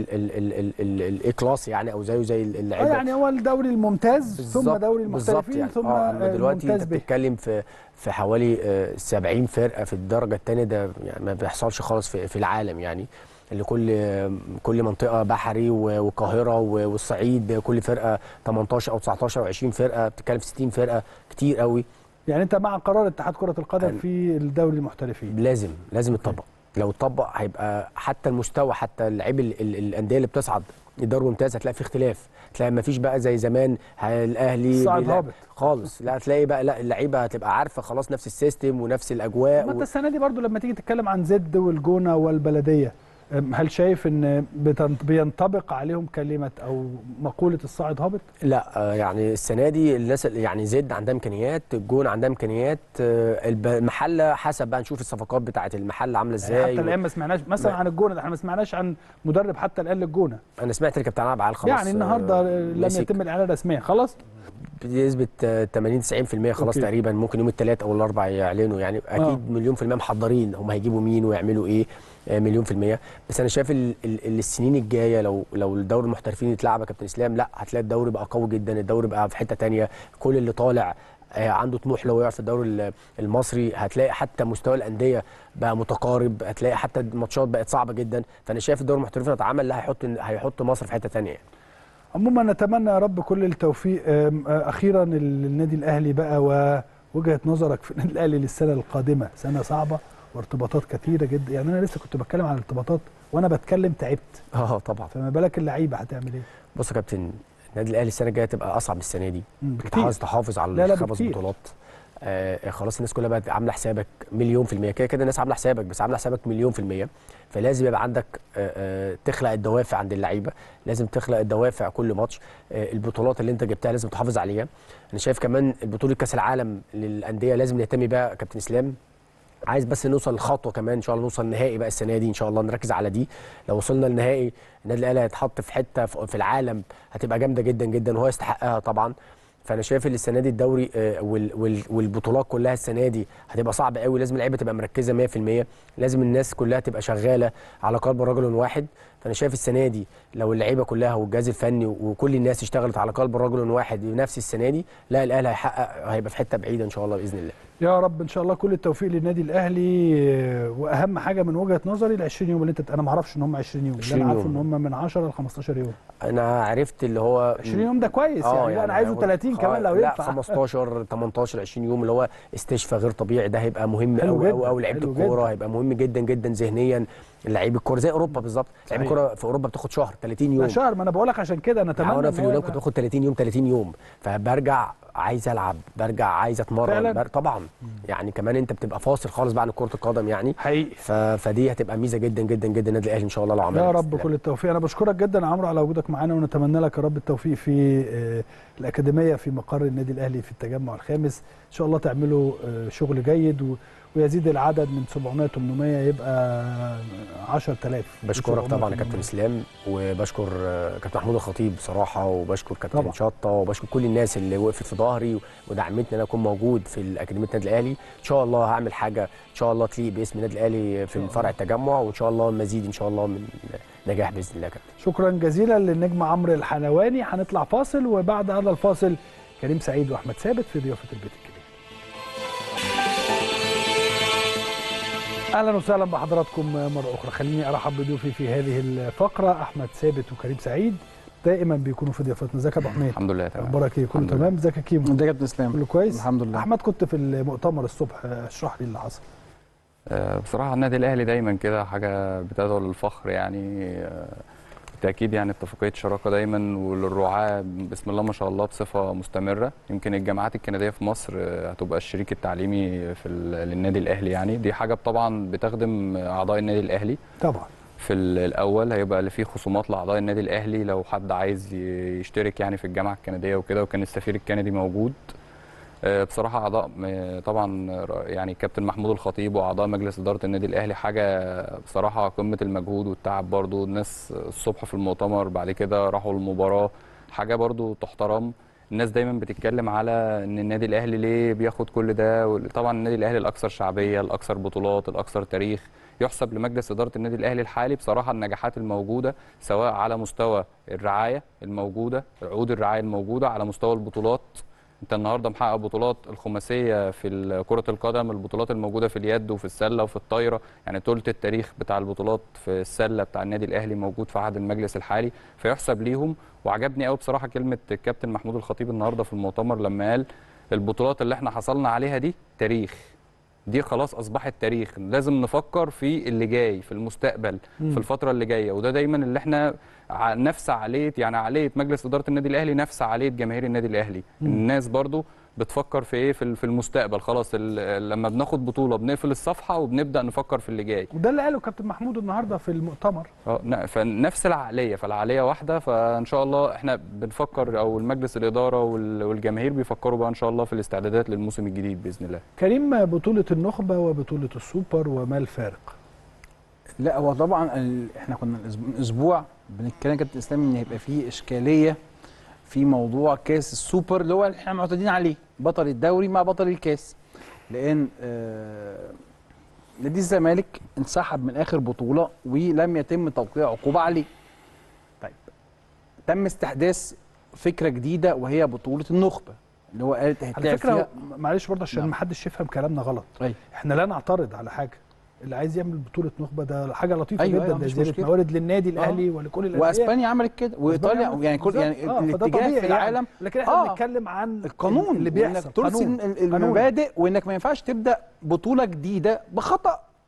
الاي كلاس يعني او زيه زي اه اللعيبه يعني هو الدوري الممتاز ثم بالظبط- دوري بالظبط المحترفين يعني. ثم اه أما دلوقتي الممتاز انت به بتتكلم في في حوالي آه، 70 فرقه في الدرجه الثانيه ده يعني ما بيحصلش خالص في, في العالم يعني اللي كل آه، كل منطقه بحري و- والقاهره و- والصعيد كل فرقه 18 او 19 او 20 فرقه بتتكلم في 60 فرقه كتير قوي يعني انت مع قرار اتحاد كره القدم أنا- في الدوري المحترفين لازم لازم يتطبق لو اتطبق هيبقى حتى المستوى حتى اللعيب ال- ال- الانديه اللي بتصعد الدوري الممتاز هتلاقي فيه اختلاف تلاقي ما فيش بقى زي زمان ه- الاهلي صاعد بيلعب- هابط. خالص لا هتلاقي بقى لا اللعيبه هتبقى عارفه خلاص نفس السيستم ونفس الاجواء ما انت و... السنه دي برضو لما تيجي تتكلم عن زد والجونه والبلديه أم، هل شايف ان بتن- بينطبق عليهم كلمه او مقوله الصاعد هابط لا آه، يعني السنه دي الناس اللي- يعني زد عندها امكانيات الجون عندها امكانيات آه، الب- المحله حسب بقى نشوف الصفقات بتاعه المحله عامله ازاي حتى الان ما سمعناش مثلا ما- عن الجونه ده احنا ما سمعناش عن مدرب حتى الان للجونه انا سمعت اللي كابتن عبد العال خلاص يعني النهارده آه، لم مسك. يتم الاعلان رسميا خلاص بنسبه آه، 80 90% خلاص أوكي. تقريبا ممكن يوم الثلاث او الاربع يعلنوا يعني اكيد آه. مليون في الميه محضرين هم هيجيبوا مين ويعملوا ايه آه، مليون في الميه بس انا شايف ال- ال- السنين الجايه لو لو الدوري المحترفين يتلعب يا كابتن اسلام لا هتلاقي الدوري بقى قوي جدا الدوري بقى في حته تانية كل اللي طالع آه، عنده طموح لو يقع في الدوري ال- المصري هتلاقي حتى مستوى الانديه بقى متقارب هتلاقي حتى الماتشات بقت صعبه جدا فانا شايف الدوري المحترفين اتعمل لا هيحط هيحط مصر في حته تانية يعني. عموما نتمنى يا رب كل التوفيق أم، آه، اخيرا النادي الاهلي بقى ووجهه نظرك في النادي الاهلي للسنه القادمه سنه صعبه وارتباطات كثيره جدا يعني انا لسه كنت بتكلم عن الارتباطات وانا بتكلم تعبت اه طبعا فما بالك اللعيبه هتعمل ايه بص يا كابتن النادي الاهلي السنه الجايه تبقى اصعب من السنه دي مم، انت بكتير. عاوز تحافظ على لا، لا، الخمس بكتير. بطولات آه خلاص الناس كلها بقت عامله حسابك مليون في الميه كده كده الناس عامله حسابك بس عامله حسابك مليون في الميه فلازم يبقى عندك آه آه تخلق الدوافع عند اللعيبه لازم تخلق الدوافع كل ماتش آه البطولات اللي انت جبتها لازم تحافظ عليها انا شايف كمان بطوله كاس العالم للانديه لازم نهتم بيها يا كابتن اسلام عايز بس نوصل لخطوه كمان ان شاء الله نوصل نهائي بقى السنه دي ان شاء الله نركز على دي لو وصلنا للنهائي النادي الاهلي هيتحط في حته في في العالم هتبقى جامده جدا جدا وهو يستحقها طبعا فانا شايف ان السنه دي الدوري آه، وال- وال- والبطولات كلها السنه دي هتبقى صعبه قوي لازم اللعيبه تبقى مركزه 100% لازم الناس كلها تبقى شغاله على قلب رجل واحد فانا شايف السنه دي لو اللعيبه كلها والجهاز الفني وكل الناس اشتغلت على قلب رجل واحد بنفس السنه دي لا الاهلي هيحقق هيبقى في حته بعيده ان شاء الله باذن الله يا رب ان شاء الله كل التوفيق للنادي الاهلي آه، واهم حاجه من وجهه نظري ال 20 يوم اللي انت انا ما اعرفش ان هم 20 يوم اللي 20 انا عارفه يوم. ان هم من 10 ل 15 يوم انا عرفت اللي هو 20 يوم ده كويس يعني, لا انا عايزه هياخد- 30 كمان لو لا ينفع 15 18 20 يوم اللي هو استشفاء غير طبيعي ده هيبقى مهم حلو قوي قوي جدا، قوي لعيبه حلو الكوره جدا. هيبقى مهم جدا جدا ذهنيا لعيب الكوره زي اوروبا بالظبط لعيب صحيح. الكوره في اوروبا بتاخد شهر 30 لا يوم شهر ما انا بقول لك عشان كده انا يعني اتمنى انا إن في هو اليونان يبقى- كنت باخد 30 يوم 30 يوم فبرجع عايز العب برجع عايز اتمرن فعلاً؟ بر... طبعا يعني كمان انت بتبقى فاصل خالص بقى عن كره القدم يعني حقيقي ف... فدي هتبقى ميزه جدا جدا جدا النادي الاهلي ان شاء الله لو عملها يا بإذن رب الله. كل التوفيق انا بشكرك جدا يا عمرو على وجودك معانا ونتمنى لك يا رب التوفيق في آه، الاكاديميه في مقر النادي الاهلي في التجمع الخامس ان شاء الله تعملوا آه، شغل جيد و- ويزيد العدد من 700 800 يبقى 10000 بشكرك 700 طبعا يا 800. كابتن اسلام وبشكر آه، كابتن محمود الخطيب بصراحه وبشكر كابتن طبعا. شطه وبشكر كل الناس اللي وقفت في ظهري ودعمتني ان انا اكون موجود في اكاديميه النادي الاهلي ان شاء الله هعمل حاجه ان شاء الله تليق باسم النادي الاهلي في فرع التجمع وان شاء الله مزيد ان شاء الله من نجاح باذن الله يا كابتن شكرا جزيلا للنجم عمرو الحنواني هنطلع فاصل وبعد هذا الفاصل كريم سعيد واحمد ثابت في ضيافه البيت الكبير اهلا وسهلا بحضراتكم مره اخرى خليني ارحب بضيوفي في هذه الفقره احمد ثابت وكريم سعيد دائما بيكونوا في ضيافتنا ازيك يا ابو حميد الحمد لله تمام اخبارك ايه كله الحمد لله. تمام ازيك يا كيمو ده كابتن اسلام كله كويس الحمد لله احمد كنت في المؤتمر الصبح اشرح لي اللي حصل آه، بصراحة النادي الأهلي دايما كده حاجة بتدعو للفخر يعني آه، بالتأكيد يعني اتفاقية شراكة دايما وللرعاة بسم الله ما شاء الله بصفة مستمرة يمكن الجامعات الكندية في مصر آه، هتبقى الشريك التعليمي في ال- للنادي الأهلي يعني دي حاجة طبعا بتخدم أعضاء النادي الأهلي طبعا في ال- الأول هيبقى اللي فيه خصومات لأعضاء النادي الأهلي لو حد عايز ي- يشترك يعني في الجامعة الكندية وكده وكان السفير الكندي موجود آه، بصراحة أعضاء م- طبعا ر- يعني كابتن محمود الخطيب وأعضاء مجلس إدارة النادي الأهلي حاجة بصراحة قمة المجهود والتعب برضو الناس الصبح في المؤتمر بعد كده راحوا المباراة حاجة برضو تحترم الناس دايما بتتكلم على ان النادي الاهلي ليه بياخد كل ده وال- طبعا النادي الاهلي الاكثر شعبيه الاكثر بطولات الاكثر تاريخ يحسب لمجلس اداره النادي الاهلي الحالي بصراحه النجاحات الموجوده سواء على مستوى الرعايه الموجوده عقود الرعايه الموجوده على مستوى البطولات انت النهارده محقق بطولات الخماسيه في ال- كره القدم البطولات الموجوده في اليد وفي السله وفي الطايره يعني ثلث التاريخ بتاع البطولات في السله بتاع النادي الاهلي موجود في عهد المجلس الحالي فيحسب ليهم وعجبني قوي بصراحه كلمه الكابتن محمود الخطيب النهارده في المؤتمر لما قال البطولات اللي احنا حصلنا عليها دي تاريخ دي خلاص اصبحت تاريخ لازم نفكر في اللي جاي في المستقبل مم. في الفتره اللي جايه وده دايما اللي احنا ع- نفس عقليه يعني عقليه مجلس اداره النادي الاهلي نفس عقليه جماهير النادي الاهلي مم. الناس برضو بتفكر في ايه في ال- في المستقبل خلاص ال- لما بناخد بطوله بنقفل الصفحه وبنبدا نفكر في اللي جاي وده اللي قاله كابتن محمود النهارده في المؤتمر اه ن- فنفس العقليه فالعقليه واحده فان شاء الله احنا بنفكر او المجلس الاداره وال- والجماهير بيفكروا بقى ان شاء الله في الاستعدادات للموسم الجديد باذن الله كريم بطوله النخبه وبطوله السوبر وما الفارق لا هو طبعا ال... احنا كنا الأسبوع- من اسبوع بنتكلم يا كابتن اسلام ان هيبقى فيه اشكاليه في موضوع كاس السوبر اللي هو اللي احنا معتادين عليه بطل الدوري مع بطل الكاس لان آه، نادي الزمالك انسحب من اخر بطوله ولم يتم توقيع عقوبه عليه طيب تم استحداث فكره جديده وهي بطوله النخبه اللي هو قالت على هتلعب فكره فيها معلش برضه عشان نعم. ما حدش يفهم كلامنا غلط أيوة. احنا لا نعترض على حاجه اللي عايز يعمل بطوله نخبه ده حاجه لطيفه أيوة، جدا أيوة، ده مفيش زياده مشكلة. موارد للنادي الاهلي ولكل الانديه واسبانيا عملت كده وايطاليا عملت يعني كل بالظبط. يعني آه، فده الاتجاه طبيعي في العالم يعني. لكن احنا آه. بنتكلم عن القانون اللي وإنك بيحصل ترسم قانون. ال- قانون. المبادئ وانك ما ينفعش تبدا بطوله جديده بخطا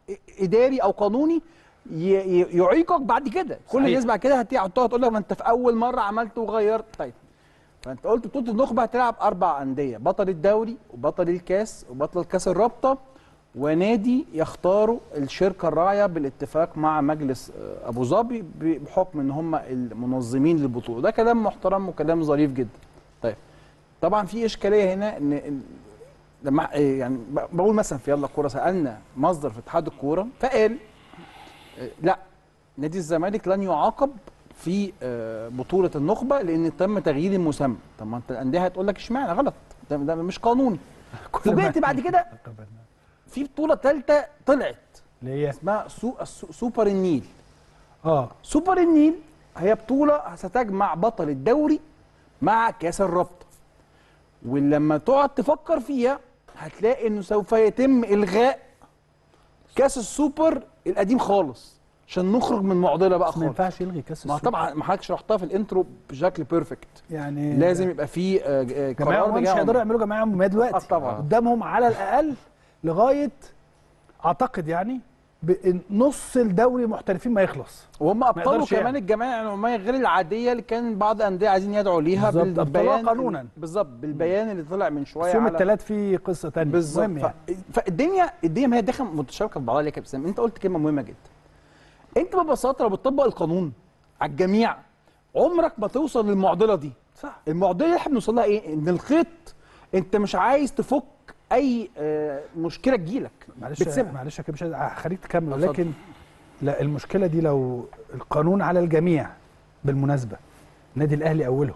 اداري او قانوني ي- ي- يعيقك بعد كده كل صحيح. الناس بعد كده هتقعد تقول لك ما انت في اول مره عملت وغيرت طيب فانت قلت بطوله النخبه هتلعب اربع انديه بطل الدوري وبطل الكاس وبطل كاس الرابطه ونادي يختاروا الشركه الراعيه بالاتفاق مع مجلس آه، ابو ظبي ب- بحكم ان هم المنظمين للبطوله ده كلام محترم وكلام ظريف جدا طيب طبعا في اشكاليه هنا ان إن لما إيه يعني ب- بقول مثلا في يلا كوره سالنا مصدر في اتحاد الكوره فقال آه، لا نادي الزمالك لن يعاقب في آه، بطوله النخبه لان تم تغيير المسمى طب ما انت الانديه هتقول لك اشمعنى غلط ده, ده مش قانوني كل ما- فوجئت بعد كده في بطوله ثالثه طلعت اللي هي اسمها سو السو- سوبر النيل اه سوبر النيل هي بطوله ستجمع بطل الدوري مع كاس الرابطه ولما تقعد تفكر فيها هتلاقي انه سوف يتم الغاء كاس السوبر القديم خالص عشان نخرج من معضله بقى بس ما خالص ينفعش يلغي كاس ما السوبر. طبعا ما حضرتك شرحتها في الانترو بشكل بيرفكت يعني لازم يبقى في آه، آه، جماعه قرار عموما مش بجاهم. هيقدروا يعملوا جماعه عموميه دلوقتي آه طبعا. قدامهم على الاقل لغايه اعتقد يعني ب- نص الدوري محترفين ما يخلص وهم ما ابطلوا يقدرش كمان يعمل. الجمعيه العموميه غير العاديه اللي كان بعض الانديه عايزين يدعوا ليها بالظبط، أبطلوها قانونا. بالظبط بالبيان اللي طلع من شويه بس يوم على- الثلاث في قصه ثانيه بالظبط ف... فالدنيا الدنيا ما هي داخل متشابكه في بعضها يا كابتن سامي انت قلت كلمه مهمه جدا انت ببساطه لو بتطبق القانون على الجميع عمرك ما توصل للمعضله دي صح المعضله اللي احنا بنوصل لها ايه ان الخيط انت مش عايز تفك اي آه، مشكله تجيلك معلش بتسيبها معلش يا كابتن مش هخليك تكمل اتفضل. ولكن لا المشكله دي لو القانون على الجميع بالمناسبه النادي الاهلي اولهم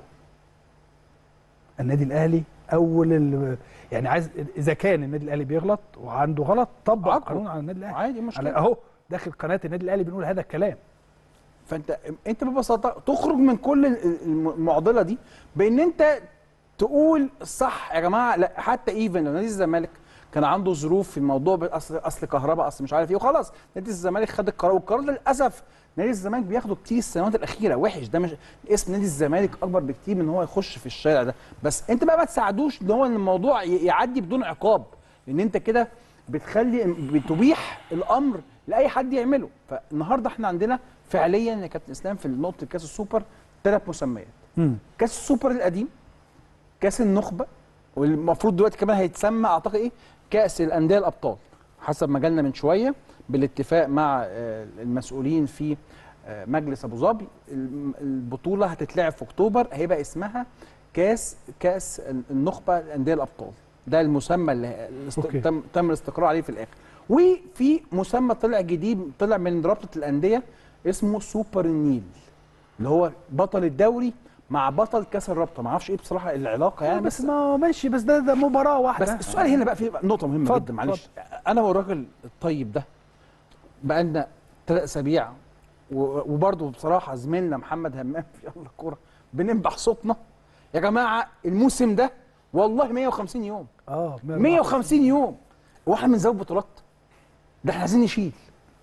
النادي الاهلي اول ال- يعني عايز اذا كان النادي الاهلي بيغلط وعنده غلط طبق عاقبه. القانون على النادي الاهلي عادي مشكله على- اهو داخل قناه النادي الاهلي بنقول هذا الكلام فانت انت ببساطه تخرج من كل الم- المعضله دي بان انت تقول الصح يا جماعه لا حتى ايفن لو نادي الزمالك كان عنده ظروف في الموضوع بس اصل اصل كهرباء اصل مش عارف ايه وخلاص نادي الزمالك خد القرار والقرار ده للاسف نادي الزمالك بياخده كتير السنوات الاخيره وحش ده مش اسم نادي الزمالك اكبر بكتير من ان هو يخش في الشارع ده بس انت بقى ما تساعدوش ان هو ان الموضوع ي- يعدي بدون عقاب لان انت كده بتخلي بتبيح الامر لاي حد يعمله فالنهارده احنا عندنا فعليا يا كابتن اسلام في نقطه كاس السوبر ثلاث مسميات كاس السوبر القديم كاس النخبه والمفروض دلوقتي كمان هيتسمى اعتقد ايه كاس الانديه الابطال حسب ما جالنا من شويه بالاتفاق مع آه، المسؤولين في آه، مجلس ابو ظبي الم- البطوله هتتلعب في اكتوبر هيبقى اسمها كاس كاس النخبه الانديه الابطال ده المسمى اللي الاست- أوكي. تم تم الاستقرار عليه في الاخر وفي مسمى طلع جديد طلع من رابطه الانديه اسمه سوبر النيل اللي هو بطل الدوري مع بطل كاس الرابطه ما اعرفش ايه بصراحه العلاقه يعني بس ما هو ماشي بس ده ده مباراه واحده بس السؤال هنا بقى في نقطه مهمه اتفضل، جدا معلش انا والراجل الطيب ده بقى لنا ثلاث اسابيع و- وبرضه بصراحه زميلنا محمد همام في يلا كوره بننبح صوتنا يا جماعه الموسم ده والله 150 يوم اه 150 يوم واحنا بنزود بطولات ده احنا عايزين نشيل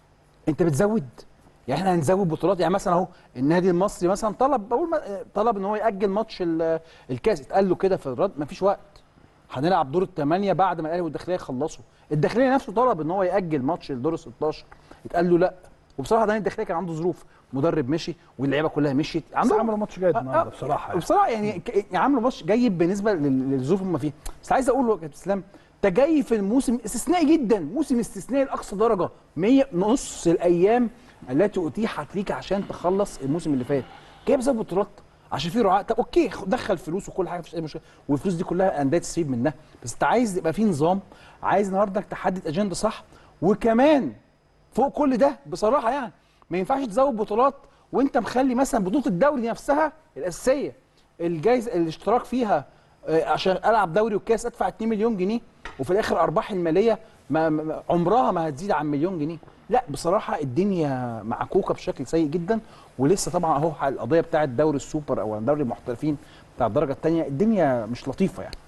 انت بتزود يعني احنا هنزود بطولات يعني مثلا اهو النادي المصري مثلا طلب بقول ما- طلب ان هو ياجل ماتش ال- الكاس اتقال له كده في الرد مفيش وقت هنلعب دور الثمانيه بعد ما الاهلي والداخليه يخلصوا الداخليه نفسه طلب ان هو ياجل ماتش الدور ال 16 اتقال له لا وبصراحه ده الداخليه كان عنده ظروف مدرب مشي واللعيبه كلها مشيت بس عملوا ماتش جيد النهارده بصراحه يعني. بصراحه يعني ك- يعني عملوا ماتش جيد بالنسبه لل- للظروف اللي هم فيها بس عايز اقول له يا كابتن اسلام انت جاي في الموسم استثنائي جدا موسم استثنائي لاقصى درجه 100 نص الايام التي اتيحت ليك عشان تخلص الموسم اللي فات جاي بسبب بطولات عشان في رعاة طب اوكي خ- دخل فلوس وكل حاجه مفيش اي مشكله والفلوس دي كلها انديه تستفيد منها بس انت عايز يبقى في نظام عايز النهارده تحدد اجنده صح وكمان فوق كل ده بصراحه يعني ما ينفعش تزود بطولات وانت مخلي مثلا بطوله الدوري نفسها الاساسيه الجايزه الاشتراك فيها آه، عشان العب دوري وكاس ادفع 2 مليون جنيه وفي الاخر ارباح الماليه ما ما- عمرها ما هتزيد عن مليون جنيه لا بصراحه الدنيا معكوكه بشكل سيء جدا ولسه طبعا اهو القضيه بتاعه دوري السوبر او دوري المحترفين بتاع الدرجه الثانيه الدنيا مش لطيفه يعني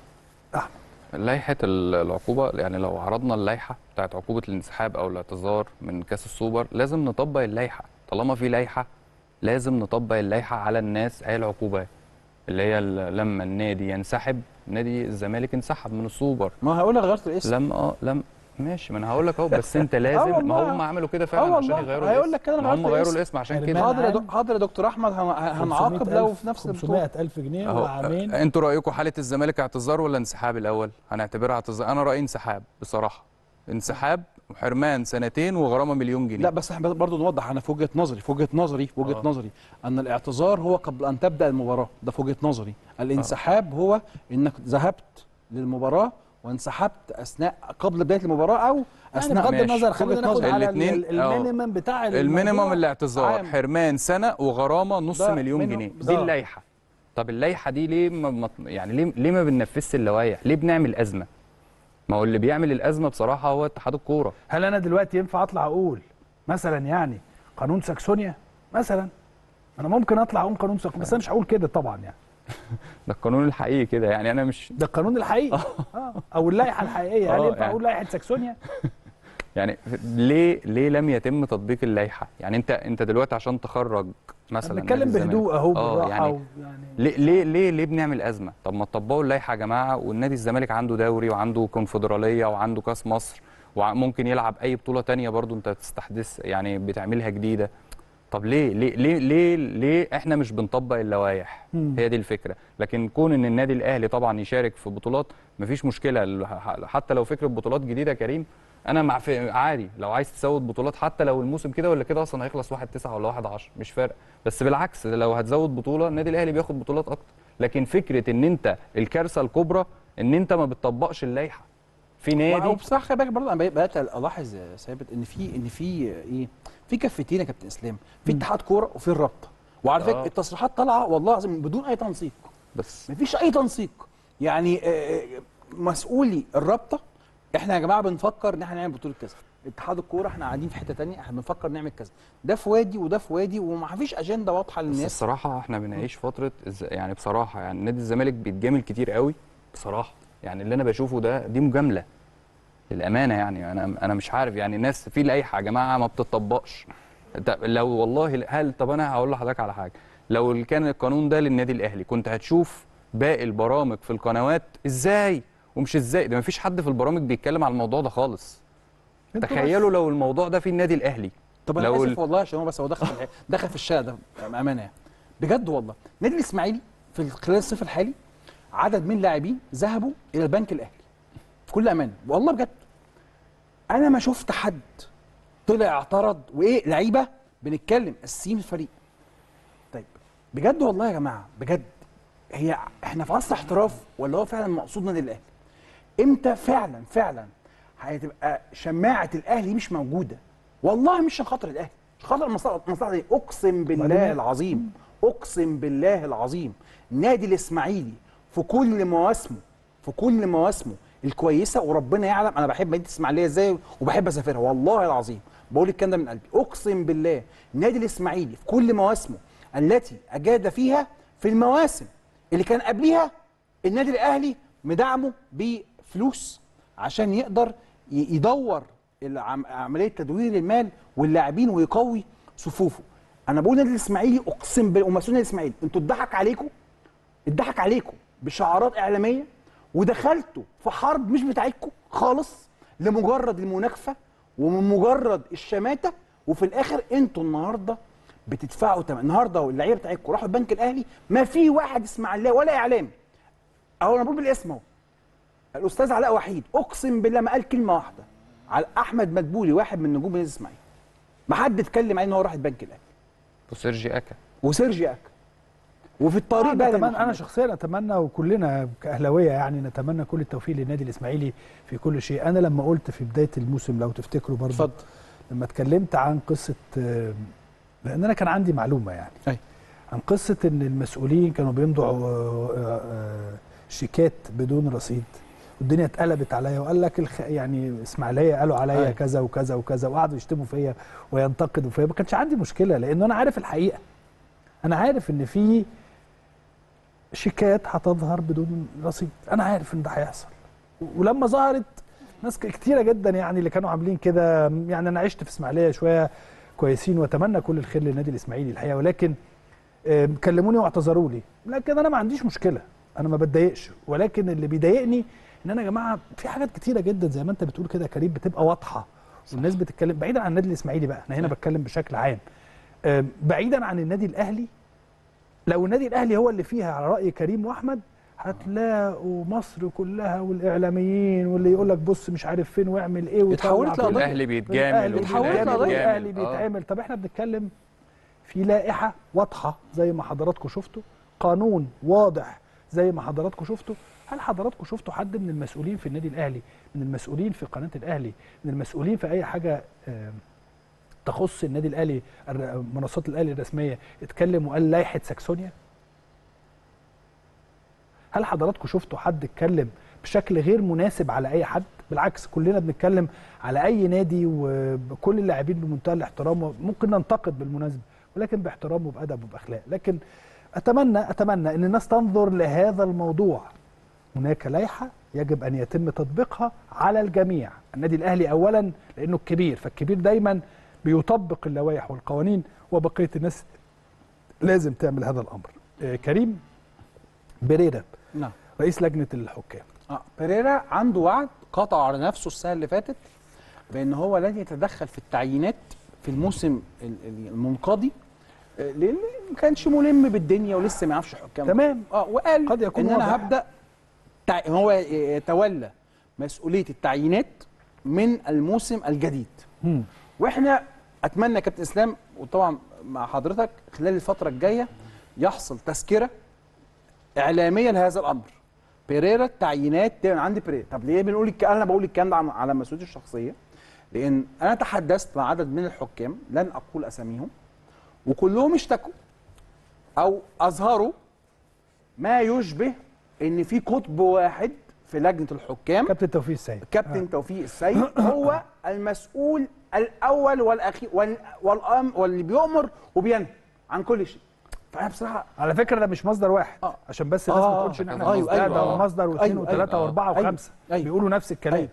لائحة ال- العقوبة يعني لو عرضنا اللائحة بتاعت عقوبة الانسحاب أو الاعتذار من كأس السوبر لازم نطبق اللائحة طالما في لائحة لازم نطبق اللائحة على الناس أي العقوبات اللي هي ال- لما النادي ينسحب نادي الزمالك انسحب من السوبر ما هقول لك غيرت الاسم لم اه لم ماشي ما انا هقول لك اهو بس انت لازم ما والله. هم عملوا كده آه فعلا عشان والله. يغيروا هيقول الاسم. لك كده أنا ما هم غيرت غيروا الاسم. الاسم عشان حرمان كده حاضر يا عام. دك- حاضر يا دكتور احمد هن- هنعاقب لو في نفس البطوله 500 ألف جنيه اهو وعامين انتوا رايكم حاله الزمالك اعتذار ولا انسحاب الاول هنعتبرها اعتذار انا رايي انسحاب بصراحه انسحاب وحرمان سنتين وغرامه مليون جنيه لا بس احنا برضه نوضح انا في وجهه نظري في وجهه نظري في وجهه آه. نظري ان الاعتذار هو قبل ان تبدا المباراه ده في وجهه نظري الانسحاب هو انك ذهبت للمباراه وانسحبت اثناء قبل بدايه المباراه او يعني اثناء بغض ماشي. النظر خلينا وجهة ناخد نظر. على الاتنين- ال- آه. المينيمم بتاع المينيمم الموضوع. الاعتذار عام. حرمان سنه وغرامه نص ده مليون منه- جنيه دي بالظبط. اللائحه طب اللائحه دي ليه ما ما- يعني ليه ليه ما بننفذش اللوائح ليه بنعمل ازمه ما هو اللي بيعمل الازمه بصراحه هو اتحاد الكوره هل انا دلوقتي ينفع اطلع اقول مثلا يعني قانون ساكسونيا مثلا انا ممكن اطلع اقول قانون ساكسونيا بس انا مش هقول كده طبعا يعني ده القانون الحقيقي كده يعني انا مش ده القانون الحقيقي اه او اللائحه الحقيقيه هل آه، ينفع يعني. اقول لائحه ساكسونيا يعني ليه ليه لم يتم تطبيق اللائحه يعني انت انت دلوقتي عشان تخرج مثلا بنتكلم نادي الزمالك. بهدوء اهو آه، بالراحه يعني و- يعني ليه ليه ليه ليه بنعمل ازمه طب ما تطبقوا اللائحه يا جماعه والنادي الزمالك عنده دوري وعنده كونفدراليه وعنده كاس مصر وممكن يلعب اي بطوله تانية برضو انت تستحدث يعني بتعملها جديده طب ليه ليه ليه ليه, ليه احنا مش بنطبق اللوائح مم. هي دي الفكره لكن كون ان النادي الاهلي طبعا يشارك في بطولات مفيش مشكله ال- ح- حتى لو فكره بطولات جديده يا كريم انا مع في عادي لو عايز تزود بطولات حتى لو الموسم كده ولا كده اصلا هيخلص 1 9 ولا 1 10 مش فارق بس بالعكس لو هتزود بطوله النادي الاهلي بياخد بطولات اكتر لكن فكره ان انت الكارثه الكبرى ان انت ما بتطبقش اللائحه في نادي وبصراحه خلي بالك برضه انا بدات الاحظ يا ثابت ان في ان في ايه في كفتين يا كابتن اسلام في اتحاد كوره وفي الرابطه وعلى فكره آه. التصريحات طالعه والله العظيم بدون اي تنسيق بس مفيش اي تنسيق يعني آه، آه، مسؤولي الرابطه احنا يا جماعه بنفكر ان احنا نعمل بطوله كذا اتحاد الكوره احنا قاعدين في حته تانية احنا بنفكر نعمل كذا ده في وادي وده في وادي وما فيش اجنده واضحه بس للناس الصراحه احنا بنعيش فتره إز- يعني بصراحه يعني نادي الزمالك بيتجامل كتير قوي بصراحه يعني اللي انا بشوفه ده دي مجامله للامانه يعني انا انا مش عارف يعني الناس في لائحه يا جماعه ما بتطبقش طب لو والله هل طب انا هقول لحضرتك على حاجه لو كان القانون ده للنادي الاهلي كنت هتشوف باقي البرامج في القنوات ازاي ومش ازاي ده مفيش حد في البرامج بيتكلم على الموضوع ده خالص انتوا تخيلوا لو الموضوع ده في النادي الاهلي طب انا لو اسف ال- والله عشان هو بس هو دخل في الح- دخل في الشارع ده بامانه يعني بجد والله نادي الاسماعيلي في خلال الصيف الحالي عدد من لاعبين ذهبوا الى البنك الاهلي في كل امانه والله بجد انا ما شفت حد طلع اعترض وايه لعيبه بنتكلم اساسيين الفريق طيب بجد والله يا جماعه بجد هي احنا في عصر احتراف ولا هو فعلا مقصود نادي الاهلي امتى فعلا فعلا هتبقى شماعه الاهلي مش موجوده والله مش عشان خاطر الاهلي مش خاطر المصلحه المصلحه دي اقسم بالله وبعدين- العظيم اقسم بالله العظيم نادي الاسماعيلي في كل مواسمه في كل مواسمه الكويسه وربنا يعلم انا بحب مدينه الاسماعيليه ازاي وبحب اسافرها والله العظيم بقول الكلام ده من قلبي اقسم بالله نادي الاسماعيلي في كل مواسمه التي اجاد فيها في المواسم اللي كان قبليها النادي الاهلي مدعمه بفلوس عشان يقدر ي- يدور العم- عمليه تدوير المال واللاعبين ويقوي صفوفه انا بقول نادي الاسماعيلي اقسم بالله ومسؤول نادي الاسماعيلي انتوا اتضحك عليكم اتضحك عليكم بشعارات اعلاميه ودخلتوا في حرب مش بتاعتكم خالص لمجرد المناكفه ومن مجرد الشماته وفي الاخر انتوا النهارده بتدفعوا تمام النهارده اللعيبه بتاعتكم راحوا البنك الاهلي ما في واحد اسماعيليه ولا اعلامي اهو انا بقول بالاسم اهو الاستاذ علاء وحيد اقسم بالله ما قال كلمه واحده على احمد مدبولي واحد من نجوم النادي الاسماعيلي ما حد اتكلم عليه ان هو راح البنك الاهلي وسيرجي اكا وسيرجي اكا وفي الطريق بقى أتمنى انا للمحمد. شخصيا اتمنى وكلنا كاهلاويه يعني نتمنى كل التوفيق للنادي الاسماعيلي في كل شيء انا لما قلت في بدايه الموسم لو تفتكروا برضه اتفضل لما اتكلمت عن قصه آه، لان انا كان عندي معلومه يعني أي. عن قصه ان المسؤولين كانوا بيمضوا آه، آه، شيكات بدون رصيد والدنيا اتقلبت عليا وقال لك الخ... يعني اسماعيليه قالوا عليا أي. كذا وكذا وكذا وقعدوا يشتموا فيا وينتقدوا فيا ما كانش عندي مشكله لانه انا عارف الحقيقه انا عارف ان في شيكات هتظهر بدون رصيد انا عارف ان ده هيحصل و- ولما ظهرت ناس ك- كتيره جدا يعني اللي كانوا عاملين كده يعني انا عشت في اسماعيليه شويه كويسين واتمنى كل الخير للنادي الاسماعيلي الحقيقه ولكن آم، كلموني واعتذروا لي لكن انا ما عنديش مشكله انا ما بتضايقش ولكن اللي بيضايقني ان انا يا جماعه في حاجات كتيره جدا زي ما انت بتقول كده يا كريم بتبقى واضحه والناس بتتكلم بعيدا عن النادي الاسماعيلي بقى احنا هنا بتكلم بشكل عام آم، بعيدا عن النادي الاهلي لو النادي الاهلي هو اللي فيها على راي كريم واحمد هتلاقوا مصر كلها والاعلاميين واللي يقول لك بص مش عارف فين واعمل ايه ويطلع اتحولت فين. لقضية. والاهلي بيتجامل الاهلي اتحولت والزمالك بيتعمل لقضية. والاهلي بيتجامل. آه. بيتعمل طب احنا بنتكلم في لائحه واضحه زي ما حضراتكم شفتوا قانون واضح زي ما حضراتكم شفتوا هل حضراتكم شفتوا حد من المسؤولين في النادي الاهلي من المسؤولين في قناه الاهلي من المسؤولين في اي حاجه آم، تخص النادي الاهلي الر- منصات الاهلي الرسميه اتكلم وقال لائحه ساكسونيا هل حضراتكم شفتوا حد اتكلم بشكل غير مناسب على اي حد بالعكس كلنا بنتكلم على اي نادي وكل اللاعبين بمنتهى الاحترام ممكن ننتقد بالمناسبه ولكن باحترام وبادب وباخلاق لكن اتمنى اتمنى ان الناس تنظر لهذا الموضوع هناك لائحه يجب ان يتم تطبيقها على الجميع النادي الاهلي اولا لانه الكبير فالكبير دايما بيطبق اللوائح والقوانين وبقيه الناس لازم تعمل هذا الامر آه، كريم بيريرا نعم رئيس لجنه الحكام اه بيريرا عنده وعد قطع على نفسه السنه اللي فاتت بان هو لن يتدخل في التعيينات في الموسم ال- ال- المنقضي آه، لان ما كانش ملم بالدنيا ولسه ما يعرفش حكام تمام. اه وقال قد يكون ان انا واضح. هبدا تع... هو يتولى مسؤوليه التعيينات من الموسم الجديد مم. واحنا اتمنى يا كابتن اسلام وطبعا مع حضرتك خلال الفتره الجايه يحصل تذكره اعلاميه لهذا الامر بيريرا التعيينات دي أنا عندي بيريرا طب ليه بنقول الك... انا بقول الكلام ده عن- على مسؤوليتي الشخصيه لان انا تحدثت مع عدد من الحكام لن اقول اساميهم وكلهم اشتكوا او اظهروا ما يشبه ان في قطب واحد في لجنه الحكام كابتن توفيق السيد كابتن توفيق السيد هو المسؤول الاول والاخير وال... والأم... واللي بيؤمر وبينهى عن كل شيء فانا بصراحه على فكره ده مش مصدر واحد آه. عشان بس الناس ما آه، تقولش ان احنا أيوة، مصدر أيوة، ده آه. مصدر واثنين أيوة، وثلاثه أيوة. واربعه أيوة، وخمسه أيوة. بيقولوا نفس الكلام أيوة.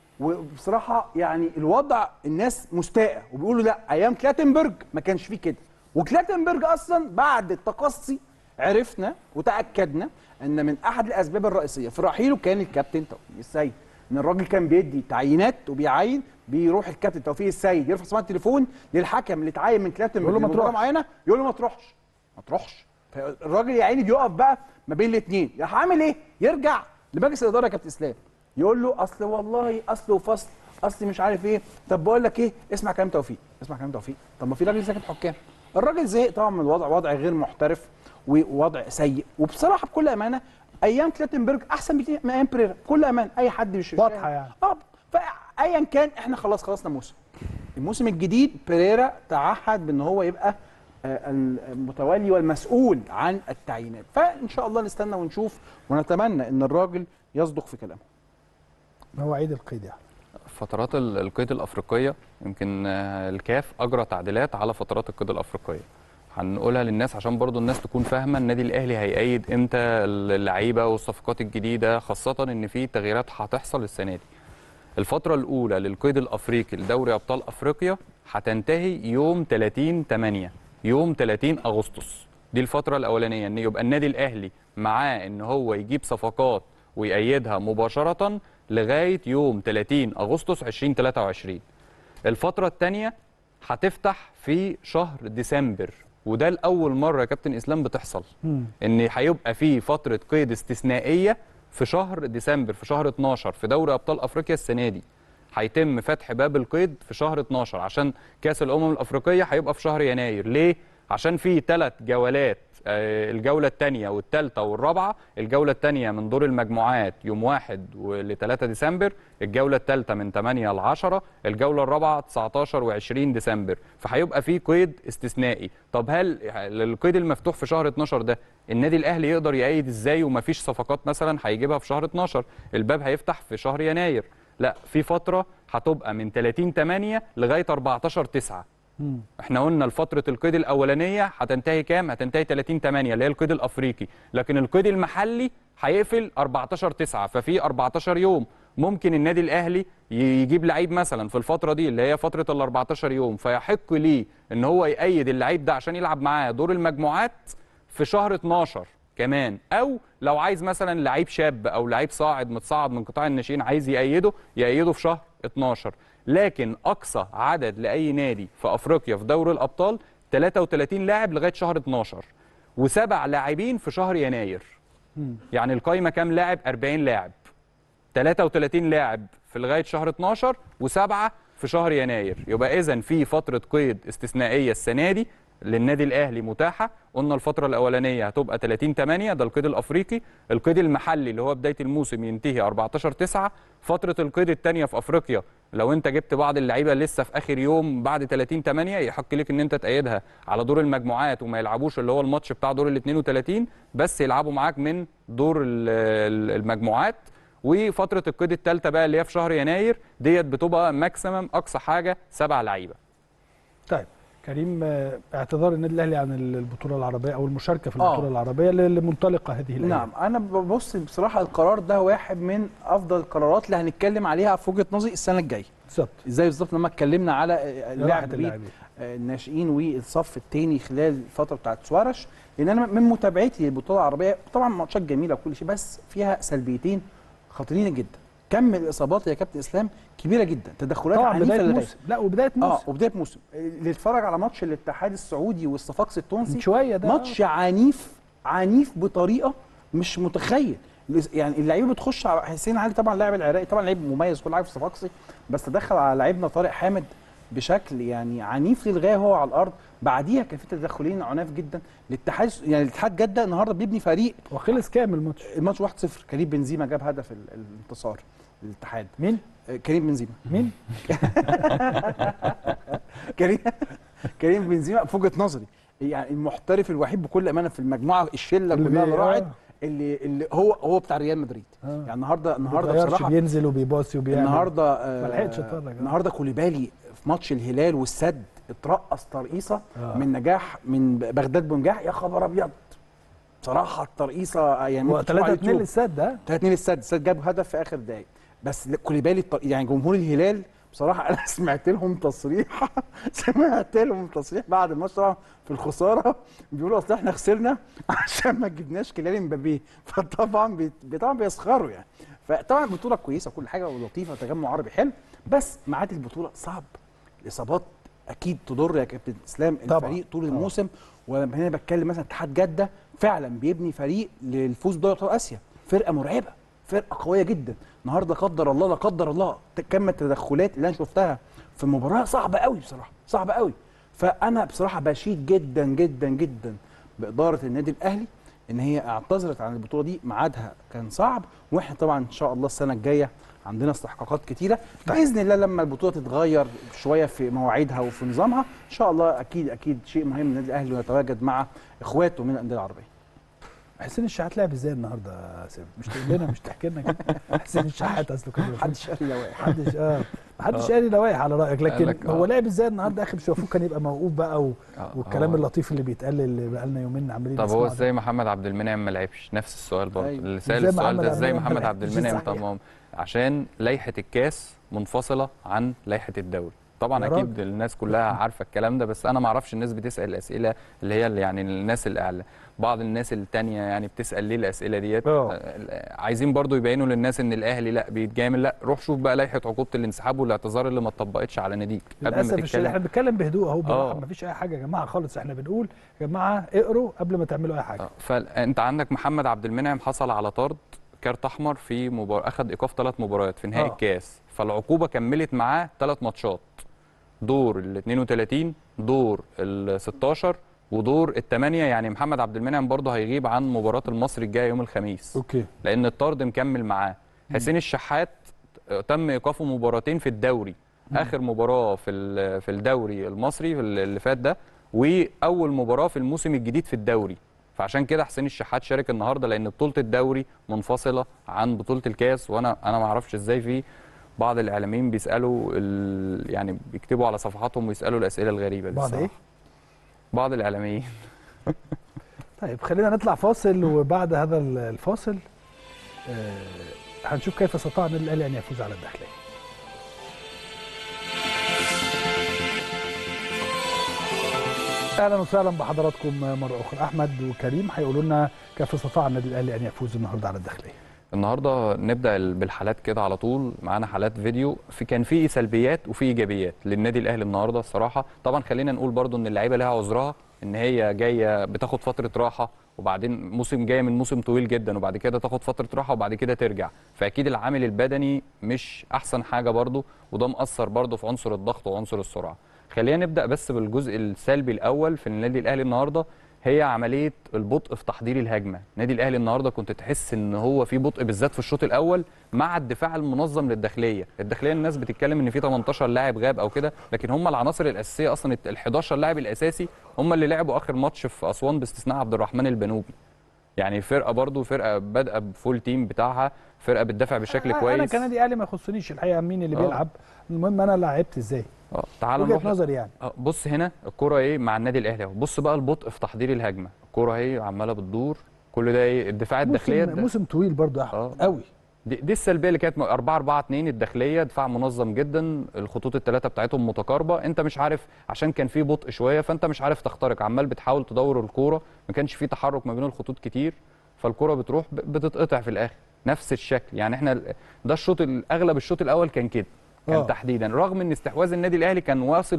وبصراحه يعني الوضع الناس مستاءه وبيقولوا لا ايام كلاتنبرج ما كانش فيه كده وكلاتنبرج اصلا بعد التقصي عرفنا وتاكدنا ان من احد الاسباب الرئيسيه في رحيله كان الكابتن توفيق السيد ان الراجل كان بيدي تعيينات وبيعين بيروح الكابتن توفيق السيد يرفع سماعه التليفون للحكم اللي اتعين من كلاتنبرج يقول له ما لمباراة تروحش. معينه يقول له ما تروحش ما تروحش فالراجل يا عيني بيقف بقى ما بين الاثنين راح عامل ايه؟ يرجع لمجلس الاداره يا كابتن اسلام يقول له اصل والله اصل وفصل اصل مش عارف ايه طب بقول لك ايه اسمع كلام توفيق اسمع كلام توفيق طب ما في راجل ساكت حكام الراجل زهق طبعا من الوضع وضع غير محترف ووضع سيء وبصراحه بكل امانه ايام كلاتنبرج احسن بكتير من ايام بريرا بكل امان اي حد مش واضحة يعني. اه فايا كان احنا خلاص خلصنا موسم الموسم الجديد بريرا تعهد بان هو يبقى آه، المتولي والمسؤول عن التعيينات فان شاء الله نستنى ونشوف ونتمنى ان الراجل يصدق في كلامه مواعيد القيد يعني فترات ال- القيد الافريقيه يمكن آه، الكاف اجرى تعديلات على فترات القيد الافريقيه هنقولها للناس عشان برضو الناس تكون فاهمه النادي الاهلي هيأيد امتى اللعيبه والصفقات الجديده خاصه ان في تغييرات هتحصل السنه دي الفتره الاولى للقيد الافريقي لدوري ابطال افريقيا هتنتهي يوم 30 8 يوم 30 اغسطس دي الفتره الاولانيه ان يبقى النادي الاهلي معاه ان هو يجيب صفقات ويأيدها مباشره لغايه يوم 30 اغسطس 2023 الفتره الثانيه هتفتح في شهر ديسمبر وده لاول مره يا كابتن اسلام بتحصل ان هيبقى في فتره قيد استثنائيه في شهر ديسمبر في شهر 12 في دوري ابطال افريقيا السنه دي هيتم فتح باب القيد في شهر 12 عشان كاس الامم الافريقيه هيبقى في شهر يناير ليه عشان في ثلاث جولات آه، الجوله الثانيه والثالثه والرابعه الجوله الثانيه من دور المجموعات يوم 1 ل 3 ديسمبر الجوله الثالثه من 8 ل 10 الجوله الرابعه 19 و20 ديسمبر فهيبقى في قيد استثنائي طب هل القيد المفتوح في شهر 12 ده النادي الاهلي يقدر يأيد ازاي ومفيش صفقات مثلا هيجيبها في شهر 12 الباب هيفتح في شهر يناير لا في فتره هتبقى من 30 8 لغايه 14 9 احنا قلنا الفترة القيد الأولانية هتنتهي كام؟ هتنتهي 30 8 اللي هي القيد الأفريقي، لكن القيد المحلي هيقفل 14 9 ففي 14 يوم ممكن النادي الأهلي يجيب لعيب مثلا في الفترة دي اللي هي فترة ال 14 يوم فيحق ليه إن هو يأيد اللعيب ده عشان يلعب معاه دور المجموعات في شهر 12 كمان او لو عايز مثلا لعيب شاب او لعيب صاعد متصاعد من قطاع الناشئين عايز يأيده يأيده في شهر 12 لكن اقصى عدد لاي نادي في افريقيا في دوري الابطال 33 لاعب لغايه شهر 12 وسبع لاعبين في شهر يناير يعني القايمه كام لاعب 40 لاعب 33 لاعب في لغايه شهر 12 وسبعه في شهر يناير يبقى اذا في فتره قيد استثنائيه السنه دي للنادي الاهلي متاحه قلنا الفتره الاولانيه هتبقى 30 8 ده القيد الافريقي القيد المحلي اللي هو بدايه الموسم ينتهي 14 9 فتره القيد الثانيه في افريقيا لو انت جبت بعض اللعيبه لسه في اخر يوم بعد 30 8 يحق لك ان انت تأيدها على دور المجموعات وما يلعبوش اللي هو الماتش بتاع دور ال 32 بس يلعبوا معاك من دور ال- ال- المجموعات وفتره القيد الثالثه بقى اللي هي في شهر يناير ديت بتبقى ماكسيمم اقصى حاجه سبع لعيبه طيب كريم آه، اعتذار النادي الاهلي عن البطوله العربيه او المشاركه في آه. البطوله العربيه اللي منطلقه هذه الايام نعم انا ببص بصراحه القرار ده واحد من افضل القرارات اللي هنتكلم عليها في وجهه نظري السنه الجايه بالظبط ازاي بالظبط لما اتكلمنا على آه، راحه لعب بيه اللاعبين آه، الناشئين والصف الثاني خلال الفتره بتاعت سوارش لان انا من متابعتي للبطوله العربيه طبعا ماتشات جميله وكل شيء بس فيها سلبيتين خطيرين جدا كم الاصابات يا كابتن اسلام كبيره جدا تدخلات طبعا عنيفه بدايه للغاية. موسم لا وبدايه اه موسم وبدايه موسم اللي اتفرج على ماتش الاتحاد السعودي والصفاقسي التونسي من شويه ده ماتش عنيف عنيف بطريقه مش متخيل يعني اللعيبه بتخش على حسين علي طبعا لاعب العراقي طبعا لعيب مميز كل حاجه في الصفاقسي بس تدخل على لعيبنا طارق حامد بشكل يعني عنيف للغايه هو على الارض بعديها كان في تدخلين عناف جدا الاتحاد يعني الاتحاد جده النهارده بيبني فريق وخلص كام الماتش الماتش 1-0 كريم بنزيما جاب هدف ال- الانتصار للاتحاد مين آه، كريم بنزيما مين كريم كريم بنزيما في وجهه نظري يعني المحترف الوحيد بكل امانه في المجموعه الشله اللي كلها بي- اللي راحت آه. اللي اللي هو هو بتاع ريال مدريد آه. يعني النهارده النهارده بيتغيرش، بصراحه بينزل وبيباصي وبيعمل النهارده آه، ما لحقتش اتفرج، آه. النهارده كوليبالي في ماتش الهلال والسد اترقص ترقيصه آه. من نجاح من بغداد بنجاح يا خبر ابيض بصراحه الترقيصه يعني هو ممكن تشوفها 3 على 2 اليوتيوب. للسد ده 3 2 السد السد جاب هدف في اخر دقايق بس ل- كوليبالي الط- يعني جمهور الهلال بصراحه انا سمعت لهم تصريح سمعت لهم تصريح بعد الماتش طبعا في الخساره بيقولوا اصل احنا خسرنا عشان ما جبناش كيليان امبابي فطبعا بي طبعا بيسخروا يعني فطبعا البطوله كويسه وكل حاجه ولطيفه تجمع عربي حلو بس ميعاد البطوله صعب الاصابات اكيد تضر يا كابتن اسلام طبعاً، الفريق طول طبعاً. الموسم ولما هنا بتكلم مثلا اتحاد جده فعلا بيبني فريق للفوز بدوري ابطال اسيا فرقه مرعبه فرقه قويه جدا النهارده قدر الله لا قدر الله ت- كم التدخلات اللي انا شفتها في المباراه صعبه قوي بصراحه صعبه قوي فانا بصراحه بشيد جدا جدا جدا باداره النادي الاهلي ان هي اعتذرت عن البطوله دي ميعادها كان صعب واحنا طبعا ان شاء الله السنه الجايه عندنا استحقاقات كتيره باذن الله لما البطوله تتغير شويه في مواعيدها وفي نظامها ان شاء الله اكيد اكيد شيء مهم النادي الاهلي ويتواجد مع اخواته من الانديه العربيه حسين الشحات لعب ازاي النهارده يا سيف مش تقول لنا مش تحكي لنا كده حسين الشحات اصله كان محدش قال لي لوائح محدش اه محدش آه. قال لي لوائح على رايك لكن لك هو آه. لعب ازاي النهارده اخر مش المفروض كان يبقى موقوف بقى و... آه، والكلام هو- اللطيف اللي بيتقال اللي بقى لنا يومين عاملين طب نسمعه هو ده. ازاي محمد عبد المنعم ما لعبش نفس السؤال برضه أيوة. اللي سال إزاي السؤال محمد ده عبد ازاي المنعم ما محمد عبد لعبش؟ المنعم صحيح. طب ما هو عشان لائحه الكاس منفصله عن لائحه الدوري طبعا يا اكيد راجل. الناس كلها عارفه الكلام ده بس انا ما اعرفش الناس بتسال الاسئله اللي هي اللي يعني الناس الاعلى بعض الناس التانية يعني بتسال ليه الاسئله ديت آه. آه، عايزين برضو يبينوا للناس ان الاهلي لا بيتجامل لا روح شوف بقى لائحه عقوبه الانسحاب والاعتذار اللي ما اتطبقتش على ناديك قبل ما للاسف الشديد احنا تتكلم بنتكلم بهدوء اهو بالراحه آه. مفيش اي حاجه يا جماعه خالص احنا بنقول يا جماعه اقروا قبل ما تعملوا اي حاجه آه، فانت عندك محمد عبد المنعم حصل على طرد كارت احمر في مبار... اخذ ايقاف ثلاث مباريات في نهائي آه. الكاس فالعقوبه كملت معاه ثلاث ماتشات دور ال 32 دور ال 16 ودور الثمانيه يعني محمد عبد المنعم برضه هيغيب عن مباراه المصري الجايه يوم الخميس اوكي لان الطرد مكمل معاه حسين الشحات آه، تم ايقافه مباراتين في الدوري اخر مباراه في ال- في الدوري المصري في ال- اللي فات ده واول مباراه في الموسم الجديد في الدوري فعشان كده حسين الشحات شارك النهارده لان بطوله الدوري منفصله عن بطوله الكاس وانا انا ما اعرفش ازاي في بعض الاعلاميين بيسالوا ال... يعني بيكتبوا على صفحاتهم ويسالوا الاسئله الغريبه دي بعض الصراحة. ايه بعض الاعلاميين طيب خلينا نطلع فاصل وبعد هذا الفاصل آه هنشوف كيف استطاع النادي الاهلي ان يفوز على الداخليه اهلا وسهلا بحضراتكم مره اخرى احمد وكريم هيقولوا لنا كيف استطاع النادي الاهلي ان يفوز النهارده على الداخليه النهارده نبدا ال- بالحالات كده على طول معانا حالات فيديو في كان في سلبيات وفي ايجابيات للنادي الاهلي النهارده الصراحه طبعا خلينا نقول برضو ان اللعيبه لها عذرها ان هي جايه بتاخد فتره راحه وبعدين موسم جاي من موسم طويل جدا وبعد كده تاخد فتره راحه وبعد كده ترجع فاكيد العامل البدني مش احسن حاجه برضو وده مأثر برضو في عنصر الضغط وعنصر السرعه خلينا نبدا بس بالجزء السلبي الاول في النادي الاهلي النهارده هي عمليه البطء في تحضير الهجمه النادي الاهلي النهارده كنت تحس ان هو في بطء بالذات في الشوط الاول مع الدفاع المنظم للداخليه الداخليه الناس بتتكلم ان في 18 لاعب غاب او كده لكن هم العناصر الاساسيه اصلا ال 11 لاعب الاساسي هم اللي لعبوا اخر ماتش في اسوان باستثناء عبد الرحمن البنوبي يعني فرقه برضو فرقه بادئه بفول تيم بتاعها فرقه بتدافع بشكل انا كويس كنادي اهلي ما يخصنيش الحقيقه مين اللي آه. بيلعب المهم انا لعبت ازاي اه تعال وجهه نروح نظري يعني اه بص هنا الكرة ايه مع النادي الاهلي اهو بص بقى البطء في تحضير الهجمه الكرة اهي عماله بتدور كل ده ايه الدفاع الداخليه موسم, ده- موسم طويل برضو يا آه. احمد قوي دي, دي السلبيه اللي كانت 4 4 2 الداخليه دفاع منظم جدا الخطوط الثلاثه بتاعتهم متقاربه انت مش عارف عشان كان في بطء شويه فانت مش عارف تخترق عمال بتحاول تدور الكوره ما كانش في تحرك ما بين الخطوط كتير فالكوره بتروح ب- بتتقطع في الاخر نفس الشكل يعني احنا ال- ده الشوط ال- اغلب الشوط الاول كان كده كان آه. تحديدا رغم ان استحواذ النادي الاهلي كان واصل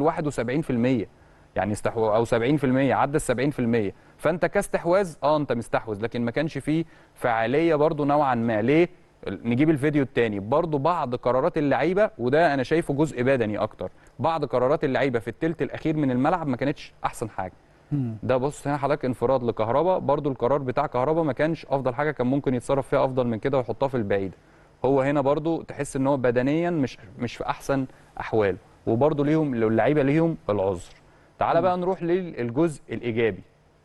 71% يعني استحواذ او 70% عدى ال 70% فانت كاستحواذ اه انت مستحوذ لكن ما كانش فيه فعاليه برضو نوعا ما ليه نجيب الفيديو الثاني برضو بعض قرارات اللعيبه وده انا شايفه جزء بدني اكتر بعض قرارات اللعيبه في الثلث الاخير من الملعب ما كانتش احسن حاجه ده بص هنا حضرتك انفراد لكهربا برضو القرار بتاع كهربا ما كانش افضل حاجه كان ممكن يتصرف فيها افضل من كده ويحطها في البعيد هو هنا برضو تحس ان هو بدنيا مش مش في احسن احواله وبرضو ليهم اللعيبه ليهم العذر تعال بقى نروح للجزء الايجابي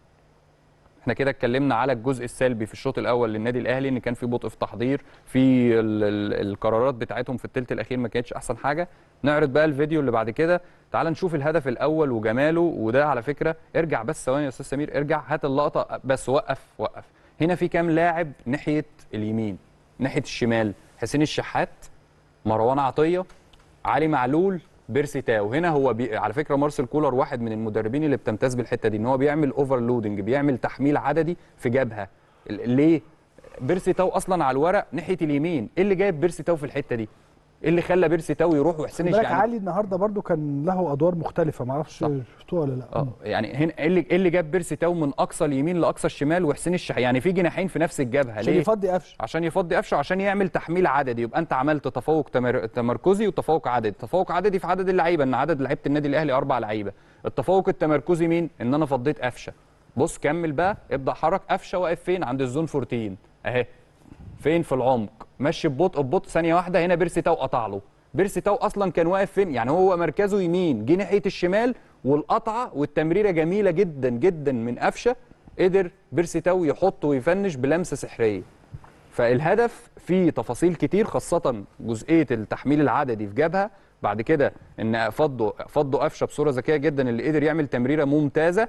احنا كده اتكلمنا على الجزء السلبي في الشوط الاول للنادي الاهلي ان كان في بطء في تحضير في ال ال القرارات بتاعتهم في الثلث الاخير ما كانتش احسن حاجه نعرض بقى الفيديو اللي بعد كده تعال نشوف الهدف الاول وجماله وده على فكره ارجع بس ثواني يا استاذ سمير ارجع هات اللقطه بس وقف وقف هنا في كام لاعب ناحيه اليمين ناحيه الشمال حسين الشحات مروان عطيه علي معلول بيرسي تاو هنا هو بي... على فكره مارسيل كولر واحد من المدربين اللي بتمتاز بالحته دي ان هو بيعمل اوفرلودنج بيعمل تحميل عددي في جبهه ال- ليه بيرسي تاو اصلا على الورق ناحيه اليمين ايه اللي جايب بيرسي تاو في الحته دي ايه اللي خلى بيرسي تاو يروح وحسين خلي بالك الشحات علي النهارده برضو كان له ادوار مختلفه ما اعرفش شفتوها ولا لا اه يعني هنا ايه اللي, إيه اللي جاب بيرسي تاو من اقصى اليمين لاقصى الشمال وحسين الشحات يعني في جناحين في نفس الجبهه عشان ليه يفضي قفشه عشان يفضي قفشه عشان يعمل تحميل عددي يبقى انت عملت تفوق تمر... تمركزي وتفوق عددي تفوق عددي في عدد اللعيبه ان عدد لعيبه النادي الاهلي اربع لعيبه التفوق التمركزي مين ان انا فضيت قفشه بص كمل بقى ابدا حرك قفشه واقف فين عند الزون 14 اهي فين في العمق مشي ببطء ببطء ثانيه واحده هنا بيرسي تاو قطع له بيرسي تاو اصلا كان واقف فين يعني هو مركزه يمين جه ناحيه الشمال والقطعه والتمريره جميله جدا جدا من قفشه قدر بيرسي تاو يحط ويفنش بلمسه سحريه فالهدف فيه تفاصيل كتير خاصة جزئية التحميل العددي في جبهة بعد كده ان فضوا فضوا قفشه بصوره ذكيه جدا اللي قدر يعمل تمريره ممتازه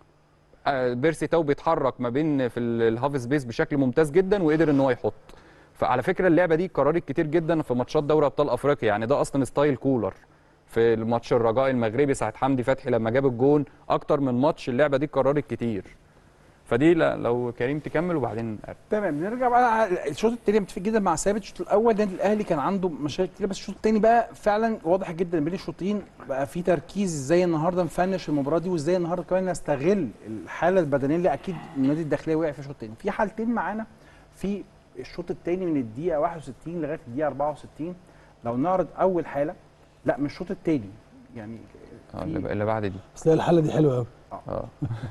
آه، بيرسي تاو بيتحرك ما بين في ال- الهاف سبيس بشكل ممتاز جدا وقدر ان هو يحط فعلى فكره اللعبه دي قررت كتير جدا في ماتشات دوري ابطال افريقيا يعني ده اصلا ستايل كولر في الماتش الرجاء المغربي ساعه حمدي فتحي لما جاب الجون اكتر من ماتش اللعبه دي قررت كتير فدي لا- لو كريم تكمل وبعدين تمام نرجع بقى على الشوط الثاني متفق جدا مع ثابت الشوط الاول النادي الاهلي كان عنده مشاكل كتير بس الشوط الثاني بقى فعلا واضح جدا بين الشوطين بقى في تركيز ازاي النهارده نفنش المباراه دي وازاي النهارده كمان نستغل الحاله البدنيه اللي اكيد النادي الداخليه وقع في الشوط الثاني في حالتين معانا في الشوط الثاني من الدقيقه 61 لغايه الدقيقه 64 لو نعرض اول حاله لا مش الشوط الثاني يعني آه، اللي اللي بعد دي بس هي الحاله دي حلوه قوي اه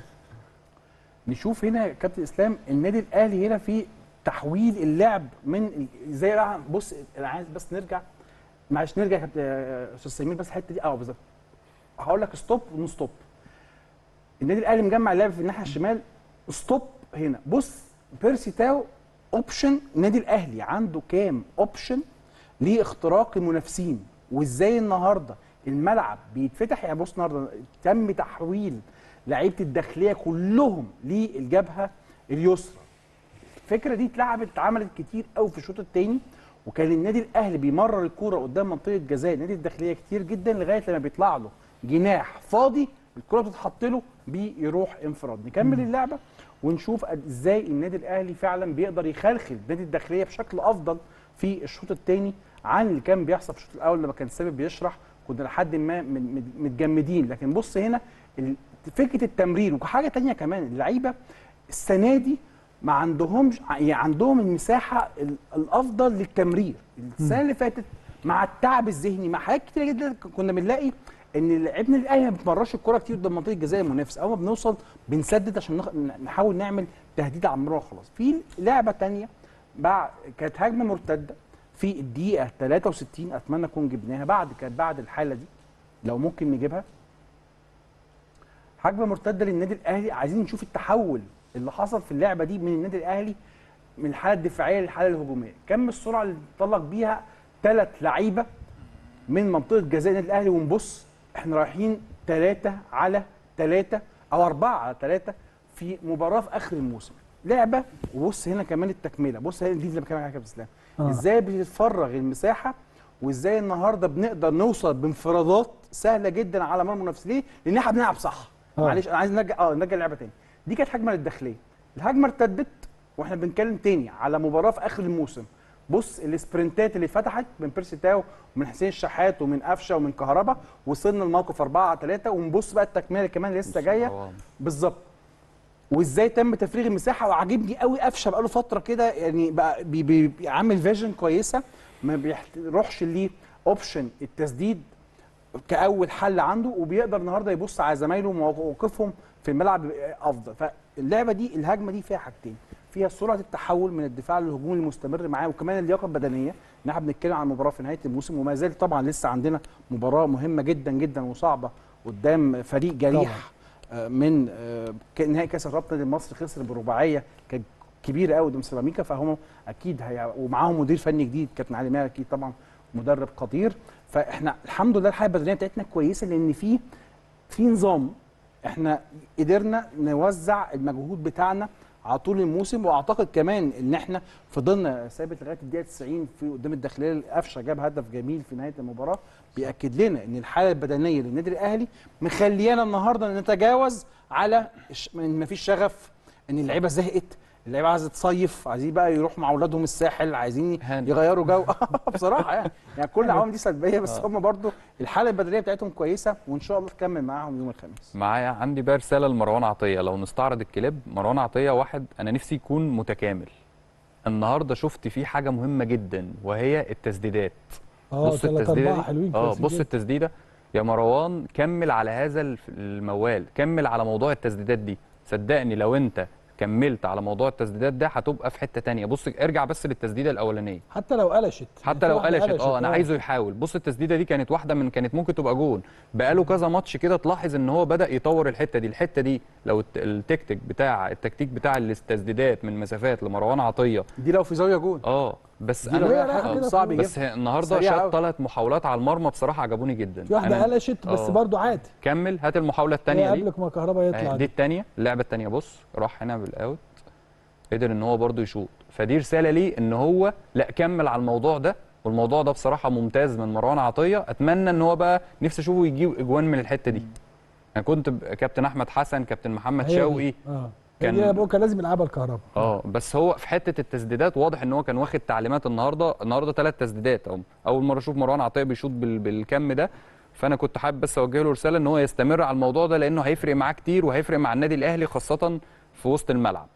نشوف هنا يا كابتن اسلام النادي الاهلي هنا في تحويل اللعب من ال- زي بقى بص انا عايز بس نرجع معلش نرجع يا كابتن آه، استاذ سمير بس الحته دي اه بالظبط هقول لك ستوب ونو ستوب النادي الاهلي مجمع اللعب في الناحيه الشمال ستوب هنا بص بيرسي تاو اوبشن النادي الاهلي عنده كام اوبشن لاختراق المنافسين وازاي النهارده الملعب بيتفتح يعني بص النهارده تم تحويل لعيبه الداخليه كلهم للجبهه اليسرى الفكره دي اتلعبت اتعملت كتير قوي في الشوط الثاني وكان النادي الاهلي بيمرر الكوره قدام منطقه جزاء النادي الداخليه كتير جدا لغايه لما بيطلع له جناح فاضي الكره بتتحط له بيروح انفراد نكمل اللعبه ونشوف قد- ازاي النادي الاهلي فعلا بيقدر يخلخل نادي الداخليه بشكل افضل في الشوط الثاني عن اللي كان بيحصل في الشوط الاول لما كان سامي بيشرح كنا لحد ما من- من- متجمدين لكن بص هنا ال- فكره التمرير وحاجه تانية كمان اللعيبه السنه دي ما عندهمش يعني عندهم المساحه ال- الافضل للتمرير السنه اللي فاتت مع التعب الذهني مع حاجات كتير جدا كنا بنلاقي ان لعيبنا الاهلي ما بتمررش الكوره كتير قدام منطقه الجزاء المنافس اول ما بنوصل بنسدد عشان نخ- نحاول نعمل تهديد على المرمى خلاص في لعبه تانية بعد كانت هجمه مرتده في الدقيقه 63 اتمنى نكون جبناها بعد كانت بعد الحاله دي لو ممكن نجيبها هجمه مرتده للنادي الاهلي عايزين نشوف التحول اللي حصل في اللعبه دي من النادي الاهلي من الحاله الدفاعيه للحاله الهجوميه كم السرعه اللي انطلق بيها ثلاث لعيبه من منطقه جزاء النادي الاهلي ونبص احنا رايحين ثلاثه على ثلاثه او اربعه على ثلاثه في مباراه في اخر الموسم لعبه وبص هنا كمان التكمله بص هنا دي اللي بتكلم عليها يا كابتن اسلام آه. ازاي بتفرغ المساحه وازاي النهارده بنقدر نوصل بانفرادات سهله جدا على مرمى المنافس ليه؟ لان احنا بنلعب صح آه. معلش انا عايز نرجع اه نرجع اللعبه تاني دي كانت هجمه للداخليه الهجمه ارتدت واحنا بنتكلم تاني على مباراه في اخر الموسم بص السبرنتات اللي فتحت من بيرسي تاو ومن حسين الشحات ومن قفشه ومن كهربا وصلنا الموقف 4 على 3 ونبص بقى التكمله كمان لسه جايه مروان. بالظبط وازاي تم تفريغ المساحه وعاجبني قوي قفشه بقاله فتره كده يعني بقى بي بي بيعمل فيجن كويسه ما بيروحش ليه اوبشن التسديد كاول حل عنده وبيقدر النهارده يبص على زمايله ومواقفهم في الملعب افضل فاللعبه دي الهجمه دي فيها حاجتين فيها سرعه التحول من الدفاع للهجوم المستمر معاه وكمان اللياقه البدنيه ان احنا بنتكلم عن مباراه في نهايه الموسم وما زال طبعا لسه عندنا مباراه مهمه جدا جدا وصعبه قدام فريق جريح آه، من آه، ك- نهائي كاس الرابطه اللي مصر خسر برباعيه كانت كبيره قوي قدام سيراميكا فهم اكيد هي ومعاهم مدير فني جديد كابتن علي ماهر اكيد طبعا مدرب قدير فاحنا الحمد لله الحاله البدنيه بتاعتنا كويسه لان في في نظام احنا قدرنا نوزع المجهود بتاعنا على طول الموسم واعتقد كمان ان احنا فضلنا ثابت لغايه الدقيقه 90 في قدام الداخليه قفشه جاب هدف جميل في نهايه المباراه بياكد لنا ان الحاله البدنيه للنادي الاهلي مخليانا النهارده نتجاوز على الش- ان مفيش شغف ان اللعيبه زهقت اللعيبه عايزه تصيف عايزين بقى يروحوا مع اولادهم الساحل عايزين هاني. يغيروا جو بصراحه يعني يعني كل العوامل دي سلبيه بس هم برضو الحاله البدنيه بتاعتهم كويسه وان شاء الله تكمل معاهم يوم الخميس معايا عندي بقى رساله لمروان عطيه لو نستعرض الكليب مروان عطيه واحد انا نفسي يكون متكامل النهارده شفت فيه حاجه مهمه جدا وهي التسديدات اه بص ثلاث التسديده اربعه دي حلوين اه كويسين بص جدا. التسديده يا مروان كمل على هذا الف- الموال كمل على موضوع التسديدات دي صدقني لو انت كملت على موضوع التسديدات ده هتبقى في حته تانية بص ارجع بس للتسديده الاولانيه حتى لو قلشت حتى لو قلشت اه انا عايزه يحاول بص التسديده دي كانت واحده من كانت ممكن تبقى جون بقاله كذا ماتش كده تلاحظ ان هو بدا يطور الحته دي الحته دي لو الت- التكتيك بتاع التكتيك بتاع التسديدات من مسافات لمروان عطيه دي لو في زاويه جون اه بس دي لو هي هي رايحة رايحة كده صعب في- يجيبها بس هي النهارده سريع شاط أوي. ثلاث محاولات على المرمى بصراحه عجبوني جدا في واحده أنا- قلشت بس آه. برضو عادي كمل هات المحاوله هي الثانيه دي قبلك ما كهربا يطلع آه، دي دي. الثانيه اللعبه الثانيه بص راح هنا بالاوت قدر ان هو برضه يشوط فدي رساله ليه ان هو لا كمل على الموضوع ده والموضوع ده بصراحه ممتاز من مروان عطيه اتمنى ان هو بقى نفسي اشوفه يجيب اجوان من الحته دي انا كنت ب- كابتن احمد حسن كابتن محمد هي دي. شوقي اه كان- كان بقى كان لازم يلعبها الكهرباء اه بس هو في حته التسديدات واضح ان هو كان واخد تعليمات النهارده النهارده ثلاث تسديدات أو اول مره اشوف مروان عطيه بيشوط بال... بالكم ده فانا كنت حابب بس اوجه له رساله ان هو يستمر على الموضوع ده لانه هيفرق معاه كتير وهيفرق مع النادي الاهلي خاصه في وسط الملعب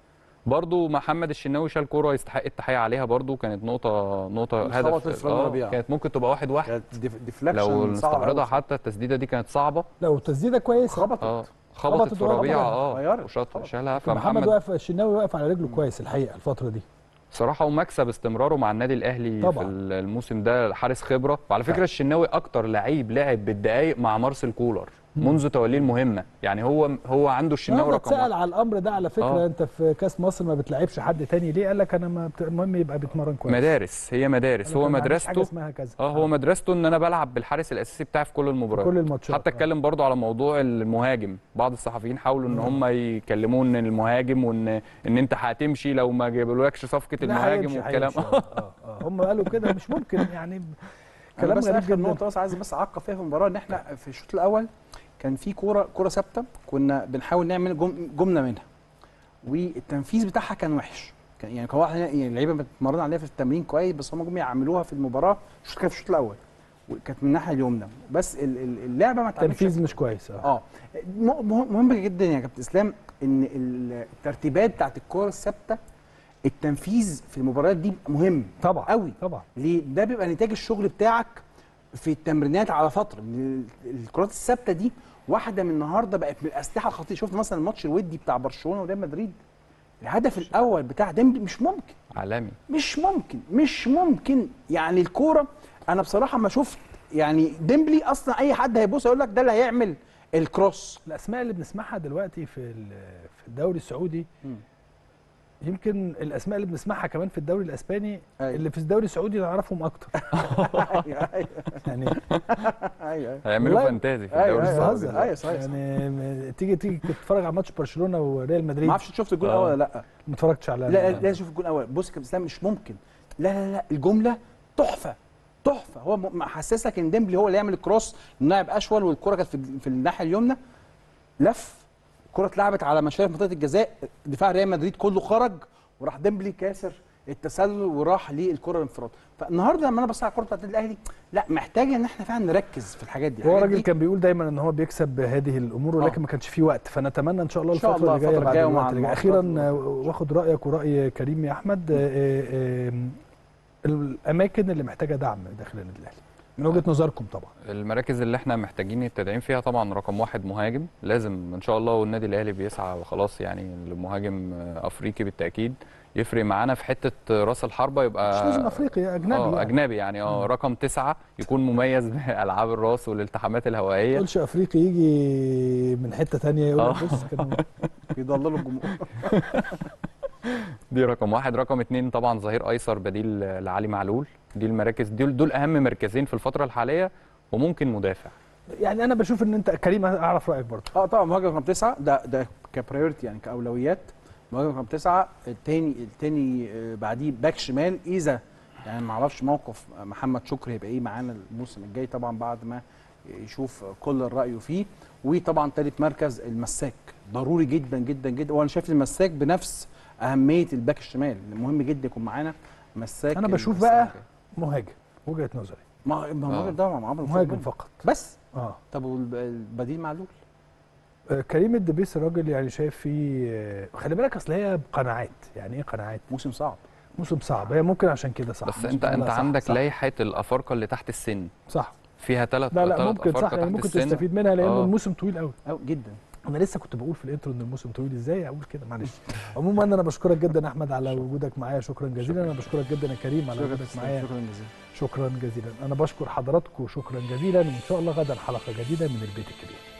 برضو محمد الشناوي شال كوره يستحق التحيه عليها برضو كانت نقطه نقطه خبطت هدف في رامي ربيعة. كانت ممكن تبقى واحد واحد كانت ديف- ديفليكشن لو صعب نستعرضها أوي. حتى التسديده دي كانت صعبه لو تسديده كويسه خبطت اه خبطت خبطت في ورا ربيعه بعض. اه غيرت. وشاط خبط. شالها محمد فمحمد واقف الشناوي واقف على رجله كويس الحقيقه الفتره دي صراحه ومكسب استمراره مع النادي الاهلي طبعاً. في الموسم ده حارس خبره وعلى فكره الشناوي اكتر لعيب لعب بالدقائق مع مارسيل كولر منذ توليه المهمه يعني هو هو عنده الشناوي النهارده رقم اتسال واحد. على الامر ده على فكره آه. انت في كاس مصر ما بتلعبش حد تاني ليه قال لك انا ما بت... المهم يبقى بيتمرن كويس مدارس هي مدارس قال لك هو أنا ما عنديش حاجه مدرسته اسمها كذا اه هو مدرسته ان انا بلعب بالحارس الاساسي بتاعي في كل المباريات كل الماتشات حتى آه. اتكلم برضو على موضوع المهاجم بعض الصحفيين حاولوا ان هم يكلموه ان المهاجم وان ان انت هتمشي لو ما جابولكش صفقه لا، المهاجم هيمشي- والكلام هيمشي. آه، آه، آه. هم قالوا كده مش ممكن يعني كلام كلام بس غريب اخر جدا نقطه بس عايز بس اعقب فيها في المباراه ان احنا في الشوط الاول كان في كوره كوره ثابته كنا بنحاول نعمل جم جمله منها والتنفيذ بتاعها كان وحش كان يعني كان واحد يعني اللعيبه بتتمرن عليها في التمرين كويس بس هم جم يعملوها في المباراه مش كان في الشوط الاول وكانت من الناحيه اليمنى بس ال- ال- اللعبه ما اتعملتش تنفيذ مش كويس اه اه م- مهم مهم جدا يا كابتن اسلام ان ال- الترتيبات بتاعت الكوره الثابته التنفيذ في المباريات دي مهم طبعا قوي طبعا ليه ده بيبقى نتاج الشغل بتاعك في التمرينات على فتره لأن ال- الكرات الثابته دي واحده من النهارده بقت من الاسلحه الخطيره شوف مثلا الماتش الودي بتاع برشلونه وريال مدريد الهدف الاول بتاع ديمبلي مش ممكن عالمي مش ممكن مش ممكن يعني الكوره انا بصراحه ما شفت يعني ديمبلي اصلا اي حد هيبص يقول لك ده اللي هيعمل الكروس الاسماء اللي بنسمعها دلوقتي في ال- في الدوري السعودي يمكن الاسماء اللي بنسمعها كمان في الدوري الاسباني أيوة. اللي في الدوري السعودي نعرفهم اكتر ايوه ايوه يعني ايوه هيعملوا والله- فانتازي في أيوة، الدوري أيوة، السعودي بهزر. ايوه صحيح يعني م- تيجي تيجي تتفرج على ماتش برشلونه وريال مدريد ما اعرفش شفت الجول آه. الاول ولا لا ما اتفرجتش على لا لا لازم اشوف الجول الاول بص يا كابتن اسلام مش ممكن لا لا لا الجمله تحفه تحفه هو م- محسسك ان ديمبلي هو اللي يعمل الكروس اللاعب اشول والكره كانت في, في الناحيه اليمنى لف الكره اتلعبت على مشارف منطقه الجزاء دفاع ريال مدريد كله خرج وراح ديمبلي كاسر التسلل وراح للكره الانفراد فالنهارده لما انا بص على الكره بتاعت النادي الاهلي لا محتاجه ان احنا فعلا نركز في الحاجات دي هو الحاجات راجل دي كان بيقول دايما ان هو بيكسب هذه الامور ولكن ما كانش فيه وقت فنتمنى ان شاء الله إن شاء الفتره الله اللي جايه الفترة بعد الجاية الوقت ومع اللي جاي. المعسكرات اخيرا آه، واخد رايك وراي كريم يا احمد آه، آه، آه، الاماكن اللي محتاجه دعم داخل النادي الاهلي من وجهه نظركم طبعا المراكز اللي احنا محتاجين التدعيم فيها طبعا رقم واحد مهاجم لازم ان شاء الله والنادي الاهلي بيسعى وخلاص يعني لمهاجم افريقي بالتاكيد يفرق معانا في حته راس الحربه يبقى مش لازم افريقي اجنبي اه يعني. اجنبي يعني اه رقم تسعة يكون مميز بالعاب الراس والالتحامات ما الهوائيه تقولش افريقي يجي من حته تانية يقول لك آه. بص كان بيضللوا الجمهور دي رقم واحد رقم اتنين طبعا ظهير ايسر بديل لعلي معلول دي المراكز دول دول اهم مركزين في الفتره الحاليه وممكن مدافع يعني انا بشوف ان انت كريم اعرف رايك برضه اه طبعا مهاجم رقم تسعه ده ده كبريورتي يعني كاولويات مهاجم رقم تسعه التاني التاني آه، بعديه باك شمال اذا يعني ما اعرفش موقف محمد شكري هيبقى ايه معانا الموسم الجاي طبعا بعد ما يشوف كل رايه فيه وطبعا تالت مركز المساك ضروري جدا جدا جدا وانا شايف المساك بنفس اهميه الباك الشمال مهم جدا يكون معانا مساك انا بشوف السنة بقى الجاية. مهاجم وجهه نظري ما ما هو المهاجم ده مع عمرو مهاجم فقط فقط بس اه طب والبديل معلول آه، كريم الدبيس الراجل يعني شايف فيه آه، خلي بالك اصل هي بقناعات يعني ايه قناعات موسم صعب موسم صعب هي ممكن عشان كده صح بس موسم انت صعب. انت لا، صح، عندك صح. لائحه الافارقه اللي تحت السن صح فيها ثلاث لا لا ممكن صح يعني ممكن تستفيد منها لان آه. الموسم طويل قوي أو جدا انا لسه كنت بقول في الانترو ان الموسم طويل ازاي اقول كده معلش عموما انا بشكرك جدا يا احمد على وجودك معايا شكرا جزيلا انا بشكرك جدا يا كريم على وجودك معايا شكرا جزيلا شكرا جزيلا انا بشكر حضراتكم شكرا جزيلا وان شاء الله غدا حلقه جديده من البيت الكبير